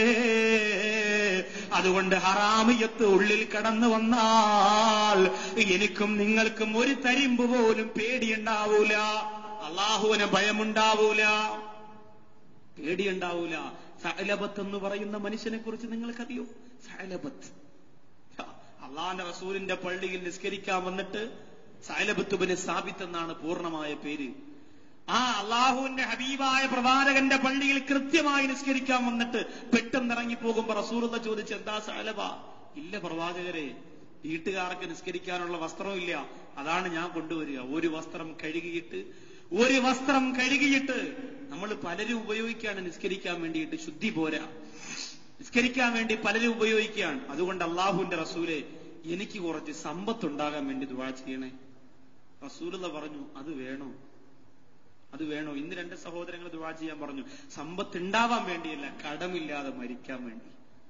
S1: അതുകൊണ്ട് ഹറാമിയത്ത് ഉള്ളിൽ കടന്നു വന്നാൽ എനിക്കും നിങ്ങൾക്കും ഒരു തരിമ്പ് പോലും പേടിയുണ്ടാവൂല അള്ളാഹുവിന് ഭയമുണ്ടാവൂല പേടിയുണ്ടാവൂല സഹലബത്ത് എന്ന് പറയുന്ന മനുഷ്യനെ കുറിച്ച് നിങ്ങൾക്കറിയോ സഹലബത്ത് അള്ളാന്റെ റസൂലിന്റെ പള്ളിയിൽ നിസ്കരിക്കാൻ വന്നിട്ട് സൈലബത്തുബിന് സാബിത്ത് എന്നാണ് പൂർണ്ണമായ പേര് ആ അള്ളാഹുവിന്റെ ഹബീബായ പ്രവാചകന്റെ പള്ളിയിൽ കൃത്യമായി നിസ്കരിക്കാൻ വന്നിട്ട് പെട്ടെന്ന് ഇറങ്ങി പോകുമ്പോ റസൂറുള്ള ചോദിച്ച് എന്താ സൈലബ ഇല്ല പ്രവാചകരെ വീട്ടുകാർക്ക് നിസ്കരിക്കാനുള്ള വസ്ത്രമില്ല അതാണ് ഞാൻ കൊണ്ടുവരിക ഒരു വസ്ത്രം കഴുകിയിട്ട് ഒരു വസ്ത്രം കഴുകിയിട്ട് നമ്മൾ പലരും ഉപയോഗിക്കുകയാണ് നിസ്കരിക്കാൻ വേണ്ടിയിട്ട് ശുദ്ധി പോരാ നിസ്കരിക്കാൻ വേണ്ടി പലരും ഉപയോഗിക്കുകയാണ് അതുകൊണ്ട് അള്ളാഹുവിന്റെ റസൂലെ എനിക്ക് കുറച്ച് സമ്പത്തുണ്ടാകാൻ വേണ്ടി ദുവാ ചെയ്യണേ റസൂലുള്ള പറഞ്ഞു അത് വേണോ അത് വേണോ ഇന്ന് രണ്ട് സഹോദരങ്ങൾ ദുവാ ചെയ്യാൻ പറഞ്ഞു സമ്പത്ത് ഉണ്ടാവാൻ വേണ്ടിയല്ല കടമില്ലാതെ മരിക്കാൻ വേണ്ടി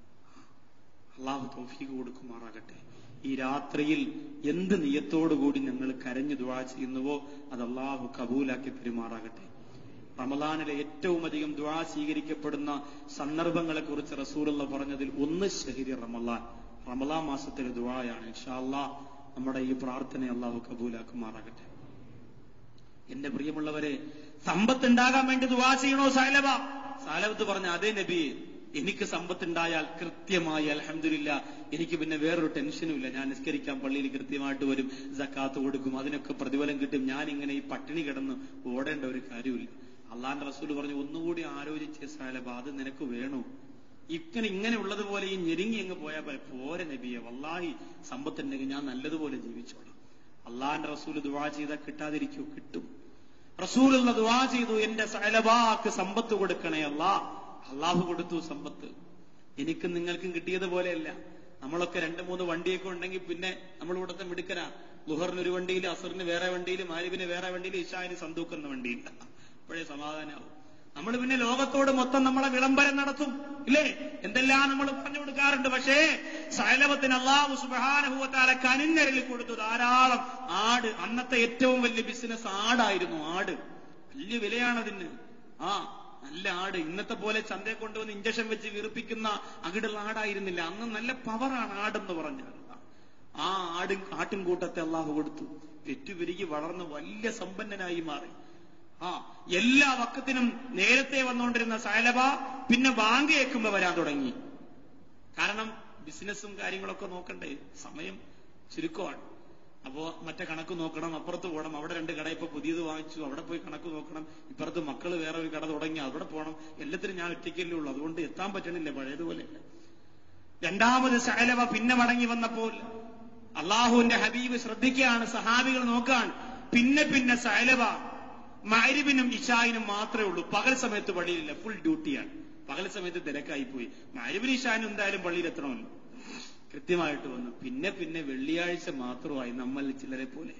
S1: അള്ളാഹു തൗഫീഖ് കൊടുക്കുമാറാകട്ടെ ഈ രാത്രിയിൽ എന്ത് നിയത്തോടുകൂടി ഞങ്ങൾ കരഞ്ഞു ദുവാ ചെയ്യുന്നുവോ അത് അള്ളാഹു കബൂലാക്കി പെരുമാറാകട്ടെ റമദാനിലെ ഏറ്റവും അധികം ദുആ സ്വീകരിക്കപ്പെടുന്ന സന്ദർഭങ്ങളെ കുറിച്ച് റസൂലുള്ള പറഞ്ഞതിൽ ഒന്ന് ഷഹിരി റമലാൻ റമലാൻ മാസത്തിലെ ദുആയാണ് ഇൻഷാല്ലാ നമ്മുടെ ഈ പ്രാർത്ഥന അള്ളാഹു കബൂലാക്കുമാറാകട്ടെ എന്റെ പ്രിയമുള്ളവരെ സമ്പത്ത് ഉണ്ടാകാൻ വേണ്ടി ദുആ ചെയ്യണോ സാലബ സാലബത്ത് പറഞ്ഞ അതേ നബി എനിക്ക് സമ്പത്തുണ്ടായാൽ കൃത്യമായി അലഹമില്ല എനിക്ക് പിന്നെ വേറൊരു ടെൻഷനും ഇല്ല ഞാൻ നിസ്കരിക്കാൻ പള്ളിയിൽ കൃത്യമായിട്ട് വരും ജക്കാത്ത് കൊടുക്കും അതിനൊക്കെ പ്രതിഫലം കിട്ടും ഞാൻ ഇങ്ങനെ ഈ പട്ടിണി കിടന്ന് ഓടേണ്ട ഒരു കാര്യമില്ല അള്ളാന്റെ റസൂൽ പറഞ്ഞു ഒന്നുകൂടി ആലോചിച്ച് സാലബ അത് നിനക്ക് വേണോ ഇങ്ങനെ ഇങ്ങനെ ഉള്ളതുപോലെ ഈ ഞെരുങ്ങി അങ്ങ് പോയാൽ പോലെ പോരെ നബിയെ വല്ലാഹി സമ്പത്തുണ്ടെങ്കിൽ ഞാൻ നല്ലതുപോലെ ജീവിച്ചോളാം അള്ളാന്റെ റസൂൽ ദുവാ ചെയ്താൽ കിട്ടാതിരിക്കൂ കിട്ടും റസൂലുള്ള ദുവാ ചെയ്തു എന്റെ സലബാക്ക് സമ്പത്ത് കൊടുക്കണേ അല്ലാ അള്ളാഹു കൊടുത്തു സമ്പത്ത് എനിക്കും നിങ്ങൾക്കും കിട്ടിയതുപോലെയല്ല നമ്മളൊക്കെ രണ്ട് മൂന്ന് വണ്ടിയൊക്കെ ഉണ്ടെങ്കിൽ പിന്നെ നമ്മൾ ഇവിടുത്തെ മിടുക്കനാ ലുഹറിന് ഒരു വണ്ടിയിൽ അസറിന് വേറെ വണ്ടിയിൽ മാലിബിന് വേറെ വണ്ടിയിൽ ഇഷാന് സന്തൂക്കുന്ന വണ്ടിയില്ല അപ്പോഴേ സമാധാനാവും നമ്മൾ പിന്നെ ലോകത്തോട് മൊത്തം നമ്മളെ വിളംബരം നടത്തും ഇല്ലേ എന്തെല്ലാം നമ്മൾ പറഞ്ഞു കൊടുക്കാറുണ്ട് പക്ഷേ സൈലവത്തിന് അള്ളാഹു സുബാനുഭവത്താല കനിഞ്ഞരൽ കൊടുത്തു ധാരാളം ആട് അന്നത്തെ ഏറ്റവും വലിയ ബിസിനസ് ആടായിരുന്നു ആട് വലിയ വിലയാണതിന് ആ നല്ല ആട് ഇന്നത്തെ പോലെ ചന്തയെ കൊണ്ടുവന്ന് ഇഞ്ചക്ഷൻ വെച്ച് വീർപ്പിക്കുന്ന അകിടുള്ള ആടായിരുന്നില്ല അന്ന് നല്ല പവറാണ് ആടെന്ന് പറഞ്ഞാൽ ആ ആടും ആട്ടിൻകൂട്ടത്തെ അള്ളാഹു കൊടുത്തു പെറ്റുപെരുകി വളർന്ന് വലിയ സമ്പന്നനായി മാറി ആ എല്ലാ വക്കത്തിനും നേരത്തെ വന്നുകൊണ്ടിരുന്ന സൈലബ പിന്നെ ബാങ്ക് കേൾക്കുമ്പോ വരാൻ തുടങ്ങി കാരണം ബിസിനസ്സും കാര്യങ്ങളൊക്കെ നോക്കണ്ടേ സമയം ചുരുക്കമാണ് അപ്പോ മറ്റേ കണക്ക് നോക്കണം അപ്പുറത്ത് പോകണം അവിടെ രണ്ട് കട ഇപ്പൊ പുതിയത് വാങ്ങിച്ചു അവിടെ പോയി കണക്ക് നോക്കണം ഇപ്പുറത്ത് മക്കള് വേറെ ഒരു കട തുടങ്ങി അവിടെ പോകണം എല്ലാത്തിനും ഞാൻ ഒറ്റയ്ക്കല്ലേ ഉള്ളൂ അതുകൊണ്ട് എത്താൻ പറ്റണില്ല പഴയതുപോലെ രണ്ടാമത് സൈലവ പിന്നെ മടങ്ങി വന്നപ്പോൾ അള്ളാഹുവിന്റെ ഹബീബ് ശ്രദ്ധിക്കുകയാണ് സഹാബികൾ നോക്കാൻ പിന്നെ പിന്നെ സൈലവ മൈരിബിനും ഇഷായിനും മാത്രമേ ഉള്ളൂ പകൽ സമയത്ത് പള്ളിയിലില്ല ഫുൾ ഡ്യൂട്ടിയാണ് പകൽ സമയത്ത് തിരക്കായി പോയി മൈരിബിന് ഇഷാനും എന്തായാലും പള്ളിയിൽ എത്തണമല്ലോ കൃത്യമായിട്ട് വന്നു പിന്നെ പിന്നെ വെള്ളിയാഴ്ച മാത്രമായി നമ്മൾ ചിലരെ പോലെ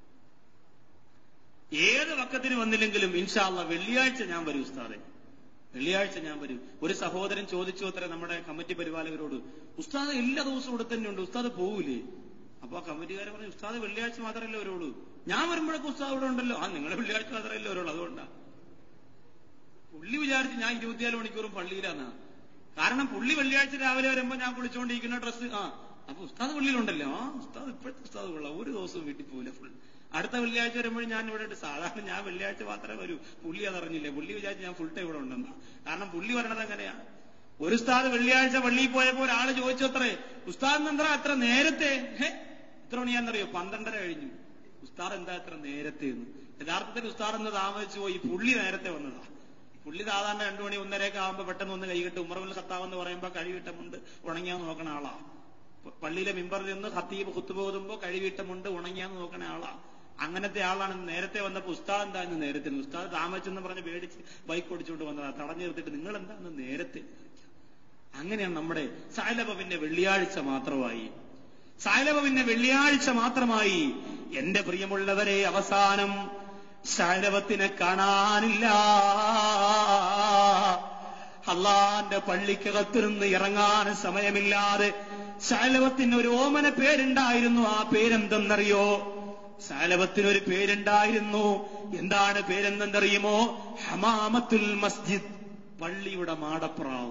S1: ഏത് വക്കത്തിന് വന്നില്ലെങ്കിലും ഇൻഷാല്ല വെള്ളിയാഴ്ച ഞാൻ വരും ഉസ്താദെ വെള്ളിയാഴ്ച ഞാൻ വരും ഒരു സഹോദരൻ ചോദിച്ചു അത്ര നമ്മുടെ കമ്മിറ്റി പരിപാലകരോട് ഉസ്താദ് എല്ലാ ദിവസവും ഇവിടെ തന്നെ ഉണ്ട് ഉസ്താദ് പോകൂലേ അപ്പൊ ആ കമ്മിറ്റിക്കാരെ പറഞ്ഞു ഉസ്താദ് വെള്ളിയാഴ്ച മാത്രമല്ലേ വരുള്ളൂ ഞാൻ വരുമ്പോഴൊക്കെ ഉസ്താദ് ഇവിടെ ഉണ്ടല്ലോ ആ നിങ്ങൾ വെള്ളിയാഴ്ച മാത്രമല്ലേ വരുള്ളൂ അതുകൊണ്ടാ പുള്ളി വിചാരിച്ച് ഞാൻ ഇരുപത്തിനാല് മണിക്കൂറും പള്ളിയിലാന്നാ കാരണം പുള്ളി വെള്ളിയാഴ്ച രാവിലെ വരുമ്പോ ഞാൻ കുളിച്ചുകൊണ്ടിരിക്കുന്ന ഡ്രസ്സ് ആ അപ്പൊ ഉസ്താദ് പള്ളിയിലുണ്ടല്ലോ ആ ഉസ്താദ് ഇപ്പോഴത്തെ ഉസ്താദ് കൊള്ളാം ഒരു ദിവസവും വീട്ടിൽ പോകില്ല ഫുൾ അടുത്ത വെള്ളിയാഴ്ച വരുമ്പോഴും ഞാൻ ഇവിടെ ഉണ്ട് സാധാരണ ഞാൻ വെള്ളിയാഴ്ച മാത്രമേ വരൂ പുള്ളി അതറിഞ്ഞില്ലേ പുള്ളി വിചാരിച്ച് ഞാൻ ഫുൾ ടൈം ഇവിടെ ഉണ്ടെന്നാ കാരണം പുള്ളി വരണത് എങ്ങനെയാണ് ഒരു ഉസ്താദ് വെള്ളിയാഴ്ച പള്ളിയിൽ പോയപ്പോൾ ഒരാൾ ചോദിച്ചു അത്രേ ഉസ്താദ് എന്താ അത്ര നേരത്തെ ഹേ എത്ര മണിയാണെന്നറിയോ പന്ത്രണ്ടര കഴിഞ്ഞു ഉസ്താദ് എന്താ എത്ര നേരത്തെ എന്ന് യഥാർത്ഥത്തിൽ ഉസ്താദ് എന്ന് താമസിച്ചു പോയി പുള്ളി നേരത്തെ വന്നതാ പുള്ളി സാധാരണ രണ്ടു മണി ഒന്നരയൊക്കെ ആകുമ്പോ പെട്ടെന്ന് ഒന്ന് കൈകിട്ട് ഉമർവൽ ഖത്താവെന്ന് പറയുമ്പോ കഴിവിട്ടമുണ്ട് ഉണങ്ങിയാന്ന് നോക്കണ ആളാ പള്ളിയിലെ മിമ്പറിൽ നിന്ന് ഖത്തീബ് കുത്തുപോകുമ്പോ കഴിവിട്ടമുണ്ട് ഉണങ്ങിയാന്ന് നോക്കണ ആളാ അങ്ങനത്തെ ആളാണ് നേരത്തെ വന്നപ്പോ ഉസ്താദ് എന്താ ഇന്ന് നേരത്തെ ഉസ്താദ് താമസിച്ചെന്ന് പറഞ്ഞ് പേടിച്ച് ബൈക്ക് ഓടിച്ചുകൊണ്ട് വന്നതാ തടഞ്ഞു നിർത്തിയിട്ട് നിങ്ങൾ എന്താ ഇന്ന് നേരത്തെ അങ്ങനെയാണ് നമ്മുടെ സായലബ പിന്നെ വെള്ളിയാഴ്ച മാത്രമായി സായലബ പിന്നെ വെള്ളിയാഴ്ച മാത്രമായി എന്റെ പ്രിയമുള്ളവരെ അവസാനം ശൈലവത്തിനെ കാണാനില്ല അള്ളാന്റെ പള്ളിക്കകത്ത് നിന്ന് ഇറങ്ങാൻ സമയമില്ലാതെ ശൈലവത്തിന് ഒരു ഓമന പേരുണ്ടായിരുന്നു ആ പേരെന്തെന്നറിയോ ശൈലവത്തിന് ഒരു പേരുണ്ടായിരുന്നു എന്താണ് പേരെന്തെന്നറിയുമോ ഹമാമത്തുൽ മസ്ജിദ് പള്ളിയുടെ മാടപ്രാവ്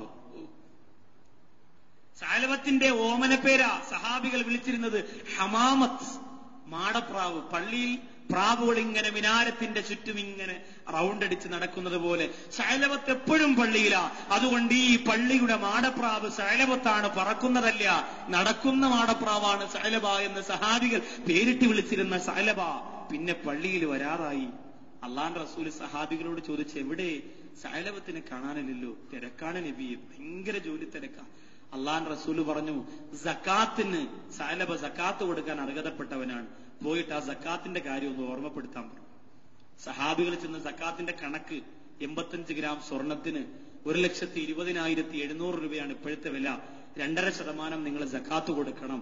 S1: ശാലവത്തിന്റെ ഓമന പേരാ സഹാബികൾ വിളിച്ചിരുന്നത് ഹമാമത്ത് മാടപ്രാവ് പള്ളിയിൽ പ്രാവുകൾ ഇങ്ങനെ മിനാരത്തിന്റെ ചുറ്റും ഇങ്ങനെ റൗണ്ട് അടിച്ച് നടക്കുന്നത് പോലെ ശൈലവത്ത് എപ്പോഴും പള്ളിയിലാ അതുകൊണ്ട് ഈ പള്ളിയുടെ മാടപ്രാവ് ശൈലവത്താണ് പറക്കുന്നതല്ല നടക്കുന്ന മാടപ്രാവാണ് ശൈലബ എന്ന് സഹാബികൾ പേരിട്ട് വിളിച്ചിരുന്ന ശൈലബ പിന്നെ പള്ളിയിൽ വരാറായി അള്ളാൻ റസൂൽ സഹാബികളോട് ചോദിച്ച് എവിടെ ശൈലവത്തിനെ കാണാനില്ലല്ലോ തിരക്കാണ് നബി ഭയങ്കര ജോലി തിരക്കാ അള്ളാൻ റസൂല് പറഞ്ഞു സക്കാത്തിന് സാലബ സക്കാത്ത് കൊടുക്കാൻ അർഹതപ്പെട്ടവനാണ് പോയിട്ട് ആ സക്കാത്തിന്റെ കാര്യം ഒന്ന് ഓർമ്മപ്പെടുത്താൻ പറഞ്ഞു സഹാബികൾ ചെന്ന് സക്കാത്തിന്റെ കണക്ക് എൺപത്തഞ്ച് ഗ്രാം സ്വർണത്തിന് ഒരു ലക്ഷത്തി ഇരുപതിനായിരത്തി എഴുന്നൂറ് രൂപയാണ് ഇപ്പോഴത്തെ വില രണ്ടര ശതമാനം നിങ്ങൾ സക്കാത്ത് കൊടുക്കണം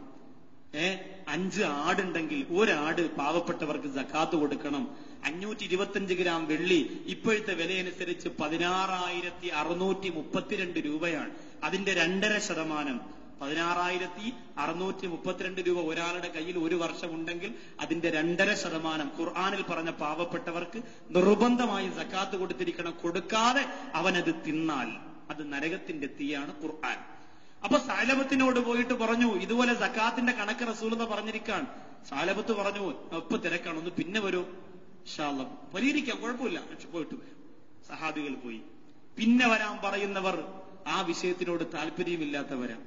S1: ഏ അഞ്ച് ആടുണ്ടെങ്കിൽ ഒരാട് പാവപ്പെട്ടവർക്ക് സക്കാത്ത് കൊടുക്കണം അഞ്ഞൂറ്റി ഇരുപത്തിയഞ്ച് ഗ്രാം വെള്ളി ഇപ്പോഴത്തെ വിലയനുസരിച്ച് പതിനാറായിരത്തി അറുന്നൂറ്റി മുപ്പത്തിരണ്ട് രൂപയാണ് അതിന്റെ രണ്ടര ശതമാനം പതിനാറായിരത്തി അറുന്നൂറ്റി മുപ്പത്തിരണ്ട് രൂപ ഒരാളുടെ കയ്യിൽ ഒരു വർഷം ഉണ്ടെങ്കിൽ അതിന്റെ രണ്ടര ശതമാനം ഖുർആാനിൽ പറഞ്ഞ പാവപ്പെട്ടവർക്ക് നിർബന്ധമായി സക്കാത്ത് കൊടുത്തിരിക്കണം കൊടുക്കാതെ അവനത് തിന്നാൽ അത് നരകത്തിന്റെ തീയാണ് ഖുർആൻ അപ്പൊ സാലബത്തിനോട് പോയിട്ട് പറഞ്ഞു ഇതുപോലെ സക്കാത്തിന്റെ കണക്ക് റസൂൽ എന്ന് പറഞ്ഞിരിക്കാൻ സാലബത്ത് പറഞ്ഞു ഇപ്പൊ തിരക്കാണ് ഒന്ന് പിന്നെ വരൂ ഷാള്ള പരിഹരിക്കാം കുഴപ്പമില്ല പോയിട്ട് വരും സഹാബികൾ പോയി പിന്നെ വരാൻ പറയുന്നവർ ആ വിഷയത്തിനോട് താല്പര്യമില്ലാത്തവരാ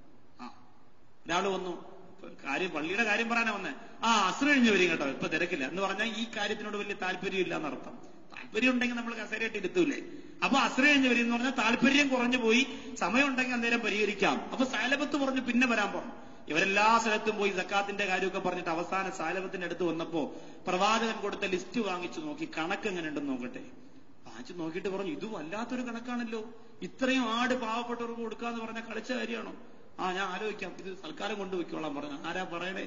S1: ആ ഒരാൾ വന്നു കാര്യം പള്ളിയുടെ കാര്യം പറയാനാ വന്നേ ആ അസ്ര കഴിഞ്ഞ് വരും കേട്ടോ ഇപ്പൊ തിരക്കില്ല എന്ന് പറഞ്ഞാൽ ഈ കാര്യത്തിനോട് വലിയ താല്പര്യമില്ല എന്നർത്ഥം താല്പര്യം ഉണ്ടെങ്കിൽ നമ്മൾ കസേരയായിട്ട് ഇരുത്തൂലേ അപ്പൊ അസ്ര കഴിഞ്ഞ് വരും എന്ന് പറഞ്ഞാൽ താല്പര്യം കുറഞ്ഞു പോയി സമയം ഉണ്ടെങ്കിൽ അന്നേരം പരിഹരിക്കാം അപ്പൊ സാലബത്ത് പറഞ്ഞു പിന്നെ വരാൻ പറഞ്ഞു ഇവരെല്ലാ സ്ഥലത്തും പോയി സക്കാത്തിന്റെ കാര്യമൊക്കെ പറഞ്ഞിട്ട് അവസാന സാലബത്തിന്റെ അടുത്ത് വന്നപ്പോ പ്രവാചകൻ കൊടുത്ത ലിസ്റ്റ് വാങ്ങിച്ചു നോക്കി കണക്ക് എങ്ങനെ ഉണ്ടെന്ന് നോക്കട്ടെ വാങ്ങിച്ചു നോക്കിയിട്ട് പറഞ്ഞു ഇത് വല്ലാത്തൊരു കണക്കാണല്ലോ ഇത്രയും ആട് പാവപ്പെട്ടവർക്ക് കൊടുക്കാന്ന് പറഞ്ഞ കളിച്ച കാര്യമാണോ ആ ഞാൻ ആലോചിക്കാം ഇത് സൽക്കാരം കൊണ്ടുപോയിക്കോളാം പറഞ്ഞു ആരാ പറയണേ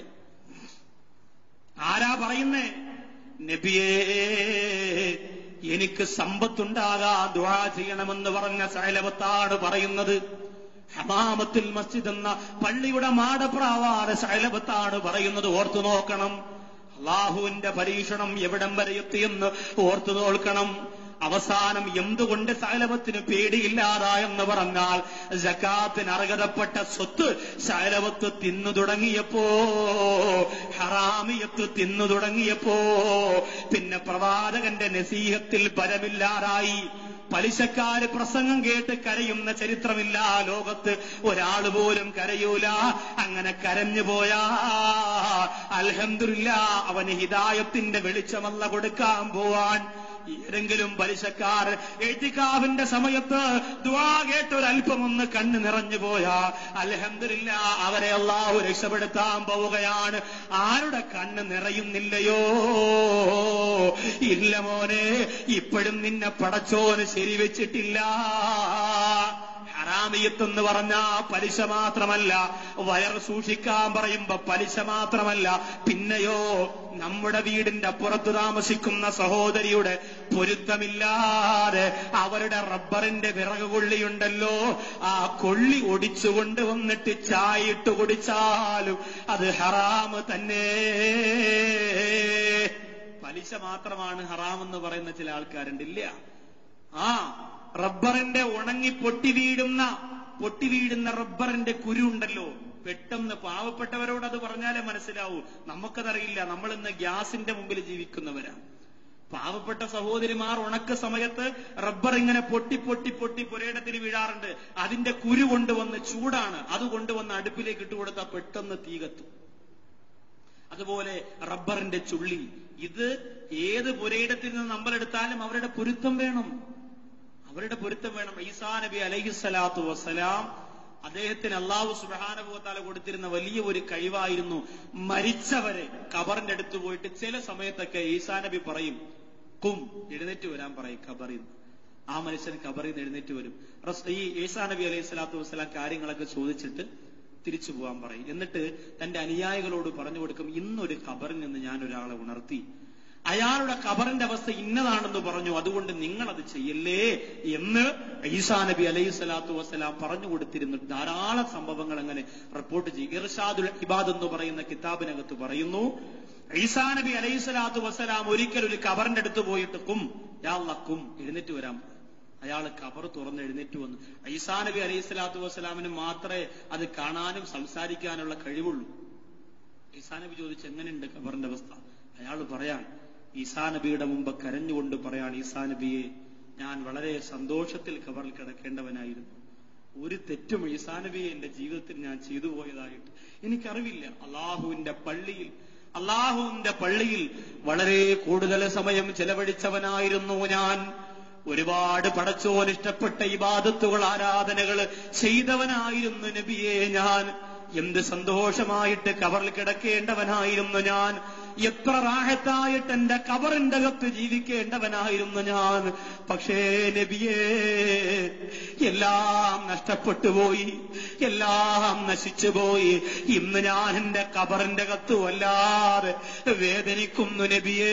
S1: ആരാ പറയുന്നേ നബിയേ എനിക്ക് സമ്പത്തുണ്ടാകാൻ ദുആ ചെയ്യണമെന്ന് പറഞ്ഞ സൈലവത്താണ് പറയുന്നത് ഹമാമത്തിൽ മസ്ജിദ് എന്ന പള്ളിയുടെ മാടപ്രാവാര ശൈലഭത്താണ് പറയുന്നത് ഓർത്തു നോക്കണം അള്ളാഹുവിന്റെ പരീക്ഷണം എവിടം വരെ എത്തിയെന്ന് ഓർത്തു നോക്കണം അവസാനം എന്തുകൊണ്ട് ശൈലവത്തിന് പേടിയില്ലാതായെന്ന് പറഞ്ഞാൽ ജക്കാത്തിന് അർഹതപ്പെട്ട സ്വത്ത് ശൈലവത്ത് തിന്നു തുടങ്ങിയപ്പോ ഹറാമിയത്ത് തിന്നു തുടങ്ങിയപ്പോ പിന്നെ പ്രവാചകന്റെ നസീഹത്തിൽ ബലമില്ലാതായി പലിശക്കാര് പ്രസംഗം കേട്ട് കരയുന്ന ചരിത്രമില്ല ലോകത്ത് ഒരാൾ പോലും കരയൂല അങ്ങനെ കരഞ്ഞു പോയാ അൽഹന്ദില്ല അവന് ഹിതായത്തിന്റെ വെളിച്ചമല്ല കൊടുക്കാൻ പോവാൻ ഏതെങ്കിലും പലിശക്കാർ എഴുത്തിക്കാവിന്റെ സമയത്ത് ദ്വാ കേട്ടൊരല്പം ഒന്ന് കണ്ണ് നിറഞ്ഞു പോയാ അലഹമില്ല അവരെ അള്ളാഹു രക്ഷപ്പെടുത്താൻ പോവുകയാണ് ആരുടെ കണ്ണ് നിറയുന്നില്ലയോ ഇല്ല മോനെ ഇപ്പോഴും നിന്നെ പടച്ചോന് ശരിവെച്ചിട്ടില്ല ഹറാമിയത്തെന്ന് പറഞ്ഞ പലിശ മാത്രമല്ല വയർ സൂക്ഷിക്കാൻ പറയുമ്പോ പലിശ മാത്രമല്ല പിന്നെയോ നമ്മുടെ വീടിന്റെ അപ്പുറത്ത് താമസിക്കുന്ന സഹോദരിയുടെ പൊരുത്തമില്ലാതെ അവരുടെ റബ്ബറിന്റെ വിറക് കൊള്ളിയുണ്ടല്ലോ ആ കൊള്ളി ഒടിച്ചു കൊണ്ടുവന്നിട്ട് ചായിട്ട് കുടിച്ചാലും അത് ഹറാമ് തന്നെ പലിശ മാത്രമാണ് ഹറാമെന്ന് പറയുന്ന ചില ആൾക്കാരുണ്ട് ഇല്ല ആ റബ്ബറിന്റെ ഉണങ്ങി പൊട്ടി വീഴുന്ന പൊട്ടി വീഴുന്ന റബ്ബറിന്റെ കുരു ഉണ്ടല്ലോ പെട്ടെന്ന് പാവപ്പെട്ടവരോട് അത് പറഞ്ഞാലേ മനസ്സിലാവൂ നമുക്കതറിയില്ല നമ്മൾ ഇന്ന് ഗ്യാസിന്റെ മുമ്പിൽ ജീവിക്കുന്നവരാണ് പാവപ്പെട്ട സഹോദരിമാർ ഉണക്ക സമയത്ത് റബ്ബർ ഇങ്ങനെ പൊട്ടി പൊട്ടി പൊട്ടി പുരയിടത്തിൽ വീഴാറുണ്ട് അതിന്റെ കുരു കൊണ്ടുവന്ന് ചൂടാണ് അത് കൊണ്ടുവന്ന് അടുപ്പിലേക്ക് ഇട്ടുകൊടുത്താൽ പെട്ടെന്ന് തീ കത്തും അതുപോലെ റബ്ബറിന്റെ ചുള്ളി ഇത് ഏത് പുരയിടത്തിൽ നിന്ന് നമ്മളെടുത്താലും അവരുടെ പൊരുത്തം വേണം അവരുടെ പൊരുത്തം വേണം ഈസാ നബി അലൈഹിസ്സലാത്തു വസ്സലാം അദ്ദേഹത്തിന് അള്ളാഹു സുബാനുഭവത്താല കൊടുത്തിരുന്ന വലിയ ഒരു കഴിവായിരുന്നു മരിച്ചവരെ കബറിന്റെ അടുത്ത് പോയിട്ട് ചില സമയത്തൊക്കെ ഈസാ നബി പറയും കും എഴുന്നേറ്റ് വരാൻ പറയും ഖബറിൽ നിന്ന് ആ മനുഷ്യൻ ഖബറിൽ നിന്ന് എഴുന്നേറ്റ് വരും റസ്- ഈ ഈസാ നബി അലൈഹി സ്വലാത്തു വസ്സലാം കാര്യങ്ങളൊക്കെ ചോദിച്ചിട്ട് തിരിച്ചു പോകാൻ പറയും എന്നിട്ട് തന്റെ അനുയായികളോട് പറഞ്ഞു കൊടുക്കും ഇന്നൊരു ഖബറിൽ നിന്ന് ഞാൻ ഒരാളെ ഉണർത്തി അയാളുടെ ഖബറിന്റെ അവസ്ഥ ഇന്നതാണെന്ന് പറഞ്ഞു അതുകൊണ്ട് നിങ്ങൾ അത് ചെയ്യല്ലേ എന്ന് ഈസാ നബി അലൈഹി സ്വലാത്തു വസ്സലാം പറഞ്ഞു കൊടുത്തിരുന്നു ധാരാളം സംഭവങ്ങൾ അങ്ങനെ റിപ്പോർട്ട് ചെയ്യും ഇർഷാദുൽ ഇബാദ് എന്ന് പറയുന്ന കിതാബിനകത്ത് പറയുന്നു ഈസാ നബി അലൈഹി സ്വലാത്തു വസ്സലാം ഒരിക്കൽ ഒരു ഖബറിന്റെ അടുത്ത് പോയിട്ട് കും യാ അല്ലാ കും എഴുന്നേറ്റ് വരാൻ പറഞ്ഞു. അയാൾ ഖബർ തുറന്ന് എഴുന്നേറ്റ് വന്നു ഈസാ നബി അലൈഹി സ്വലാത്തു വസ്സലാമിന് മാത്രമേ അത് കാണാനും സംസാരിക്കാനുള്ള കഴിവുള്ളൂ ഈസാ നബി ചോദിച്ചു എങ്ങനെയുണ്ട് ഖബറിന്റെ അവസ്ഥ അയാൾ പറയാൻ ഈസാ നബിയുടെ മുമ്പ് കരഞ്ഞുകൊണ്ട് പറയാൻ ഈസാ നബിയെ ഞാൻ വളരെ സന്തോഷത്തിൽ ഖബറിൽ കിടക്കേണ്ടവനായിരുന്നു ഒരു തെറ്റും ഈസാ നബിയെ എന്റെ ജീവിതത്തിൽ ഞാൻ ചെയ്തു പോയതായിട്ട് എനിക്കറിവില്ല അള്ളാഹുവിന്റെ പള്ളിയിൽ അള്ളാഹുവിന്റെ പള്ളിയിൽ വളരെ കൂടുതൽ സമയം ചെലവഴിച്ചവനായിരുന്നു ഞാൻ ഒരുപാട് പടച്ചോൻ ഇഷ്ടപ്പെട്ട ഇബാദത്തുകൾ ആരാധനകൾ ചെയ്തവനായിരുന്നു നബിയെ ഞാൻ എന്ത് സന്തോഷമായിട്ട് കവറിൽ കിടക്കേണ്ടവനായിരുന്നു ഞാൻ എത്ര റാഹത്തായിട്ട് എന്റെ കവറിന്റെ അകത്ത് ജീവിക്കേണ്ടവനായിരുന്നു ഞാൻ പക്ഷേ നബിയേ എല്ലാം നഷ്ടപ്പെട്ടു പോയി എല്ലാം നശിച്ചു പോയി ഇന്ന് ഞാൻ എന്റെ കബറിന്റെ അകത്ത് വല്ലാതെ വേദനിക്കുന്നു നബിയേ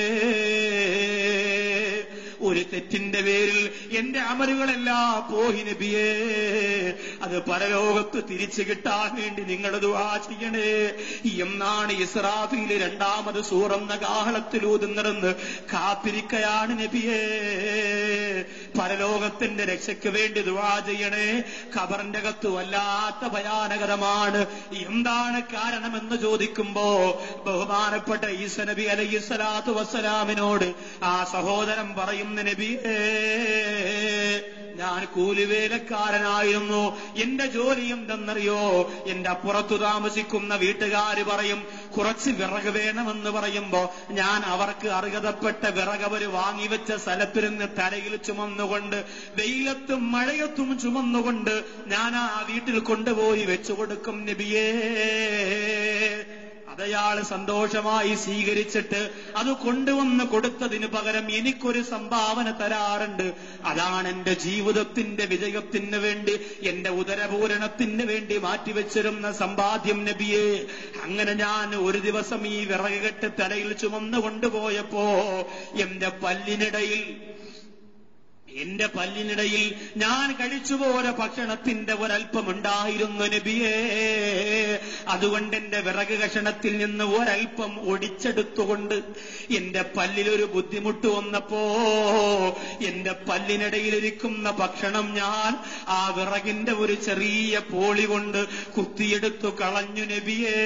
S1: ഒരു തെറ്റിന്റെ പേരിൽ എന്റെ അമലുകളെല്ലാം പോയി നബിയേ അത് പരലോകത്ത് തിരിച്ചു കിട്ടാൻ വേണ്ടി നിങ്ങൾ ദുആ ചെയ്യണേ എന്നാണ് ഇസ്രാഫിയില് രണ്ടാമത് സൂറന്ന കാഹളത്തിലൂതുന്നതെന്ന് കാത്തിരിക്കയാണ് നബിയേ പരലോകത്തിന്റെ രക്ഷയ്ക്ക് വേണ്ടി ദുആ ചെയ്യണേ ഖബറിന്റെ അകത്ത് വല്ലാത്ത ഭയാനകരമാണ് എന്താണ് കാരണമെന്ന് ചോദിക്കുമ്പോ ബഹുമാനപ്പെട്ട ഈസ നബി അലൈഹി സ്വലാത്തു വസ്സലാമിനോട് ആ സഹോദരൻ പറയുന്ന നബിയേ ഞാൻ കൂലിവേലക്കാരനായിരുന്നു എന്റെ ജോലി എന്തെന്നറിയോ എന്റെ അപ്പുറത്തു താമസിക്കുന്ന വീട്ടുകാര് പറയും കുറച്ച് വിറക് വേണമെന്ന് പറയുമ്പോ ഞാൻ അവർക്ക് അർഹതപ്പെട്ട വിറക് അവര് വാങ്ങിവെച്ച സ്ഥലത്തിരുന്ന് തലയിൽ ചുമന്നുകൊണ്ട് വെയിലത്തും മഴയത്തും ചുമന്നുകൊണ്ട് ഞാൻ ആ വീട്ടിൽ കൊണ്ടുപോയി വെച്ചു കൊടുക്കും നബിയേ അതയാൾ സന്തോഷമായി സ്വീകരിച്ചിട്ട് അത് കൊണ്ടുവന്ന് കൊടുത്തതിന് പകരം എനിക്കൊരു സംഭാവന തരാറുണ്ട് അതാണ് എന്റെ ജീവിതത്തിന്റെ വിജയത്തിന് വേണ്ടി എന്റെ ഉദരപൂരണത്തിന് വേണ്ടി മാറ്റിവെച്ചിരുന്ന സമ്പാദ്യം നബിയെ അങ്ങനെ ഞാൻ ഒരു ദിവസം ഈ വിറക് കെട്ട് തലയിൽ ചുമന്നു കൊണ്ടുപോയപ്പോ എന്റെ പല്ലിനിടയിൽ എന്റെ പല്ലിനിടയിൽ ഞാൻ കഴിച്ചുപോയ ഭക്ഷണത്തിന്റെ ഒരല്പം ഉണ്ടായിരുന്നു നബിയേ അതുകൊണ്ട് എന്റെ വിറക് കഷണത്തിൽ നിന്ന് ഒരല്പം ഒടിച്ചെടുത്തുകൊണ്ട് എന്റെ പല്ലിലൊരു ബുദ്ധിമുട്ട് വന്നപ്പോ എന്റെ പല്ലിനിടയിലിരിക്കുന്ന ഭക്ഷണം ഞാൻ ആ വിറകിന്റെ ഒരു ചെറിയ പോളി കൊണ്ട് കുത്തിയെടുത്തു കളഞ്ഞു നബിയേ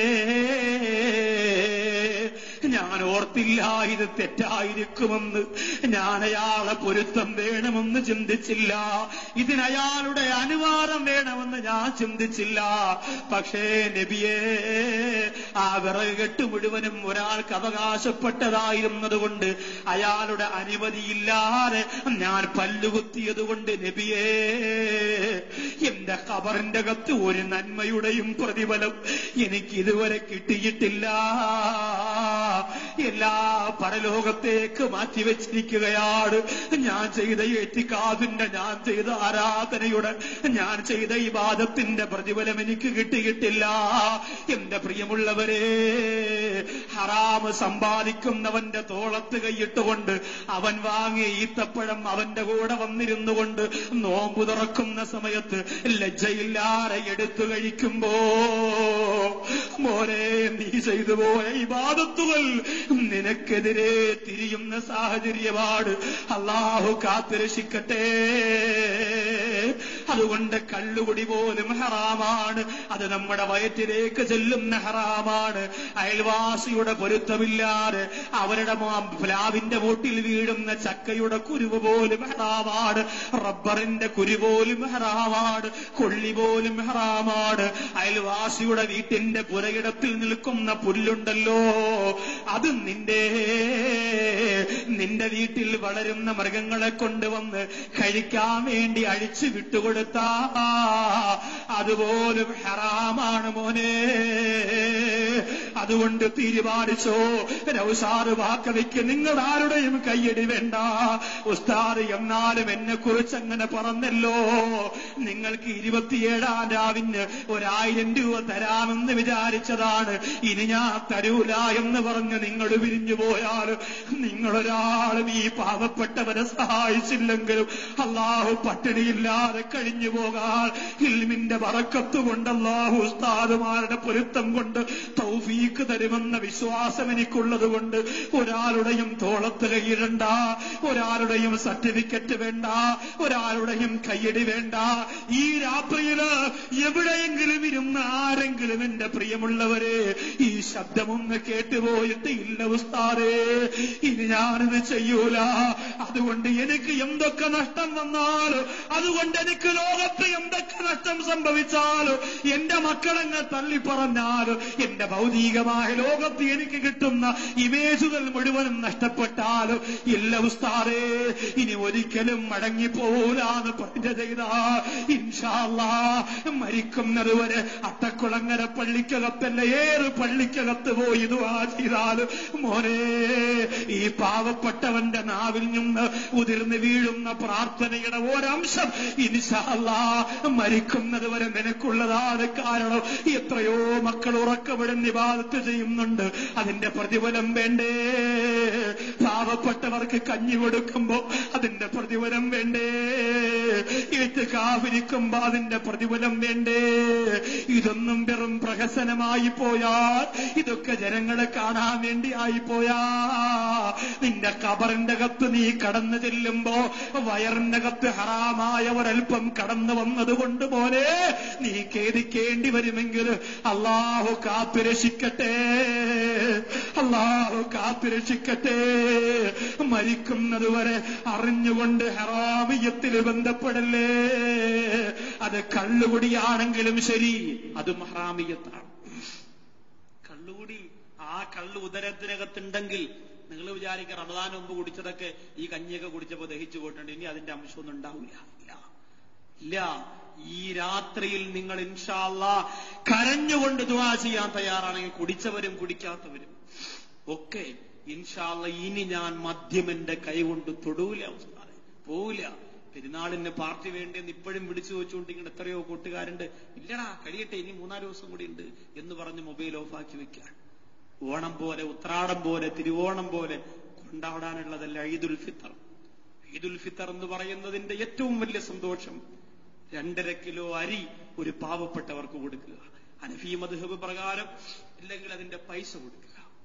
S1: ഞാൻ ഓർത്തില്ല ഇത് തെറ്റായിരിക്കുമെന്ന് ഞാൻ അയാളെ പൊരുത്തം വേണമെന്ന് ചിന്തിച്ചില്ല ഇതിനയാളുടെ അനുവാദം വേണമെന്ന് ഞാൻ ചിന്തിച്ചില്ല പക്ഷേ നബിയേ ആ വിറക് കെട്ട് മുഴുവനും ഒരാൾക്ക് അവകാശപ്പെട്ടതായിരുന്നതുകൊണ്ട് അയാളുടെ അനുമതിയില്ലാതെ ഞാൻ പല്ലുകുത്തിയത് കൊണ്ട് നബിയേ എന്റെ കബറിന്റെ അകത്ത് ഒരു നന്മയുടെയും പ്രതിഫലം എനിക്ക് ഇതുവരെ കിട്ടിയിട്ടില്ല എല്ലാ പരലോകത്തേക്ക് മാറ്റിവെച്ചിരിക്കുകയാണ് ഞാൻ ചെയ്ത ഏറ്റിക്കാതിന്റെ ഞാൻ ചെയ്ത ആരാധനയുടെ ഞാൻ ചെയ്ത ഈ വാദത്തിന്റെ പ്രതിഫലം എനിക്ക് കിട്ടിയിട്ടില്ല എന്റെ പ്രിയമുള്ളവരെ ഹറാമ് സമ്പാദിക്കുന്നവന്റെ തോളത്ത് കൈയിട്ടുകൊണ്ട് അവൻ വാങ്ങിയ ഈത്തപ്പഴം അവന്റെ കൂടെ വന്നിരുന്നു കൊണ്ട് നോമ്പു തുറക്കുന്ന സമയത്ത് ലജ്ജയില്ലാതെ എടുത്തു കഴിക്കുമ്പോ മോനെ നീ ചെയ്തു പോയ ഇബാദത്തുകൾ നിനക്കെതിരെ തിരിയുന്ന സാഹചര്യമാണ് അള്ളാഹു കാത്തുരക്ഷിക്കട്ടെ അതുകൊണ്ട് കള്ളുകുടി പോലും ഹറാമാണ് അത് നമ്മുടെ വയറ്റിലേക്ക് ചെല്ലുന്ന ഹറാമാണ് അയൽവാസിയുടെ പൊരുത്തമില്ലാതെ അവരുടെ മാ- പ്ലാവിന്റെ മൂട്ടിൽ വീഴുന്ന ചക്കയുടെ കുരുവ് പോലും ഹറാമാണ് റബ്ബറിന്റെ കുരു പോലും ഹറാമാണ് കൊള്ളി പോലും ഹറാമാണ് അയൽവാസിയുടെ വീട്ടിന്റെ പുരയിടത്തിൽ നിൽക്കുന്ന പുല്ലുണ്ടല്ലോ അത് നിന്റെ നിന്റെ വീട്ടിൽ വളരുന്ന മൃഗങ്ങളെ കൊണ്ടുവന്ന് കഴിക്കാൻ വേണ്ടി അഴിച്ചു വിട്ടുകൊടുത്ത ആ
S2: അതുപോലും ഹറാമാണ് മോനെ അതുകൊണ്ട് തീരുമാനിച്ചോ നൗസാറ് വാക്കവയ്ക്ക് നിങ്ങൾ ആരുടെയും കയ്യടി വേണ്ട ഉസ്താദ് എന്നാലും എന്നെ കുറിച്ച് അങ്ങനെ പറഞ്ഞല്ലോ നിങ്ങൾക്ക് ഇരുപത്തിയേഴാം രാവിന് ഒരായിരം രൂപ തരാമെന്ന് വിചാരിച്ചതാണ് ഇനി ഞാൻ തരൂല എന്ന് പറഞ്ഞ് നിങ്ങൾ പിരിഞ്ഞു പോയാൽ നിങ്ങളൊരാളും ഈ പാവപ്പെട്ടവരെ സഹായിച്ചില്ലെങ്കിലും അള്ളാഹു പട്ടിണിയില്ലാതെ കഴിഞ്ഞു പോകാൻ ഇൽമിന്റെ വറക്കത്ത് കൊണ്ട് അള്ളാഹു ഉസ്താദുമാരുടെ പൊരുത്തം കൊണ്ട് തൗഫീക്ക് തരുമെന്ന വിശ്വാസം എനിക്കുള്ളത് കൊണ്ട് ഒരാളുടെയും തോളത്ത് കൈയിടണ്ട ഒരാളുടെയും സർട്ടിഫിക്കറ്റ് വേണ്ട ഒരാളുടെയും കയ്യടി വേണ്ട ഈ രാത്രിയില് എവിടെയെങ്കിലും ഇരുന്ന് ആരെങ്കിലും എന്റെ പ്രിയമുള്ളവരെ ഈ ശബ്ദമൊന്ന് കേട്ടുപോയിട്ട് ഇല്ല ഉസ്താദേ ഇനി ഞാനിത് ചെയ്യൂല അതുകൊണ്ട് എനിക്ക് എന്തൊക്കെ നഷ്ടം വന്നാലും അതുകൊണ്ട് എനിക്ക് ലോകത്ത് എന്തൊക്കെ നഷ്ടം സംഭവിച്ചാലും എന്റെ മക്കളെന്നെ തള്ളി പറഞ്ഞാലും എന്റെ ഭൗതികമായ ലോകത്ത് എനിക്ക് കിട്ടുന്ന ഇമേജുകൾ മുഴുവനും നഷ്ടപ്പെട്ടാലും ഇല്ല ഉസ്താദേ ഇനി ഒരിക്കലും മടങ്ങിപ്പോലാന്ന് പറഞ്ഞ ചെയ്ത ഇൻഷാല്ലാ മരിക്കുന്നത് വരെ അട്ടക്കുളങ്ങര പള്ളിക്കകത്തല്ല ഏറ് പള്ളിക്കകത്ത് പോയി ദുആ ചെയ്താലും മോനെ ഈ പാവപ്പെട്ടവന്റെ നാവിൽ നിന്ന് ഉതിർന്ന് വീഴുന്ന പ്രാർത്ഥനയുടെ ഒരംശം ഇൻഷാല്ലാ മരിക്കുന്നത് വരെ നിനക്കുള്ളതാണ് കാരണം എത്രയോ മക്കൾ ഉറക്കവിടുന്ന വിവാദത്ത് ചെയ്യുന്നുണ്ട് അതിന്റെ പ്രതിഫലം വേണ്ടേ പാവപ്പെട്ടവർക്ക് കഞ്ഞി കൊടുക്കുമ്പോ അതിന്റെ പ്രതിഫലം വേണ്ടേ ഏറ്റ് കാവിരിക്കുമ്പോ അതിന്റെ പ്രതിഫലം വേണ്ടേ ഇതൊന്നും വെറും പ്രഹസനമായി പോയാൽ ഇതൊക്കെ ജനങ്ങളെ കാണാൻ വേണ്ടി ആയിപ്പോയാ നിന്റെ കബറിന്റെ അകത്ത് നീ കടന്നു ചെല്ലുമ്പോ വയറിന്റെ അകത്ത് ഹറാമായ ഒരൽപ്പം കടന്നു വന്നതുകൊണ്ട് പോലെ നീ ഖേദിക്കേണ്ടി വരുമെങ്കിൽ അള്ളാഹു കാത്തുരക്ഷിക്കട്ടെ അള്ളാഹു കാത്തുരക്ഷിക്കട്ടെ മരിക്കുന്നത് വരെ അറിഞ്ഞുകൊണ്ട് ഹറാമിയത്തിൽ ബന്ധപ്പെടല്ലേ അത് കള്ളുകുടിയാണെങ്കിലും ശരി അതും ഹറാമിയത്താണ് കള്ളുകുടി ആ കള്ളു ഉദരത്തിനകത്തുണ്ടെങ്കിൽ നിങ്ങൾ വിചാരിക്കുക റമദാൻ മുമ്പ് കുടിച്ചതൊക്കെ ഈ കഞ്ഞിയൊക്കെ കുടിച്ചപ്പോ ദഹിച്ചു പോയിട്ടുണ്ട് ഇനി അതിന്റെ അംശമൊന്നും ഉണ്ടാവില്ല ഇല്ല ഇല്ല ഈ രാത്രിയിൽ നിങ്ങൾ ഇൻഷാല്ല കരഞ്ഞുകൊണ്ട് ദുവാ ചെയ്യാൻ തയ്യാറാണെങ്കിൽ കുടിച്ചവരും കുടിക്കാത്തവരും ഒക്കെ ഇൻഷാല്ല ഇനി ഞാൻ മദ്യം എന്റെ കൈകൊണ്ട് തൊടൂല ഉസ്താദെ. പോവില്ല പെരുന്നാളിന് പാർട്ടി വേണ്ടിയെന്ന് ഇപ്പോഴും വിളിച്ചു വെച്ചുകൊണ്ടിരിക്കുന്ന എത്രയോ കൂട്ടുകാരുണ്ട് ഇല്ലടാ കഴിയട്ടെ ഇനി മൂന്നാല് ദിവസം കൂടി ഉണ്ട് എന്ന് പറഞ്ഞ് മൊബൈൽ ഓഫാക്കി വെക്കാൻ ഓണം പോലെ ഉത്രാടം പോലെ തിരുവോണം പോലെ കൊണ്ടാടാനുള്ളതല്ല ഈദുൽ ഫിത്തർ ഈദുൽ ഫിത്തർ എന്ന് പറയുന്നതിന്റെ ഏറ്റവും വലിയ സന്തോഷം രണ്ടര കിലോ അരി ഒരു പാവപ്പെട്ടവർക്ക് കൊടുക്കുക അനഫി മധുഹബ് പ്രകാരം ഇല്ലെങ്കിൽ അതിന്റെ പൈസ കൊടുക്കുക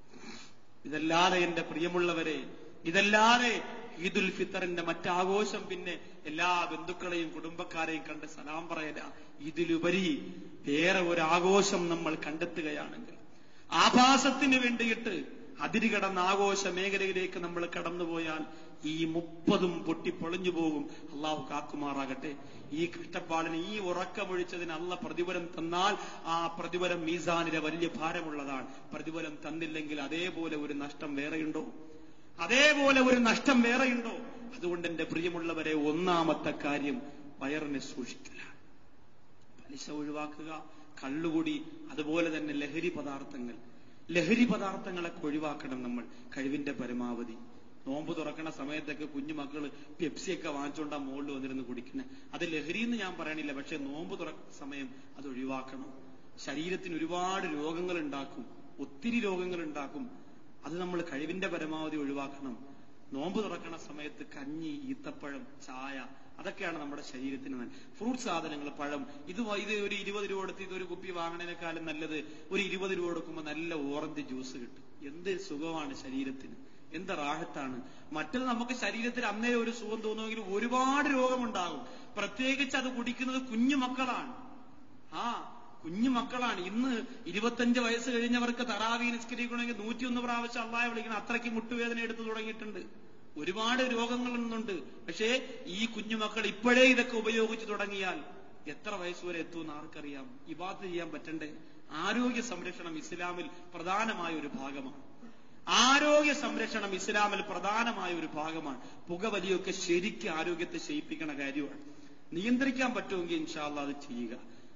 S2: ഇതല്ലാതെ എന്റെ പ്രിയമുള്ളവരെ ഇതല്ലാതെ ഈദുൽ ഫിത്തറിന്റെ മറ്റാഘോഷം പിന്നെ എല്ലാ ബന്ധുക്കളെയും കുടുംബക്കാരെയും കണ്ട് സലാം പറയല ഇതിലുപരി വേറെ ഒരു ആഘോഷം നമ്മൾ കണ്ടെത്തുകയാണെങ്കിൽ ആഭാസത്തിന് വേണ്ടിയിട്ട് അതിരുകടന്ന ആഘോഷ മേഖലയിലേക്ക് നമ്മൾ കടന്നുപോയാൽ ഈ മുപ്പതും പൊട്ടി പൊളിഞ്ഞു പോകും അള്ളാഹു കാക്കുമാറാകട്ടെ ഈ കഷ്ടപ്പാടിന് ഈ ഉറക്കമൊഴിച്ചതിന് അള്ള പ്രതിഫലം തന്നാൽ ആ പ്രതിഫലം മീസാനിലെ വലിയ ഭാരമുള്ളതാണ് പ്രതിഫലം തന്നില്ലെങ്കിൽ അതേപോലെ ഒരു നഷ്ടം വേറെയുണ്ടോ അതേപോലെ ഒരു നഷ്ടം വേറെയുണ്ടോ അതുകൊണ്ട് എന്റെ പ്രിയമുള്ളവരെ ഒന്നാമത്തെ കാര്യം വയറിനെ സൂക്ഷിക്കലാണ് പലിശ ഒഴിവാക്കുക കള്ളുകുടി അതുപോലെ തന്നെ ലഹരി പദാർത്ഥങ്ങൾ ലഹരി പദാർത്ഥങ്ങളൊക്കെ ഒഴിവാക്കണം നമ്മൾ കഴിവിന്റെ പരമാവധി നോമ്പ് തുറക്കണ സമയത്തൊക്കെ കുഞ്ഞു മക്കള് പെപ്സിയൊക്കെ വാങ്ങിച്ചുകൊണ്ടാ മുകളിൽ വന്നിരുന്ന് കുടിക്കുന്നത് അത് ലഹരി എന്ന് ഞാൻ പറയണില്ല പക്ഷെ നോമ്പ് തുറക്കുന്ന സമയം അത് ഒഴിവാക്കണം ശരീരത്തിന് ഒരുപാട് രോഗങ്ങൾ ഉണ്ടാക്കും ഒത്തിരി രോഗങ്ങൾ ഉണ്ടാക്കും അത് നമ്മൾ കഴിവിന്റെ പരമാവധി ഒഴിവാക്കണം നോമ്പ് തുറക്കണ സമയത്ത് കഞ്ഞി ഈത്തപ്പഴം ചായ അതൊക്കെയാണ് നമ്മുടെ ശരീരത്തിന് നല്ല ഫ്രൂട്ട് സാധനങ്ങൾ പഴം ഇത് വ- ഇത് ഒരു ഇരുപത് രൂപ കൊടുത്ത് ഇതൊരു കുപ്പി വാങ്ങണേനേക്കാളും നല്ലത് ഒരു ഇരുപത് രൂപ കൊടുക്കുമ്പോൾ നല്ല ഓറഞ്ച് ജ്യൂസ് കിട്ടും എന്ത് സുഖമാണ് ശരീരത്തിന് എന്ത് റാഹത്താണ് മറ്റത് നമുക്ക് ശരീരത്തിൽ അന്നേരം ഒരു സുഖം തോന്നുമെങ്കിൽ ഒരുപാട് രോഗമുണ്ടാകും പ്രത്യേകിച്ച് അത് കുടിക്കുന്നത് കുഞ്ഞു മക്കളാണ് ആ കുഞ്ഞു മക്കളാണ് ഇന്ന് ഇരുപത്തഞ്ച് വയസ്സ് കഴിഞ്ഞവർക്ക് തറാവി നിസ്കരിക്കണമെങ്കിൽ നൂറ്റിയൊന്ന് പ്രാവശ്യം അള്ളാഹെ വിളിക്കണം അത്രയ്ക്ക് മുട്ടുവേദന എടുത്തു തുടങ്ങിയിട്ടുണ്ട് ഒരുപാട് രോഗങ്ങൾ ഇന്നുണ്ട് പക്ഷേ ഈ കുഞ്ഞുമക്കൾ ഇപ്പോഴേ ഇതൊക്കെ ഉപയോഗിച്ചു തുടങ്ങിയാൽ എത്ര വയസ്സ് വരെ എത്തുമെന്ന് ആർക്കറിയാം ഇബാദത്ത് ചെയ്യാൻ പറ്റണ്ടേ ആരോഗ്യ സംരക്ഷണം ഇസ്ലാമിൽ പ്രധാനമായ ഒരു ഭാഗമാണ് ആരോഗ്യ സംരക്ഷണം ഇസ്ലാമിൽ പ്രധാനമായ ഒരു ഭാഗമാണ് പുകവലിയൊക്കെ ശരിക്കും ആരോഗ്യത്തെ ക്ഷയിപ്പിക്കണ കാര്യമാണ് നിയന്ത്രിക്കാൻ പറ്റുമെങ്കിൽ ഇൻഷാല്ല അത് ചെയ്യുക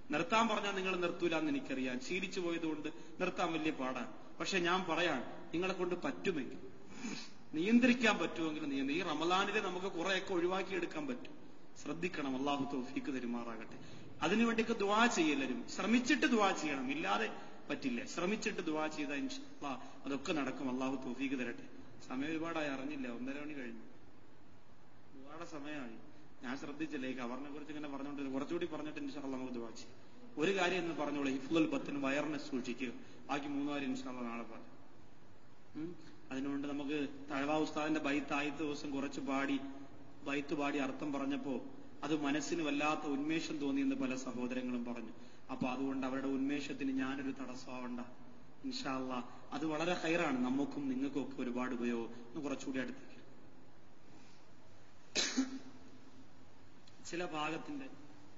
S1: നിർത്താൻ പറഞ്ഞാൽ നിങ്ങൾ നിർത്തൂല എന്ന് എനിക്കറിയാം ശീലിച്ചു പോയതുകൊണ്ട് നിർത്താൻ വലിയ പാടാണ് പക്ഷെ ഞാൻ പറയാൻ നിങ്ങളെ കൊണ്ട് പറ്റുമെങ്കിൽ നിയന്ത്രിക്കാൻ പറ്റുമെങ്കിൽ നിയന്ത്രി ഈ റമദാനിലെ നമുക്ക് കുറെയൊക്കെ ഒഴിവാക്കിയെടുക്കാൻ പറ്റും ശ്രദ്ധിക്കണം അള്ളാഹു തൗഫീക്ക് തരുമാറാകട്ടെ അതിനുവേണ്ടിയൊക്കെ ദുവാ ചെയ്യല്ലരും ശ്രമിച്ചിട്ട് ദുവാ ചെയ്യണം ഇല്ലാതെ പറ്റില്ല ശ്രമിച്ചിട്ട് ദുവാ ചെയ്ത ഇൻഷാ അതൊക്കെ നടക്കും അള്ളാഹു തൗഫീക്ക് തരട്ടെ സമയം ഒരുപാടായി അറിഞ്ഞില്ല ഒന്നര മണി കഴിഞ്ഞു ഒരുപാട് സമയമായി ഞാൻ ശ്രദ്ധിച്ചില്ല ഈ കവറിനെ കുറിച്ച് ഇങ്ങനെ പറഞ്ഞുകൊണ്ട് കുറച്ചുകൂടി പറഞ്ഞിട്ട് ഇൻഷാല്ല നമുക്ക് ദുവാ ചെയ്യാം ഒരു കാര്യം എന്ന് പറഞ്ഞോളൂ ഹിഫ്ലുൽ ബത്തിന് വയറിനെ സൂക്ഷിക്കുക ബാക്കി മൂന്ന് കാര്യം ഇൻഷാല്ല നാളെ പറയാം ഉം. അതിനുകൊണ്ട് നമുക്ക് തഴവാ ഉസ്താദിന്റെ ബൈത്ത് ആദ്യത്തെ ദിവസം കുറച്ച് പാടി ബൈത്ത് പാടി അർത്ഥം പറഞ്ഞപ്പോ അത് മനസ്സിന് വല്ലാത്ത ഉന്മേഷം തോന്നിയെന്ന് പല സഹോദരങ്ങളും പറഞ്ഞു അപ്പൊ അതുകൊണ്ട് അവരുടെ ഉന്മേഷത്തിന് ഞാനൊരു തടസ്സമാവണ്ട ഇൻഷാല്ല അത് വളരെ ഹൈറാണ് നമുക്കും നിങ്ങൾക്കും ഒക്കെ ഒരുപാട് ഉപയോഗം ഒന്ന് കുറച്ചുകൂടി അടുത്തേക്ക് ചില ഭാഗത്തിന്റെ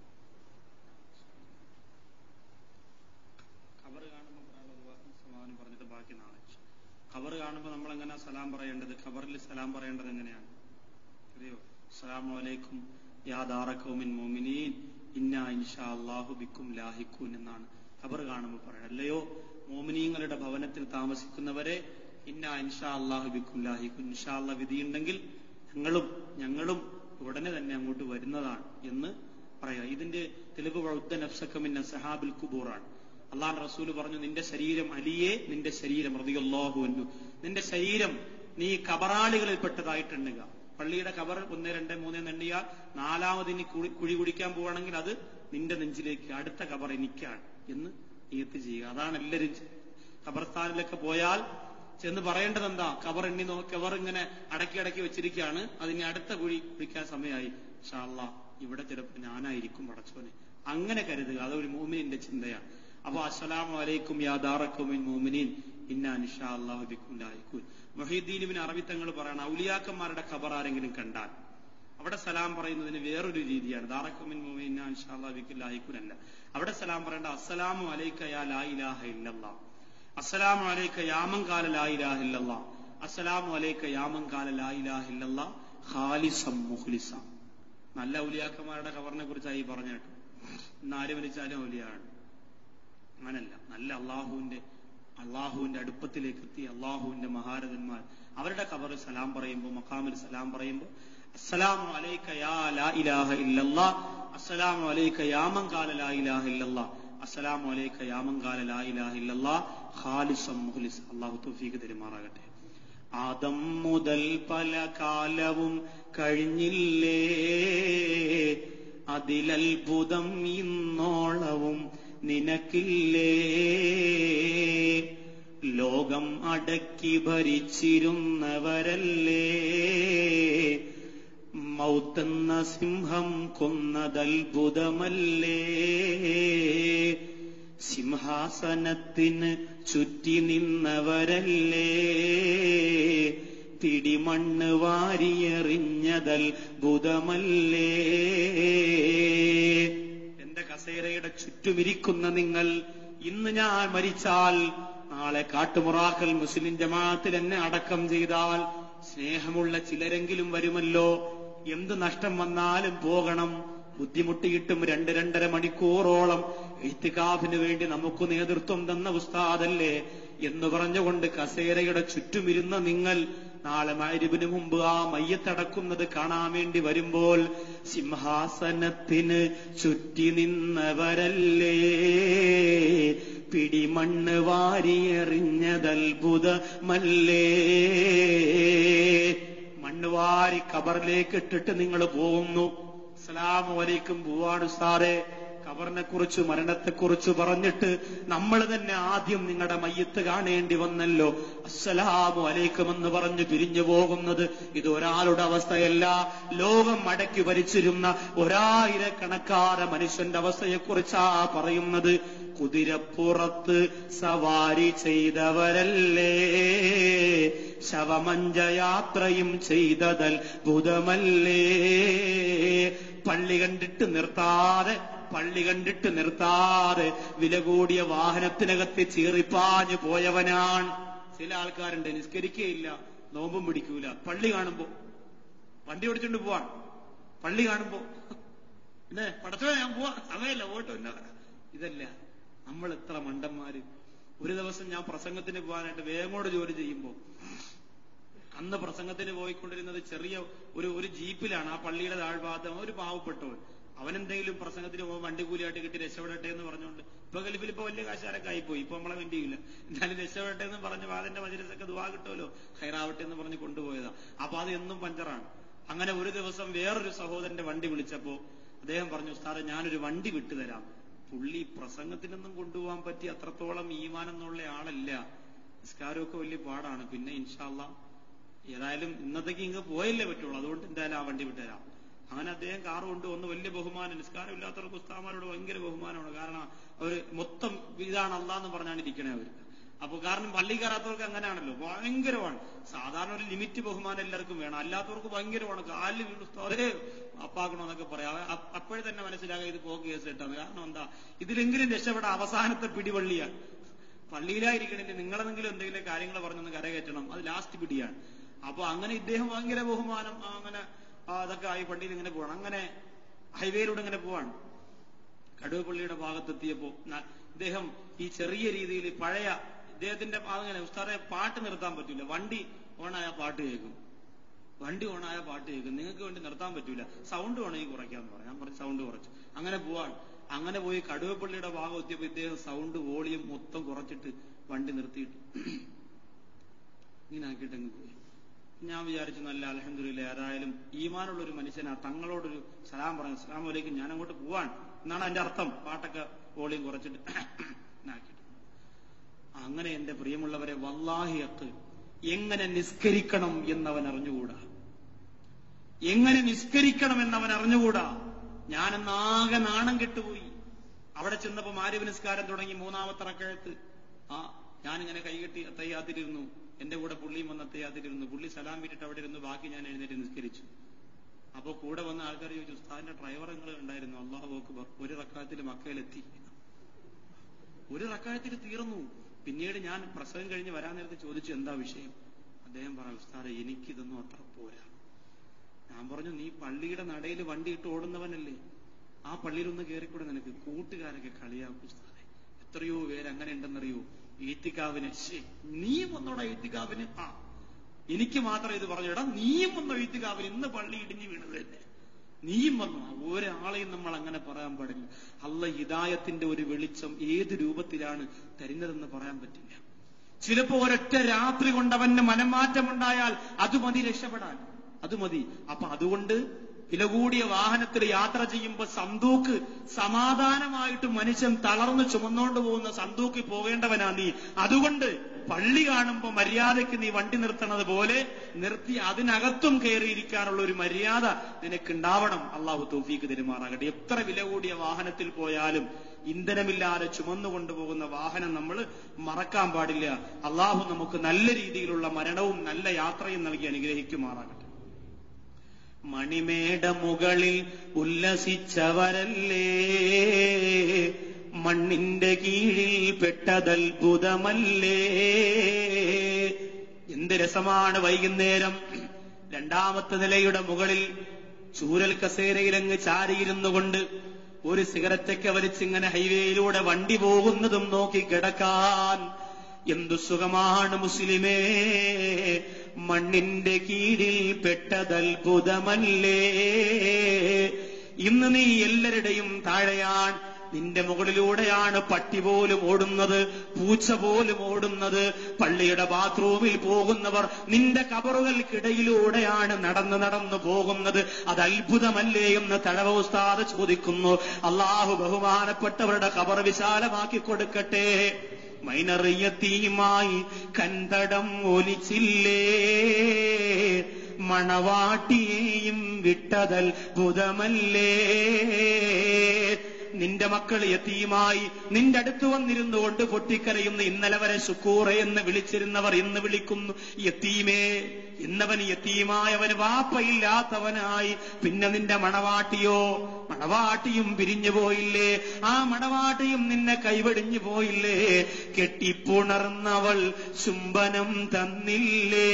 S1: ഖബർ കാണുമ്പോൾ പറയാനുള്ള സമാധാനം പറഞ്ഞിട്ട് ബാക്കി നാളെ ഖബർ കാണുമ്പോൾ നമ്മൾ എങ്ങനെ സലാം പറയേണ്ടത് ഖബറിൽ സലാം പറയേണ്ടത് എങ്ങനെയാണ് അറിയോ അസ്സലാമു അലൈക്കും യാ ദാറക്കൗമിൻ മോമിനീൻ ഇന്ന ഇൻഷാ അല്ലാഹു ബിക്കും ലാഹിക്കൂൻ എന്നാണ് ഖബർ കാണുമ്പോൾ പറയുന്നത് അല്ലയോ മോമിനീങ്ങളുടെ ഭവനത്തിൽ താമസിക്കുന്നവരെ ഇന്ന ഇൻഷാ അല്ലാഹു ബിക്കും ലാഹിക്കൂൻ ഇൻഷാ അല്ലാ വിധിയുണ്ടെങ്കിൽ ഞങ്ങളും ഞങ്ങളും ഉടനെ തന്നെ അങ്ങോട്ട് വരുന്നതാണ് എന്ന് പറയാം ഇതിന്റെ തെളിവ് വഴുദ്ദ നഫ്സക്കമിന്ന സഹാബിൽ കുബൂറാണ് അള്ളാഹ് റസൂല് പറഞ്ഞു നിന്റെ ശരീരം അലിയെ നിന്റെ ശരീരം റതിയല്ലാഹു അന്നു നിന്റെ ശരീരം നീ കബറാളികളിൽപ്പെട്ടതായിട്ടുണ്ടുക പള്ളിയുടെ കബർ ഒന്ന് രണ്ട് മൂന്ന് എണ്ണിയാൽ നാലാമതിനി കുഴി കുഴി കുടിക്കാൻ പോവാണെങ്കിൽ അത് നിന്റെ നെഞ്ചിലേക്ക് അടുത്ത കബർ എനിക്കാണ് എന്ന് നിയത്ത് ചെയ്യുക അതാണ് എല്ലാവരും ചെയ്യുന്നത്. ഖബർസ്ഥാനിലൊക്കെ പോയാൽ ചെന്ന് പറയേണ്ടത് എന്താ കബർ എണ്ണി നോ കബർ ഇങ്ങനെ അടക്കി അടക്കി വെച്ചിരിക്കുകയാണ് അതിന് അടുത്ത കുഴി കുഴിക്കാൻ സമയമായി ഷാള്ള ഇവിടെ ചിലപ്പോൾ ഞാനായിരിക്കും പടച്ചോനെ അങ്ങനെ കരുതുക അതൊരു മൂമിനിന്റെ ചിന്തയാണ് അപ്പൊ അസ്സലാമു അലൈക്കും യാ ദാറക്കുമിൻ മൂമിനീൻ ഇന്ന ഇൻഷാ അല്ലാഹു ബിക്കും ലാഹിക്കൂൻ മൊഹീദ്ദീനിബിന് അറബി തങ്ങൾ പറയണം ഔലിയാക്കന്മാരുടെ ഖബർ ആരെങ്കിലും കണ്ടാൽ അവിടെ സലാം പറയുന്നതിന് വേറൊരു രീതിയാണ് ദാറക്കുമിൻ മൂമിൻ ഇന്ന ഇൻഷാ അല്ലാഹു ബിക്കും ലാഹിക്കൂൻ അല്ല അവിടെ സലാം പറയേണ്ട അസ്സലാമു അലൈക്ക യാ ലാ ഇലാഹ ഇല്ലല്ലാഹ് അസ്സലാമു അലൈക്ക യാമൻ കാല ലാ ഇലാഹ ഇല്ലല്ലാഹ് അസ്സലാമു അലൈക്ക യാമൻ കാല ലാ ഇലാഹ ഇല്ലല്ലാഹ് ഖാലിസം മുഖ്ലിസ നല്ല ഔലിയാക്കന്മാരുടെ ഖബറിനെ കുറിച്ചായി പറഞ്ഞു കേട്ടോ ഇന്ന് ആര് മരിച്ചാലും ഔലിയാണ് അങ്ങനല്ല നല്ല അള്ളാഹുവിന്റെ അള്ളാഹുവിന്റെ അടുപ്പത്തിലേക്ക് എത്തി അള്ളാഹുവിന്റെ മഹാരഥന്മാർ അവരുടെ ഖബർ സലാം പറയുമ്പോൾ മക്കാമിൽ സലാം പറയുമ്പോൾ അസ്സലാമു അലൈക യാ ലാ ഇലാഹ ഇല്ലല്ലാ അസ്സലാമു അലൈക യാ മൻ ഖാല ലാ ഇലാഹ ഇല്ലല്ലാ അസ്സലാമു അലൈക യാ മൻ ഖാല ലാ ഇലാഹ ഇല്ലല്ലാ ഖാലിസം മുഖ്ലിസ് അള്ളാഹു തൗഫീഖ് തരുമാറാകട്ടെ ആദം മുതൽ പല കാലവും കഴിഞ്ഞില്ലേ അതിലത്ഭുതം ഇന്നോളവും നിനക്കില്ലേ ലോകം അടക്കി ഭരിച്ചിരുന്നവരല്ലേ മൗത്തെന്ന സിംഹം കൊന്നതത്ഭുതമല്ലേ സിംഹാസനത്തിന് ചുറ്റി നിന്നവരല്ലേ പിടിമണ്ണ് വാരിയെറിഞ്ഞതത്ഭുതമല്ലേ എന്റെ കസേരയുടെ ചുറ്റുമിരിക്കുന്ന നിങ്ങൾ ഇന്ന് ഞാൻ മരിച്ചാൽ നാളെ കാട്ടുമുറാക്കൽ മുസ്ലിം ജമാഅത്തിൽ എന്നെ അടക്കം ചെയ്താൽ സ്നേഹമുള്ള ചിലരെങ്കിലും വരുമല്ലോ എന്ത് നഷ്ടം വന്നാലും പോകണം ബുദ്ധിമുട്ടിയിട്ടും രണ്ട് രണ്ടര മണിക്കൂറോളം ഇത്തികാഫിന് വേണ്ടി നമുക്ക് നേതൃത്വം തന്ന ഉസ്താദല്ലേ എന്ന് പറഞ്ഞുകൊണ്ട് കസേരയുടെ ചുറ്റുമിരുന്ന നിങ്ങൾ നാളെ മരുവിന് മുമ്പ് ആ മയ്യത്തടക്കുന്നത് കാണാൻ വേണ്ടി വരുമ്പോൾ സിംഹാസനത്തിന് ചുറ്റി നിന്നവരല്ലേ പിടിമണ്ണ് വാരിയെറിഞ്ഞതത്ഭുതമല്ലേ മണ്ണ് വാരി കബറിലേക്ക് ഇട്ടിട്ട് നിങ്ങൾ പോകുന്നു അസ്സലാമു അലൈക്കും പോവാണ് സാറേ ഖബറിനെ കുറിച്ച് മരണത്തെക്കുറിച്ച് പറഞ്ഞിട്ട് നമ്മൾ തന്നെ ആദ്യം നിങ്ങളുടെ മയ്യത്ത് കാണേണ്ടി വന്നല്ലോ അസ്സലാമു അലൈക്കും എന്ന് പറഞ്ഞ് പിരിഞ്ഞു പോകുന്നത് ഇത് ഒരാളുടെ അവസ്ഥയല്ല ലോകം അടക്കി ഭരിച്ചിരുന്ന ഒരായിരക്കണക്കാര മനുഷ്യന്റെ അവസ്ഥയെക്കുറിച്ചാ പറയുന്നത് കുതിരപ്പുറത്ത് സവാരി ചെയ്തവരല്ലേ ശവമഞ്ചയാത്രയും ചെയ്തതൽ ഭുതമല്ലേ പള്ളി കണ്ടിട്ട് നിർത്താതെ പള്ളി കണ്ടിട്ട് നിർത്താതെ വില കൂടിയ വാഹനത്തിനകത്ത് ചീറിപ്പാഞ്ഞു പോയവനാണ് ചില ആൾക്കാരുണ്ട് നിസ്കരിക്കുകയില്ല നോമ്പും പിടിക്കൂല പള്ളി കാണുമ്പോ വണ്ടി ഓടിച്ചോണ്ട് പോവാൻ പള്ളി കാണുമ്പോ പിന്നെ പടച്ചോ ഞാൻ പോവാ സമയല്ല ഓട്ടോ ഇന്ന ഇതല്ല നമ്മൾ എത്ര മണ്ടന്മാര് ഒരു ദിവസം ഞാൻ പ്രസംഗത്തിന് പോകാനായിട്ട് വേഗോട് ജോലി ചെയ്യുമ്പോൾ അന്ന് പ്രസംഗത്തിന് പോയിക്കൊണ്ടിരുന്നത് ചെറിയ ഒരു ഒരു ജീപ്പിലാണ് ആ പള്ളിയുടെ താഴ്ഭാഗത്ത് ഒരു പാവപ്പെട്ടവൻ അവനെന്തെങ്കിലും പ്രസംഗത്തിന് പോകുമ്പോൾ വണ്ടി കൂലിയായിട്ട് കിട്ടി രക്ഷപ്പെടട്ടെ എന്ന് പറഞ്ഞുകൊണ്ട് ഇപ്പൊ ഗൾഫിൽ ഇപ്പൊ വലിയ കാശാരൊക്കെ ആയിപ്പോയി ഇപ്പൊ നമ്മളെ വേണ്ടിയില്ല എന്നാലും രക്ഷപ്പെടട്ടെ എന്ന് പറഞ്ഞ് വാതിന്റെ മജിരസൊക്കെ ദുവാ കിട്ടുമല്ലോ ഹൈറാവട്ടെ എന്ന് പറഞ്ഞ് കൊണ്ടുപോയതാ അപ്പൊ അത് എന്നും പഞ്ചറാണ് അങ്ങനെ ഒരു ദിവസം വേറൊരു സഹോദരന്റെ വണ്ടി വിളിച്ചപ്പോ അദ്ദേഹം പറഞ്ഞു ഉസ്താദെ ഞാനൊരു വണ്ടി വിട്ടുതരാം പുള്ളി പ്രസംഗത്തിനൊന്നും കൊണ്ടുപോകാൻ പറ്റി അത്രത്തോളം ഈമാൻ എന്നുള്ള ആളല്ല നിസ്കാരമൊക്കെ വലിയ പാടാണ് പിന്നെ ഇൻഷാല്ല ഏതായാലും ഇന്നത്തേക്ക് ഇങ്ങ് പോയല്ലേ പറ്റുള്ളൂ അതുകൊണ്ട് എന്തായാലും ആ വണ്ടി വിട്ടുതരാം അങ്ങനെ അദ്ദേഹം കാർ കൊണ്ടുവന്ന് വലിയ ബഹുമാനം നിസ്കാരം ഇല്ലാത്തവർക്ക് ഉസ്താമാരോട് ഭയങ്കര ബഹുമാനമാണ് കാരണം അവര് മൊത്തം ഇതാണ് അള്ളാന്ന് പറഞ്ഞാണ് ഇരിക്കണേ അവര് അപ്പൊ കാരണം പള്ളി കയറാത്തവർക്ക് അങ്ങനെയാണല്ലോ ഭയങ്കരമാണ് സാധാരണ ഒരു ലിമിറ്റ് ബഹുമാനം എല്ലാവർക്കും വേണം അല്ലാത്തവർക്ക് ഭയങ്കരമാണ് കാലിൽ വീണ് ഉസ്താദേ അപ്പാക്കണമെന്നൊക്കെ പറയാം അ- അപ്പോഴേ തന്നെ മനസ്സിലാകാം ഇത് പോക്ക് കേസ് കിട്ടാന്ന് കാരണം എന്താ ഇതിലെങ്കിലും രക്ഷപ്പെടാൻ അവസാനത്തെ പിടിവള്ളിയാണ് പള്ളിയിലായിരിക്കണില്ല നിങ്ങളെന്തെങ്കിലും എന്തെങ്കിലും കാര്യങ്ങൾ പറഞ്ഞൊന്ന് കരകയറ്റണം അത് ലാസ്റ്റ് പിടിയാണ് അപ്പൊ അങ്ങനെ ഇദ്ദേഹം ഭയങ്കര ബഹുമാനം ആ, അങ്ങനെ ആ, അതൊക്കെ ആയി പള്ളിയിൽ ഇങ്ങനെ പോവാണ് അങ്ങനെ ഹൈവേയിലൂടെ ഇങ്ങനെ പോവാണ് കടുവപ്പള്ളിയുടെ ഭാഗത്തെത്തിയപ്പോ ന- ഇദ്ദേഹം ഈ ചെറിയ രീതിയിൽ പഴയ ഇദ്ദേഹത്തിന്റെ അങ്ങനെ ഉസ്താറെ പാട്ട് നിർത്താൻ പറ്റില്ല വണ്ടി ഓണായ പാട്ട് കേൾക്കും വണ്ടി ഓണായ പാട്ട് കേൾക്കും നിങ്ങൾക്ക് വേണ്ടി നിർത്താൻ പറ്റൂല സൗണ്ട് വേണമെങ്കിൽ കുറയ്ക്കാന്ന് പറഞ്ഞു ഞാൻ പറഞ്ഞു സൗണ്ട് കുറച്ചു അങ്ങനെ പോവാണ് അങ്ങനെ പോയി കടുവപ്പള്ളിയുടെ ഭാഗം എത്തിയപ്പോ ഇദ്ദേഹം സൗണ്ട് വോളിയം മൊത്തം കുറച്ചിട്ട് വണ്ടി നിർത്തിയിട്ട് ഇങ്ങനെ ആക്കിയിട്ട് അങ്ങ് പോയി ഞാൻ വിചാരിച്ചു നല്ല അലഹദില്ല ആരായാലും ഈമാനുള്ള ഒരു മനുഷ്യനാ തങ്ങളോടൊരു സലാം പറഞ്ഞു സലാം വലൈക്കും ഞാൻ അങ്ങോട്ട് പോവാൻ എന്നാണ് അതിന്റെ അർത്ഥം പാട്ടൊക്കെ വോളിയം കുറച്ചിട്ട് ഇങ്ങനെ ആക്കിയിട്ട് അങ്ങനെ എന്റെ പ്രിയമുള്ളവരെ വല്ലാഹിയത്ത് എങ്ങനെ നിസ്കരിക്കണം എന്നവൻ അറിഞ്ഞുകൂടാ എങ്ങനെ നിസ്കരിക്കണം എന്നവൻ അറിഞ്ഞുകൂടാ ഞാനെന്നാകെ നാണം കെട്ടുപോയി അവിടെ ചെന്നപ്പോ മാരിവ് നിസ്കാരം തുടങ്ങി മൂന്നാമത്തെ റക്കഴത്ത് ആ ഞാനിങ്ങനെ കൈകെട്ടി തയ്യാത്തിരുന്നു എന്റെ കൂടെ പുള്ളിയും വന്ന് തയ്യാത്തിരുന്നു പുള്ളി സലാം വിട്ടിട്ട് അവിടെ ഇരുന്നു ബാക്കി ഞാൻ എഴുന്നേറ്റ് നിസ്കരിച്ചു അപ്പൊ കൂടെ വന്ന ആൾക്കാർ ചോദിച്ചു ഉസ്താദിന്റെ ഡ്രൈവർ നിങ്ങൾ ഉണ്ടായിരുന്നു അള്ളാഹു അക്ബർ ഒരു റക്കാത്തിൽ മക്കയിലെത്തി ഒരു റക്കായത്തിൽ തീർന്നു പിന്നീട് ഞാൻ പ്രസവം കഴിഞ്ഞ് വരാൻ നേരത്തെ ചോദിച്ചു എന്താ വിഷയം അദ്ദേഹം പറഞ്ഞു ഉസ്താദെ എനിക്കിതൊന്നും അത്ര പോരാ ഞാൻ പറഞ്ഞു നീ പള്ളിയുടെ നടയിൽ വണ്ടി ഇട്ട് ഓടുന്നവനല്ലേ ആ പള്ളിയിലൊന്ന് കയറിക്കൂടെ നിനക്ക് കൂട്ടുകാരൊക്കെ കളിയാക്കും ഉസ്താദെ എത്രയോ പേര് അങ്ങനെ ഉണ്ടെന്നറിയോ ഈത്തിക്കാവിന് ശ്ശേ, നീയും വന്നോടാ ഈത്തിക്കാവിന് ആ എനിക്ക് മാത്രം ഇത് പറഞ്ഞു എടാ നീയും വന്നോ ഈത്തിക്കാവിന് ഇന്ന് പള്ളി ഇടിഞ്ഞു വീണത് തന്നെ നീയും വന്നു ഒരാളെയും നമ്മൾ അങ്ങനെ പറയാൻ പാടില്ല അല്ല ഹിദായത്തിന്റെ ഒരു വെളിച്ചം ഏത് രൂപത്തിലാണ് തരുന്നതെന്ന് പറയാൻ പറ്റില്ല ചിലപ്പോ ഒരൊറ്റ രാത്രി കൊണ്ട് അവന് മനംമാറ്റമുണ്ടായാൽ അത് മതി രക്ഷപ്പെടാൻ അത് മതി അപ്പൊ അതുകൊണ്ട് വില കൂടിയ വാഹനത്തിൽ യാത്ര ചെയ്യുമ്പോൾ സന്തൂക്ക് സമാധാനമായിട്ട് മനുഷ്യൻ തളർന്ന് ചുമന്നുകൊണ്ട് പോകുന്ന സന്തൂക്കിൽ പോകേണ്ടവനാ നീ അതുകൊണ്ട് പള്ളി കാണുമ്പോൾ മര്യാദയ്ക്ക് നീ വണ്ടി നിർത്തണത് പോലെ നിർത്തി അതിനകത്തും കയറിയിരിക്കാനുള്ള ഒരു മര്യാദ നിനക്കുണ്ടാവണം അള്ളാഹു തൗഫീക്ക് തെരുമാറാകട്ടെ എത്ര വില കൂടിയ വാഹനത്തിൽ പോയാലും ഇന്ധനമില്ലാതെ ചുമന്നു കൊണ്ടുപോകുന്ന വാഹനം നമ്മൾ മറക്കാൻ പാടില്ല അള്ളാഹു നമുക്ക് നല്ല രീതിയിലുള്ള മരണവും നല്ല യാത്രയും നൽകി അനുഗ്രഹിക്കുമാറാകട്ടെ മണിമേട മുകളിൽ ഉല്ലസിച്ചവരല്ലേ മണ്ണിന്റെ കീഴിൽ പെട്ടതത്ഭുതമല്ലേ എന്ത് രസമാണ് വൈകുന്നേരം രണ്ടാമത്തെ നിലയുടെ മുകളിൽ ചൂരൽ കസേരയിലങ്ങ് ചാരിയിരുന്നു കൊണ്ട് ഒരു സിഗരറ്റൊക്കെ വലിച്ചിങ്ങനെ ഹൈവേയിലൂടെ വണ്ടി പോകുന്നതും നോക്കി കിടക്കാൻ എന്തു സുഖമാണ് മുസ്ലിമേ മണ്ണിന്റെ കീഴിൽ പെട്ടതത്ഭുതമല്ലേ ഇന്ന് നീ എല്ലാവരുടെയും താഴെയാൻ നിന്റെ മുകളിലൂടെയാണ് പട്ടി പോലും ഓടുന്നത് പൂച്ച പോലും ഓടുന്നത് പള്ളിയുടെ ബാത്റൂമിൽ പോകുന്നവർ നിന്റെ കബറുകൾക്കിടയിലൂടെയാണ് നടന്ന് നടന്നു പോകുന്നത് അത് അത്ഭുതമല്ലേ എന്ന് തഴവ ഉസ്താദ് ചോദിക്കുന്നു അള്ളാഹു ബഹുമാനപ്പെട്ടവരുടെ കബർ വിശാലമാക്കി കൊടുക്കട്ടെ മൈനറിയത്തിയുമായി കന്തടം ഒലിച്ചില്ലേ മണവാട്ടിയെയും വിട്ടതൽ ബുധമല്ലേ നിന്റെ മക്കൾ യത്തീമായി നിന്റെ അടുത്ത് വന്നിരുന്നു കൊണ്ട് പൊട്ടിക്കരയുന്ന ഇന്നലെ വരെ ശുക്കൂറ എന്ന് വിളിച്ചിരുന്നവർ ഇന്ന് വിളിക്കുന്നു യത്തീമേ ഇന്നവൻ യത്തീമായവന് വാപ്പയില്ലാത്തവനായി പിന്നെ നിന്റെ മണവാട്ടിയോ മണവാട്ടിയും പിരിഞ്ഞു പോയില്ലേ ആ മണവാട്ടിയും നിന്നെ കൈവടിഞ്ഞു പോയില്ലേ കെട്ടിപ്പുണർന്നവൾ ചുംബനം തന്നില്ലേ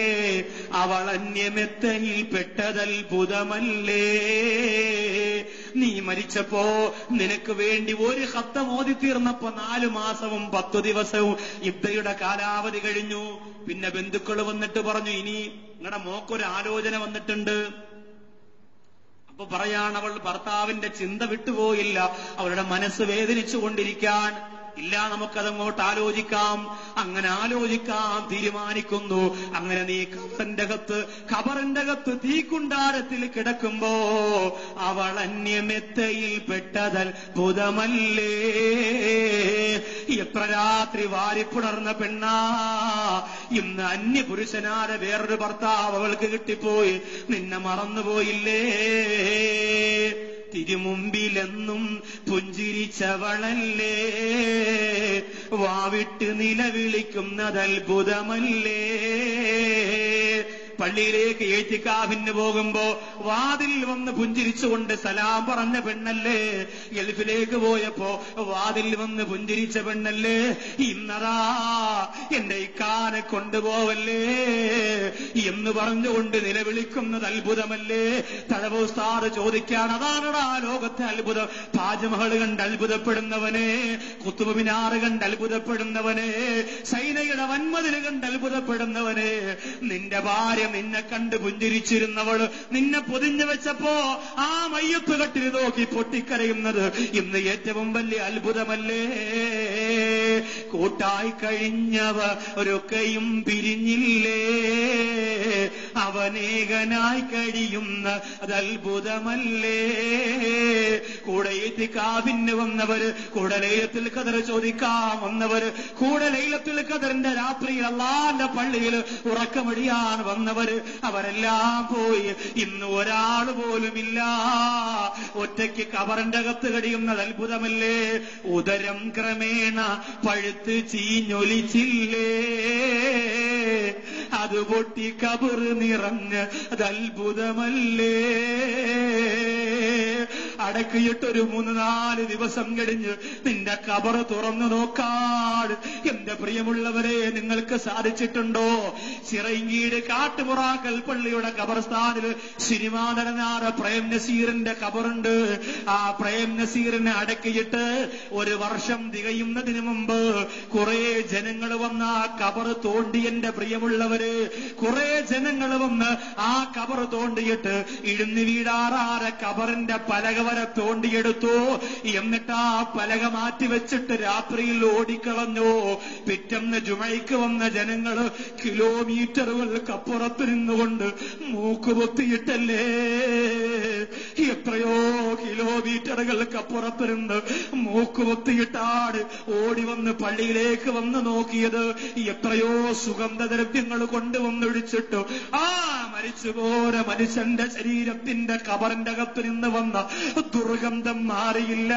S1: അവൾ അന്യമെത്തയിൽ പെട്ടതത്ഭുതമല്ലേ
S2: നീ മരിച്ചപ്പോ നിനക്ക് വേണ്ടി ഒരു ഹത്തം ഓതി തീർന്നപ്പോ നാലു മാസവും പത്തു ദിവസവും യുദ്ധയുടെ കാലാവധി കഴിഞ്ഞു പിന്നെ ബന്ധുക്കൾ വന്നിട്ട് പറഞ്ഞു ഇനി നിങ്ങളുടെ മോക്കൊരു ആലോചന വന്നിട്ടുണ്ട് അപ്പൊ പറയാണ് അവൾ ഭർത്താവിന്റെ ചിന്ത വിട്ടുപോയില്ല അവളുടെ മനസ്സ് വേദനിച്ചു കൊണ്ടിരിക്കാൻ ഇല്ല നമുക്കതങ്ങോട്ട് ആലോചിക്കാം അങ്ങനെ ആലോചിക്കാം തീരുമാനിക്കുന്നു അങ്ങനെ നീ ഖബറിന്റെ അകത്ത് ഖബറിന്റെ അകത്ത് തീക്കുണ്ടാരത്തിൽ കിടക്കുമ്പോ അവൾ അന്യമെത്തയിൽ പെട്ടതൽ ബുധമല്ലേ എത്ര രാത്രി വാരിപ്പുണർന്ന പെണ്ണാ ഇന്ന് അന്യപുരുഷനാരെ വേറൊരു ഭർത്താവ് അവൾക്ക് കിട്ടിപ്പോയി നിന്നെ മറന്നുപോയില്ലേ തിരുമുമ്പിലെന്നും പുഞ്ചിരിച്ചവളല്ലേ വാവിട്ട് നിലവിളിക്കുന്നത് അത്ഭുതമല്ലേ പള്ളിയിലേക്ക് ഏറ്റിക്കാവിന് പോകുമ്പോ വാതിൽ വന്ന് പുഞ്ചിരിച്ചുകൊണ്ട് സലാം പറഞ്ഞ പെണ്ണല്ലേ ഗൾഫിലേക്ക് പോയപ്പോ വാതിൽ വന്ന് പുഞ്ചിരിച്ച പെണ്ണല്ലേ ഇന്നതാ എന്റെ ഇക്കാനെ കൊണ്ടുപോവല്ലേ എന്ന് പറഞ്ഞുകൊണ്ട് നിലവിളിക്കുന്നത് അത്ഭുതമല്ലേ തഴവോസ്താറ് ചോദിക്കാൻ അതാണടാ ലോകത്തെ അത്ഭുതം താജ്മഹൽ കണ്ട് അത്ഭുതപ്പെടുന്നവനെ കുത്തുബിനാറ് കണ്ട് അത്ഭുതപ്പെടുന്നവനെ സൈനയുടെ വൻമതിൽ കണ്ട് അത്ഭുതപ്പെടുന്നവനെ നിന്റെ ഭാര്യ നിന്നെ കണ്ട് പുഞ്ചിരിച്ചിരുന്നവള് നിന്നെ പൊതിഞ്ഞു വെച്ചപ്പോ ആ മയ്യത്ത് കട്ടിൽ നോക്കി പൊട്ടിക്കരയുന്നത് ഇന്ന് ഏറ്റവും വലിയ അത്ഭുതമല്ലേ കൂട്ടായി കഴിഞ്ഞവരൊക്കെയും പിരിഞ്ഞില്ലേ അവനേകനായി കഴിയുന്ന അതത്ഭുതമല്ലേ കൂടെ കാവിന് വന്നവര് കൂടെ ലൈലത്തിൽ കതർ ചോദിക്കാൻ വന്നവര് കൂടെ ലൈലത്തിൽ കതറിന്റെ രാത്രിയിൽ അള്ളാന്റെ പള്ളിയിൽ ഉറക്കമടിയാൻ വന്നവര് അവരെല്ലാം പോയി ഇന്ന് ഒരാൾ പോലുമില്ല ഒറ്റയ്ക്ക് കബറിന്റെ അകത്ത് കഴിയുന്നത് അത്ഭുതമല്ലേ ഉദരം ക്രമേണ പഴുത്ത് ചീഞ്ഞൊലിച്ചില്ലേ അത് പൊട്ടി കബറ് നിറഞ്ഞ് അത് അത്ഭുതമല്ലേ അടക്കിയിട്ടൊരു മൂന്ന് നാല് ദിവസം കഴിഞ്ഞ് നിന്റെ കബറ് തുറന്നു നോക്കാട് എന്റെ പ്രിയമുള്ളവരെ നിങ്ങൾക്ക് സാധിച്ചിട്ടുണ്ടോ ചിറയിങ്കീട് കാട്ടുപുറാക്കൽ പള്ളിയുടെ കബർസ്ഥാനിൽ സിനിമാ നടനാറ് പ്രേം നസീറിന്റെ കബറുണ്ട് ആ പ്രേം നസീറിനെ അടക്കിയിട്ട് ഒരു വർഷം തികയുന്നതിന് മുമ്പ് കുറെ ജനങ്ങൾ വന്ന് ആ കബർ തോണ്ടി എന്റെ പ്രിയമുള്ളവര് കുറെ ജനങ്ങൾ വന്ന് ആ കബർ തോണ്ടിയിട്ട് ഇഴുന്നു വീടാറാറെ കബറിന്റെ പലക വരെ തോണ്ടിയെടുത്തു എന്നിട്ട് ആ പലക മാറ്റി വെച്ചിട്ട് രാത്രിയിൽ ഓടിക്കളഞ്ഞു പിറ്റന്ന് ജുമൈക്ക് വന്ന ജനങ്ങള് കിലോമീറ്ററുകൾക്കപ്പുറത്ത് നിന്നുകൊണ്ട് മൂക്കുപൊത്തിയിട്ടല്ലേ എത്രയോ കിലോമീറ്ററുകൾക്കപ്പുറത്ത് നിന്ന് മൂക്കുപൊത്തിയിട്ടാണ് ഓടി വന്ന് പള്ളിയിലേക്ക് വന്ന് നോക്കിയത് എത്രയോ സുഗന്ധദ്രവ്യങ്ങൾ കൊണ്ടുവന്നൊഴിച്ചിട്ടു ആ മരിച്ചുപോര മനുഷ്യന്റെ ശരീരത്തിന്റെ കബറിന്റെ അകത്ത് നിന്ന് വന്ന ദുർഗന്ധം മാറിയില്ല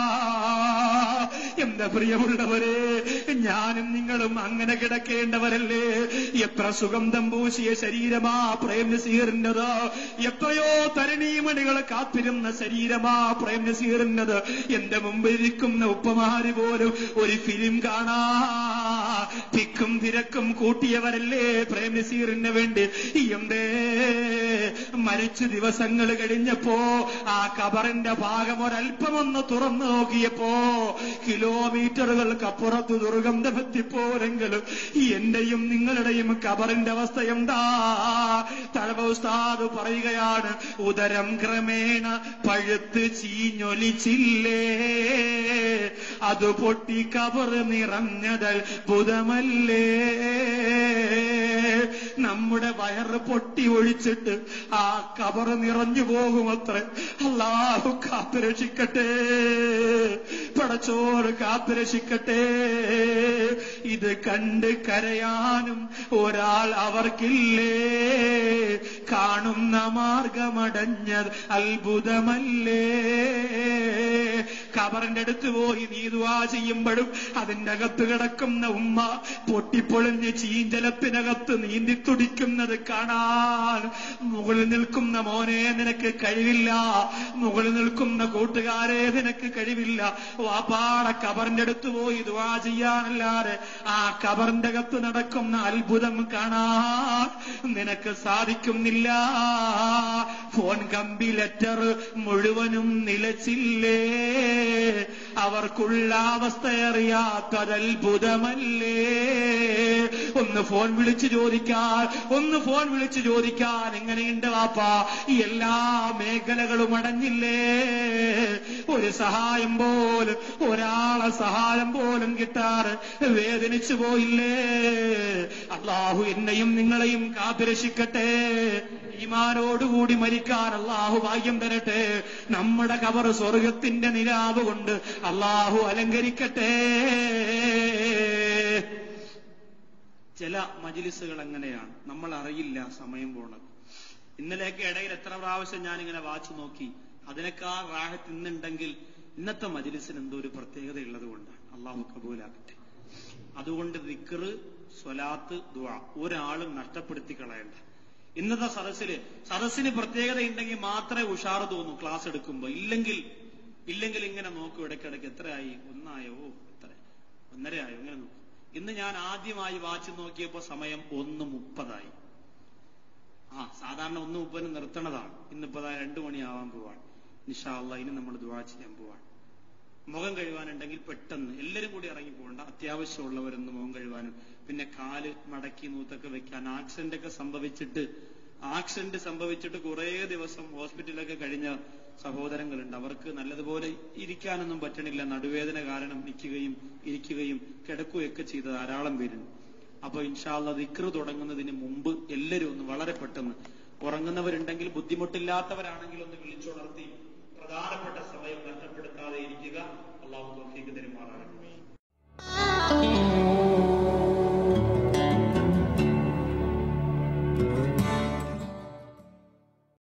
S2: എന്റെ പ്രിയമുള്ളവരെ ഞാനും നിങ്ങളും അങ്ങനെ കിടക്കേണ്ടവരല്ലേ എത്ര സുഗന്ധം പൂശിയ ശരീരമാ പ്രേം നസീറിൻ്റെത് എത്രയോ തരണീമണികൾ കാത്തിരുന്ന ശരീരമാ പ്രേം നസീറിൻ്റെത് എന്റെ മുമ്പിലിരിക്കുന്ന ഉപ്പമാര് പോലും ഒരു ഫിലിം കാണാ തിക്കും തിരക്കും കൂട്ടിയവരല്ലേ പ്രേം നസീറിന് വേണ്ടി എന്തേ മരിച്ചു ദിവസങ്ങൾ കഴിഞ്ഞപ്പോ ആ കബറിന്റെ ഭാഗം ഒരല്പമൊന്ന് തുറന്നു നോക്കിയപ്പോ കിലോമീറ്ററുകൾക്കപ്പുറത്ത് ദുർഗന്ധമെത്തിപ്പോരെങ്കിലും എന്റെയും നിങ്ങളുടെയും കബറിന്റെ അവസ്ഥ എന്താ തഴവസ്ഥാത് പറയുകയാണ് ഉദരം ക്രമേണ പഴുത്ത് ചീഞ്ഞൊലിച്ചില്ലേ അത് പൊട്ടി കബർ നിറഞ്ഞതൽ ബുധമല്ലേ നമ്മുടെ വയറ് പൊട്ടി ഒഴിച്ചിട്ട് ആ കബറ് നിറഞ്ഞു പോകുമത്രേ അള്ളാഹു കാത്തുരക്ഷിക്കട്ടെ പടച്ചോറ് കാത്തുരക്ഷിക്കട്ടെ ഇത് കണ്ട് കരയാനും ഒരാൾ അവർക്കില്ലേ കാണുന്ന മാർഗമടഞ്ഞത് അത്ഭുതമല്ലേ കബറിന്റെ അടുത്ത് പോയി നീ ദുവാ ചെയ്യുമ്പോഴും അതിന്റെ അകത്ത് കിടക്കുന്ന ഉമ്മ പൊട്ടിപ്പൊളിഞ്ഞ് ചീഞ്ചലത്തിനകത്ത് നീന്തി തുടിക്കുന്നത് കാണാൻ മുകളിൽ നിൽക്കുന്ന മോനെ നിനക്ക് കഴിവില്ല മുകളിൽ നിൽക്കുന്ന കൂട്ടുകാരെ നിനക്ക് കഴിവില്ല വാപ്പാടെ കബറിന്റെ അടുത്ത് പോയി ദുവാ ചെയ്യാനല്ലാതെ ആ കബറിന്റെ അകത്ത് നടക്കുന്ന അത്ഭുതം കാണാൻ നിനക്ക് സാധിക്കുന്നില്ല ഫോൺ കമ്പി ലെറ്റർ മുഴുവനും നിലച്ചില്ലേ അവർക്കുള്ള അവസ്ഥയറിയാത്തതത്ഭുതമല്ലേ ഒന്ന് ഫോൺ വിളിച്ചു ചോദിക്കാൻ ഒന്ന് ഫോൺ വിളിച്ചു ചോദിക്കാൻ എങ്ങനെയുണ്ട് വാപ്പ എല്ലാ മേഖലകളും അടഞ്ഞില്ലേ ഒരു സഹായം പോലും ഒരാളെ സഹായം പോലും കിട്ടാറ് വേദനിച്ചു പോയില്ലേ അള്ളാഹു എന്നെയും നിങ്ങളെയും കാത്തുരക്ഷിക്കട്ടെ ഈമാനോടുകൂടി മരിക്കാൻ അള്ളാഹു ഭാഗ്യം തരട്ടെ നമ്മുടെ കവർ സ്വർഗത്തിന്റെ നിലാവ് കൊണ്ട് അള്ളാഹു അലങ്കരിക്കട്ടെ ചില മജിലിസുകൾ എങ്ങനെയാണ് നമ്മൾ അറിയില്ല സമയം പോണത് ഇന്നലെയൊക്കെ ഇടയിൽ എത്ര പ്രാവശ്യം ഞാനിങ്ങനെ വാച്ച് നോക്കി അതിനേക്കാൾ റാഹത്ത് ഇന്നുണ്ടെങ്കിൽ ഇന്നത്തെ മജിലിസിന് എന്തോ ഒരു പ്രത്യേകത ഉള്ളത് കൊണ്ടാണ് അള്ളാഹു കബൂലാക്കട്ടെ അതുകൊണ്ട് ദിക്റ് സ്വലാത്ത് ദുആ ഒരാളും നഷ്ടപ്പെടുത്തി കളയണ്ട ഇന്നത്തെ സദസ്സില് സദസ്സിന് പ്രത്യേകത ഉണ്ടെങ്കിൽ മാത്രമേ ഉഷാറ് തോന്നൂ ക്ലാസ് എടുക്കുമ്പോ ഇല്ലെങ്കിൽ ഇല്ലെങ്കിൽ ഇങ്ങനെ നോക്കൂ ഇടയ്ക്കിടയ്ക്ക് എത്രയായി ഒന്നായോ ഓ എത്ര ഒന്നരയായോ ഇങ്ങനെ നോക്കും ഇന്ന് ഞാൻ ആദ്യമായി വാച്ച് നോക്കിയപ്പോ സമയം ഒന്ന് മുപ്പതായി ആ സാധാരണ ഒന്ന് മുപ്പതിന് നിർത്തണതാണ് ഇന്നിപ്പോ ദാ രണ്ടു മണിയാവാൻ പോവാണ് നിഷാള്ള ഇനി നമ്മൾ ദുവാ ചെയ്യാൻ പോവാണ് മുഖം കഴുകാനുണ്ടെങ്കിൽ പെട്ടെന്ന് എല്ലാരും കൂടി ഇറങ്ങി പോകണ്ട അത്യാവശ്യമുള്ളവരൊന്ന് മുഖം കഴുകാനും പിന്നെ കാല് മടക്കി നൂത്തൊക്കെ വെക്കാൻ ആക്സിഡന്റ് ഒക്കെ സംഭവിച്ചിട്ട് ആക്സിഡന്റ് സംഭവിച്ചിട്ട് കുറേ ദിവസം ഹോസ്പിറ്റലൊക്കെ കഴിഞ്ഞ സഹോദരങ്ങളുണ്ട് അവർക്ക് നല്ലതുപോലെ ഇരിക്കാനൊന്നും പറ്റണില്ല നടുവേദന കാരണം നിൽക്കുകയും ഇരിക്കുകയും കിടക്കുകയൊക്കെ ചെയ്ത ധാരാളം പേരുണ്ട് അപ്പൊ ഇൻഷാല്ല ദിക്റ് തുടങ്ങുന്നതിന് മുമ്പ് എല്ലാവരും ഒന്ന് വളരെ പെട്ടെന്ന് ഉറങ്ങുന്നവരുണ്ടെങ്കിൽ ബുദ്ധിമുട്ടില്ലാത്തവരാണെങ്കിൽ ഒന്ന് വിളിച്ചുണർത്തി പ്രധാനപ്പെട്ട സമയം നഷ്ടപ്പെടുത്താതെ ഇരിക്കുക അള്ളാഹു തോഫീക്ക് തരുമാറാകട്ടെ